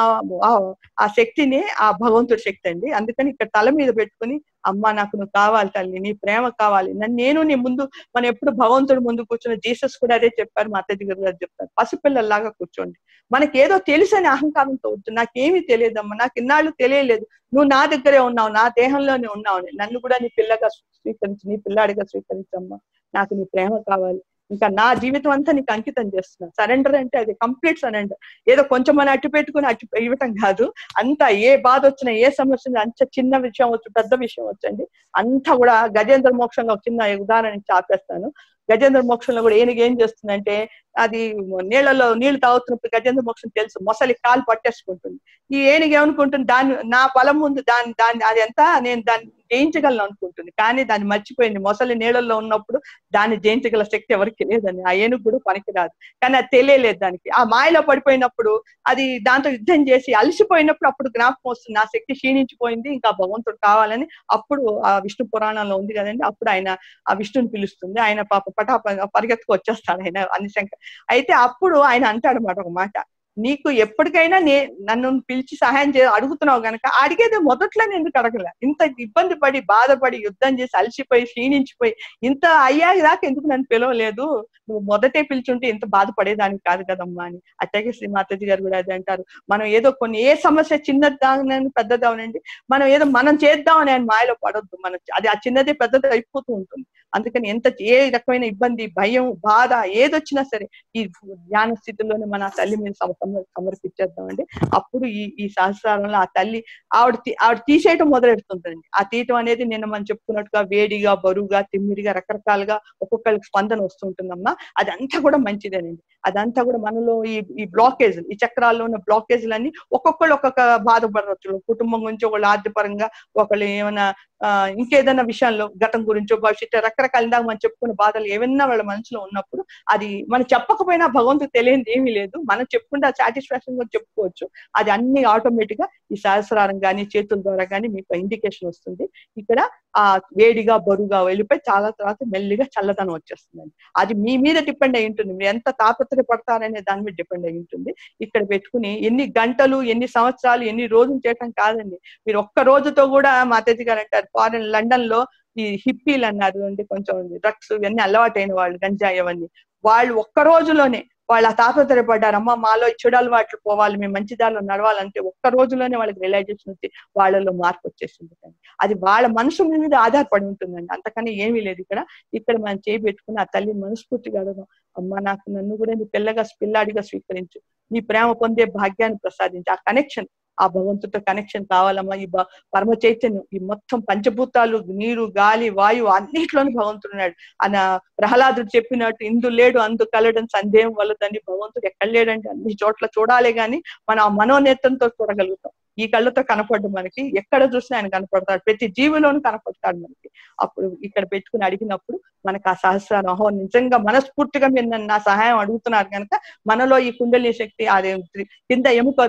ఆ శక్తిని ఆ భగవంతుడి శక్తి అండి అందుకని ఇక్కడ తల మీద పెట్టుకుని అమ్మ నాకు నువ్వు కావాలి తల్లి నీ ప్రేమ కావాలి నన్ను నేను నీ ముందు మనం ఎప్పుడు భగవంతుడి ముందు కూర్చున్న జీసస్ కూడా అదే చెప్పారు మా అత్తయ్య గారు చెప్తారు పసిపిల్లల్లాగా కూర్చోండి మనకి ఏదో తెలుసని అహంకారంతో వద్దు నాకేమీ తెలియదమ్మా నాకు ఇన్నాళ్ళు తెలియలేదు నువ్వు నా దగ్గరే ఉన్నావు నా దేహంలోనే ఉన్నావు నన్ను కూడా నీ పిల్లగా స్వీకరించి నీ పిల్లాడిగా స్వీకరించమ్మా నాకు నీ ప్రేమ కావాలి ఇంకా నా జీవితం అంతా నీకు అంకితం చేస్తున్నా సరెండర్ అంటే అది కంప్లీట్ సరెండర్ ఏదో కొంచెం అని అట్టు పెట్టుకుని అట్టు ఇవ్వటం కాదు అంతా ఏ బాధ వచ్చినా ఏ సమస్య వచ్చినా అంత చిన్న విషయం వచ్చు పెద్ద విషయం వచ్చండి అంతా కూడా గజేంద్ర మోక్షంగా ఒక చిన్న ఉదాహరణ ఆపేస్తాను గజేంద్ర మోక్షంలో కూడా ఏనుగు ఏం చేస్తుందంటే అది నీళ్ళలో నీళ్లు తాగుతున్నప్పుడు గజేంద్ర మోక్షం తెలుసు మొసలి కాలు పట్టేసుకుంటుంది ఈ ఏనుగు ఏమనుకుంటుంది దాని నా బలం ముందు దాని దాని అది ఎంత నేను దాన్ని జయించగలను అనుకుంటుంది కానీ దాన్ని మర్చిపోయింది మొసలి నీళ్ళల్లో ఉన్నప్పుడు దాన్ని జయించగల శక్తి ఎవరికి లేదని ఆ ఏనుగు కూడా పనికిరాదు కానీ అది తెలియలేదు దానికి ఆ మాయలో పడిపోయినప్పుడు అది దాంతో యుద్ధం చేసి అలసిపోయినప్పుడు అప్పుడు జ్ఞాపకం వస్తుంది నా శక్తి క్షీణించిపోయింది ఇంకా భగవంతుడు కావాలని అప్పుడు ఆ విష్ణు పురాణంలో ఉంది కదండి అప్పుడు ఆయన ఆ విష్ణుని పిలుస్తుంది ఆయన పాప పటా పరిగెత్తుకు వచ్చేస్తాడు ఆయన అన్ని శంకర్ అయితే అప్పుడు ఆయన అంటాడు అన్నమాట ఒక మాట నీకు ఎప్పటికైనా నే నన్ను పిలిచి సహాయం చే అడుగుతున్నావు గనక అడిగేది మొదట్లో నేను ఎందుకు అడగలే ఇంత ఇబ్బంది పడి బాధపడి యుద్ధం చేసి అలసిపోయి క్షీణించిపోయి ఇంత అయ్యాక దాకా ఎందుకు నన్ను పిలవలేదు నువ్వు మొదటే పిలిచుంటే ఇంత బాధపడేదానికి కాదు కదమ్మా అని అట్లాగే శ్రీ మాతాజీ గారు కూడా అదే అంటారు మనం ఏదో కొన్ని ఏ సమస్య చిన్నది దాని పెద్దది అవనండి మనం ఏదో మనం చేద్దామని ఆయన మాయలో పడొద్దు మనం అది ఆ చిన్నది పెద్దది అయిపోతూ ఉంటుంది అందుకని ఎంత ఏ రకమైన ఇబ్బంది భయం బాధ ఏదొచ్చినా సరే ఈ ధ్యాన స్థితిలోనే మన తల్లి మీద సమ- సమ- సమర్పించేద్దామండి అప్పుడు ఈ ఈ సహస్రారంలో ఆ తల్లి ఆవిడ తీ- ఆవిడ తీసేయటం మొదలెడుతుందండి ఆ తీయటం అనేది నిన్న మనం చెప్పుకున్నట్టుగా వేడిగా బరువుగా తిమ్మిడిగా రకరకాలుగా ఒక్కొక్కరికి స్పందన వస్తుంటుందమ్మా అదంతా కూడా మంచిదేనండి అదంతా కూడా మనలో ఈ ఈ బ్లాకేజ్ ఈ చక్రాల్లో ఉన్న బ్లాకేజ్లన్నీ ఒక్కొక్కళ్ళు ఒక్కొక్క బాధపడవచ్చు కుటుంబం గురించి ఒకళ్ళు ఆర్థికపరంగా ఒకళ్ళు ఏమైనా ఆ, ఇంకేదైనా విషయాల్లో గతం గురించో భవిష్యత్తు రకరకాల ఇందాక మనం చెప్పుకున్న బాధలు ఏమైనా వాళ్ళ మనసులో ఉన్నప్పుడు అది మనం చెప్పకపోయినా భగవంతుడు తెలియనిది ఏమీ లేదు మనం చెప్పుకుంటే సాటిస్ఫాక్షన్ కూడా చెప్పుకోవచ్చు అది అన్ని ఆటోమేటిక్ గా ఈ సహస్రారం కానీ చేతుల ద్వారా కానీ మీకు ఇండికేషన్ వస్తుంది ఇక్కడ ఆ వేడిగా బరువుగా వెళ్ళిపోయి చాలా తర్వాత మెల్లిగా చల్లదనం వచ్చేస్తుందండి అది మీ మీద డిపెండ్ అయి ఉంటుంది మీరు ఎంత తాపత్రయపడతారనే దాని మీద డిపెండ్ అయి ఉంటుంది ఇక్కడ పెట్టుకుని ఎన్ని గంటలు ఎన్ని సంవత్సరాలు ఎన్ని రోజులు చేయటం కాదండి మీరు ఒక్క రోజుతో కూడా మాతాజీ గారు అంటారు ఫారెన్ లండన్ లో ఈ హిప్పీలు అన్నారు అంటే కొంచెం డ్రగ్స్ ఇవన్నీ అలవాటైన వాళ్ళు గంజాయి అవన్నీ వాళ్ళు ఒక్క రోజులోనే వాళ్ళు ఆ తాపత్రయపడ్డారు అమ్మ మాలో ఈ చెడు అలవాట్లు పోవాలి మేము మంచి దారిలో నడవాలంటే ఒక్క రోజులోనే వాళ్ళకి రియలైజేషన్ వచ్చి వాళ్ళలో మార్పు వచ్చేస్తుంది అది వాళ్ళ మనసు మీద ఆధారపడి ఉంటుందండి అంతకని ఏమీ లేదు ఇక్కడ ఇక్కడ మనం చేయి పెట్టుకుని ఆ తల్లి మనస్ఫూర్తిగా అడగం అమ్మ నాకు నన్ను కూడా నీ పిల్లగా పిల్లాడిగా స్వీకరించు నీ ప్రేమ పొందే భాగ్యాన్ని ప్రసాదించు ఆ కనెక్షన్ ఆ భగవంతుడితో కనెక్షన్ కావాలమ్మా ఈ బ- పరమ చైతన్యం ఈ మొత్తం పంచభూతాలు నీరు గాలి వాయువు అన్నిట్లోనూ భగవంతుడు ఉన్నాడు అన ప్రహ్లాదుడు చెప్పినట్టు ఇందు లేడు అందు కలడం సందేహం వల్లదండి భగవంతుడు ఎక్కడ లేడంటే అన్ని చోట్ల చూడాలి గాని మనం ఆ మనోనేత్రంతో చూడగలుగుతాం ఈ కళ్ళతో కనపడ్డు మనకి ఎక్కడ చూసినా ఆయన కనపడతాడు ప్రతి జీవిలోనూ కనపడతాడు మనకి అప్పుడు ఇక్కడ పెట్టుకుని అడిగినప్పుడు మనకు ఆ సహస్రారం అహో నిజంగా మనస్ఫూర్తిగా మీరు నన్ను నా సహాయం అడుగుతున్నారు కనుక మనలో ఈ కుండలి శక్తి అదే కింద ఎముక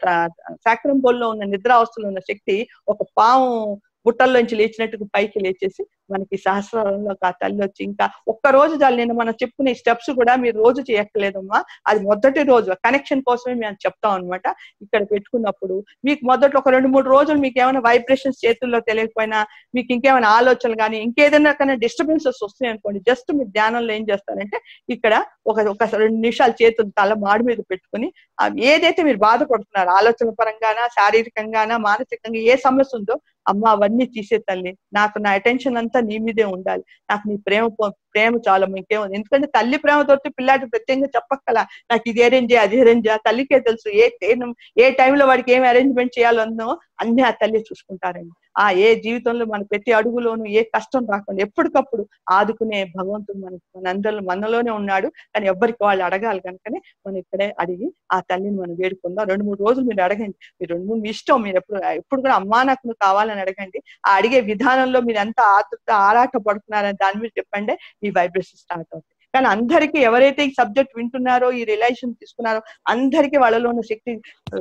సాక్రం బోల్లో ఉన్న నిద్రావస్థలో ఉన్న శక్తి ఒక పాము బుట్టల్లోంచి లేచినట్టుగా పైకి లేచేసి మనకి సహస్రంలో ఆ తల్లి వచ్చి ఇంకా ఒక్క రోజు చాలు నేను మనం చెప్పుకునే స్టెప్స్ కూడా మీరు రోజు చేయక్కర్లేదమ్మా అది మొదటి రోజు కనెక్షన్ కోసమే మేము చెప్తాం అనమాట ఇక్కడ పెట్టుకున్నప్పుడు మీకు మొదట్లో ఒక రెండు మూడు రోజులు మీకు ఏమైనా వైబ్రేషన్స్ చేతుల్లో తెలియకపోయినా మీకు ఇంకేమైనా ఆలోచనలు కానీ ఇంకేదైనా కానీ డిస్టర్బెన్సెస్ వస్తాయి అనుకోండి జస్ట్ మీరు ధ్యానంలో ఏం చేస్తారంటే ఇక్కడ ఒక ఒక రెండు నిమిషాలు చేతులు తల మాడి మీద పెట్టుకుని ఆ ఏదైతే మీరు బాధపడుతున్నారో ఆలోచన పరంగానా శారీరకంగానా మానసికంగా ఏ సమస్య ఉందో అమ్మ అవన్నీ తీసే తల్లి నాకు నా అటెన్షన్ అంతా నీ మీదే ఉండాలి నాకు నీ ప్రేమ పో- ప్రేమ చాలా ఇంకేం ఎందుకంటే తల్లి ప్రేమ తోటి పిల్లాడికి ప్రత్యేకంగా చెప్పక్కల నాకు ఇది అరేంజ్ చేయ అది అరేంజ్ చేయ తల్లికే తెలుసు ఏ ఏ- ఏ టైంలో వాడికి ఏం అరేంజ్మెంట్ చేయాలన్నో అన్ని ఆ తల్లి చూసుకుంటారండి ఆ ఏ జీవితంలో మన ప్రతి అడుగులోనూ ఏ కష్టం రాకుండా ఎప్పటికప్పుడు ఆదుకునే భగవంతుడు మన మనందరిలో మనలోనే ఉన్నాడు కానీ ఎవ్వరికి వాళ్ళు అడగాలి కనుకనే మనం ఇక్కడే అడిగి ఆ తల్లిని మనం వేడుకుందాం రెండు మూడు రోజులు మీరు అడగండి మీరు రెండు మూడు మీ ఇష్టం మీరు ఎప్పుడు ఎప్పుడు కూడా అమ్మా నాకు నువ్వు కావాలని అడగండి ఆ అడిగే విధానంలో మీరు ఎంత ఆతృత ఆరాట పడుతున్నారని దాని మీద చెప్పండి ఈ వైబ్రేషన్ స్టార్ట్ అవుతుంది కానీ అందరికీ ఎవరైతే ఈ సబ్జెక్ట్ వింటున్నారో ఈ రిలేషన్ తీసుకున్నారో అందరికీ వాళ్ళలో ఉన్న శక్తి ఆ,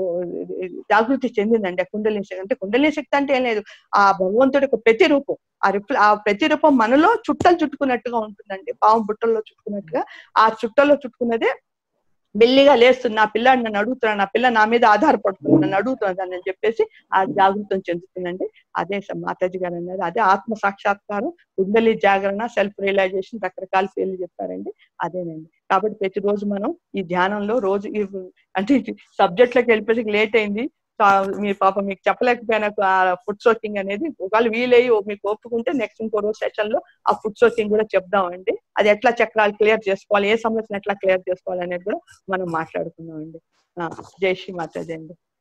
జాగృతి చెందిందండి ఆ కుండలిని శక్తి అంటే కుండలిని శక్తి అంటే ఏం లేదు ఆ భగవంతుడి యొక్క ప్రతిరూపం ఆ రిప్ల ఆ ప్రతిరూపం మనలో చుట్టలు చుట్టుకున్నట్టుగా ఉంటుందండి పాము బుట్టల్లో చుట్టుకున్నట్టుగా ఆ చుట్టల్లో చుట్టుకున్నదే మెల్లిగా లేస్తుంది నా పిల్లాడు నన్ను అడుగుతున్నాడు నా పిల్ల నా మీద ఆధారపడుతుంది నన్ను అడుగుతున్నది అని చెప్పేసి ఆ జాగృతం చెందుతుందండి అదే స- మాతాజీ గారు అన్నది అదే ఆత్మ సాక్షాత్కారం కుండలి జాగరణ సెల్ఫ్ రియలైజేషన్ రకరకాల పేర్లు చెప్పారండి అదేనండి కాబట్టి ప్రతిరోజు మనం ఈ ధ్యానంలో రోజు ఈ అంటే సబ్జెక్ట్ లోకి వెళ్ళిపోయి లేట్ అయింది కా- మీ పాప మీకు చెప్పలేకపోయినా ఆ ఫుడ్ సోకింగ్ అనేది ఒకవేళ వీలయ్యి ఓ- మీకు ఒప్పుకుంటే నెక్స్ట్ ఇంకో రోజు సెషన్ లో ఆ ఫుడ్ సోకింగ్ కూడా చెప్దామండి అది ఎట్లా చక్రాలు క్లియర్ చేసుకోవాలి ఏ సమస్యను ఎట్లా క్లియర్ చేసుకోవాలి అనేది కూడా మనం మాట్లాడుకుందాం అండి జై శ్రీ మాతాజీ అండి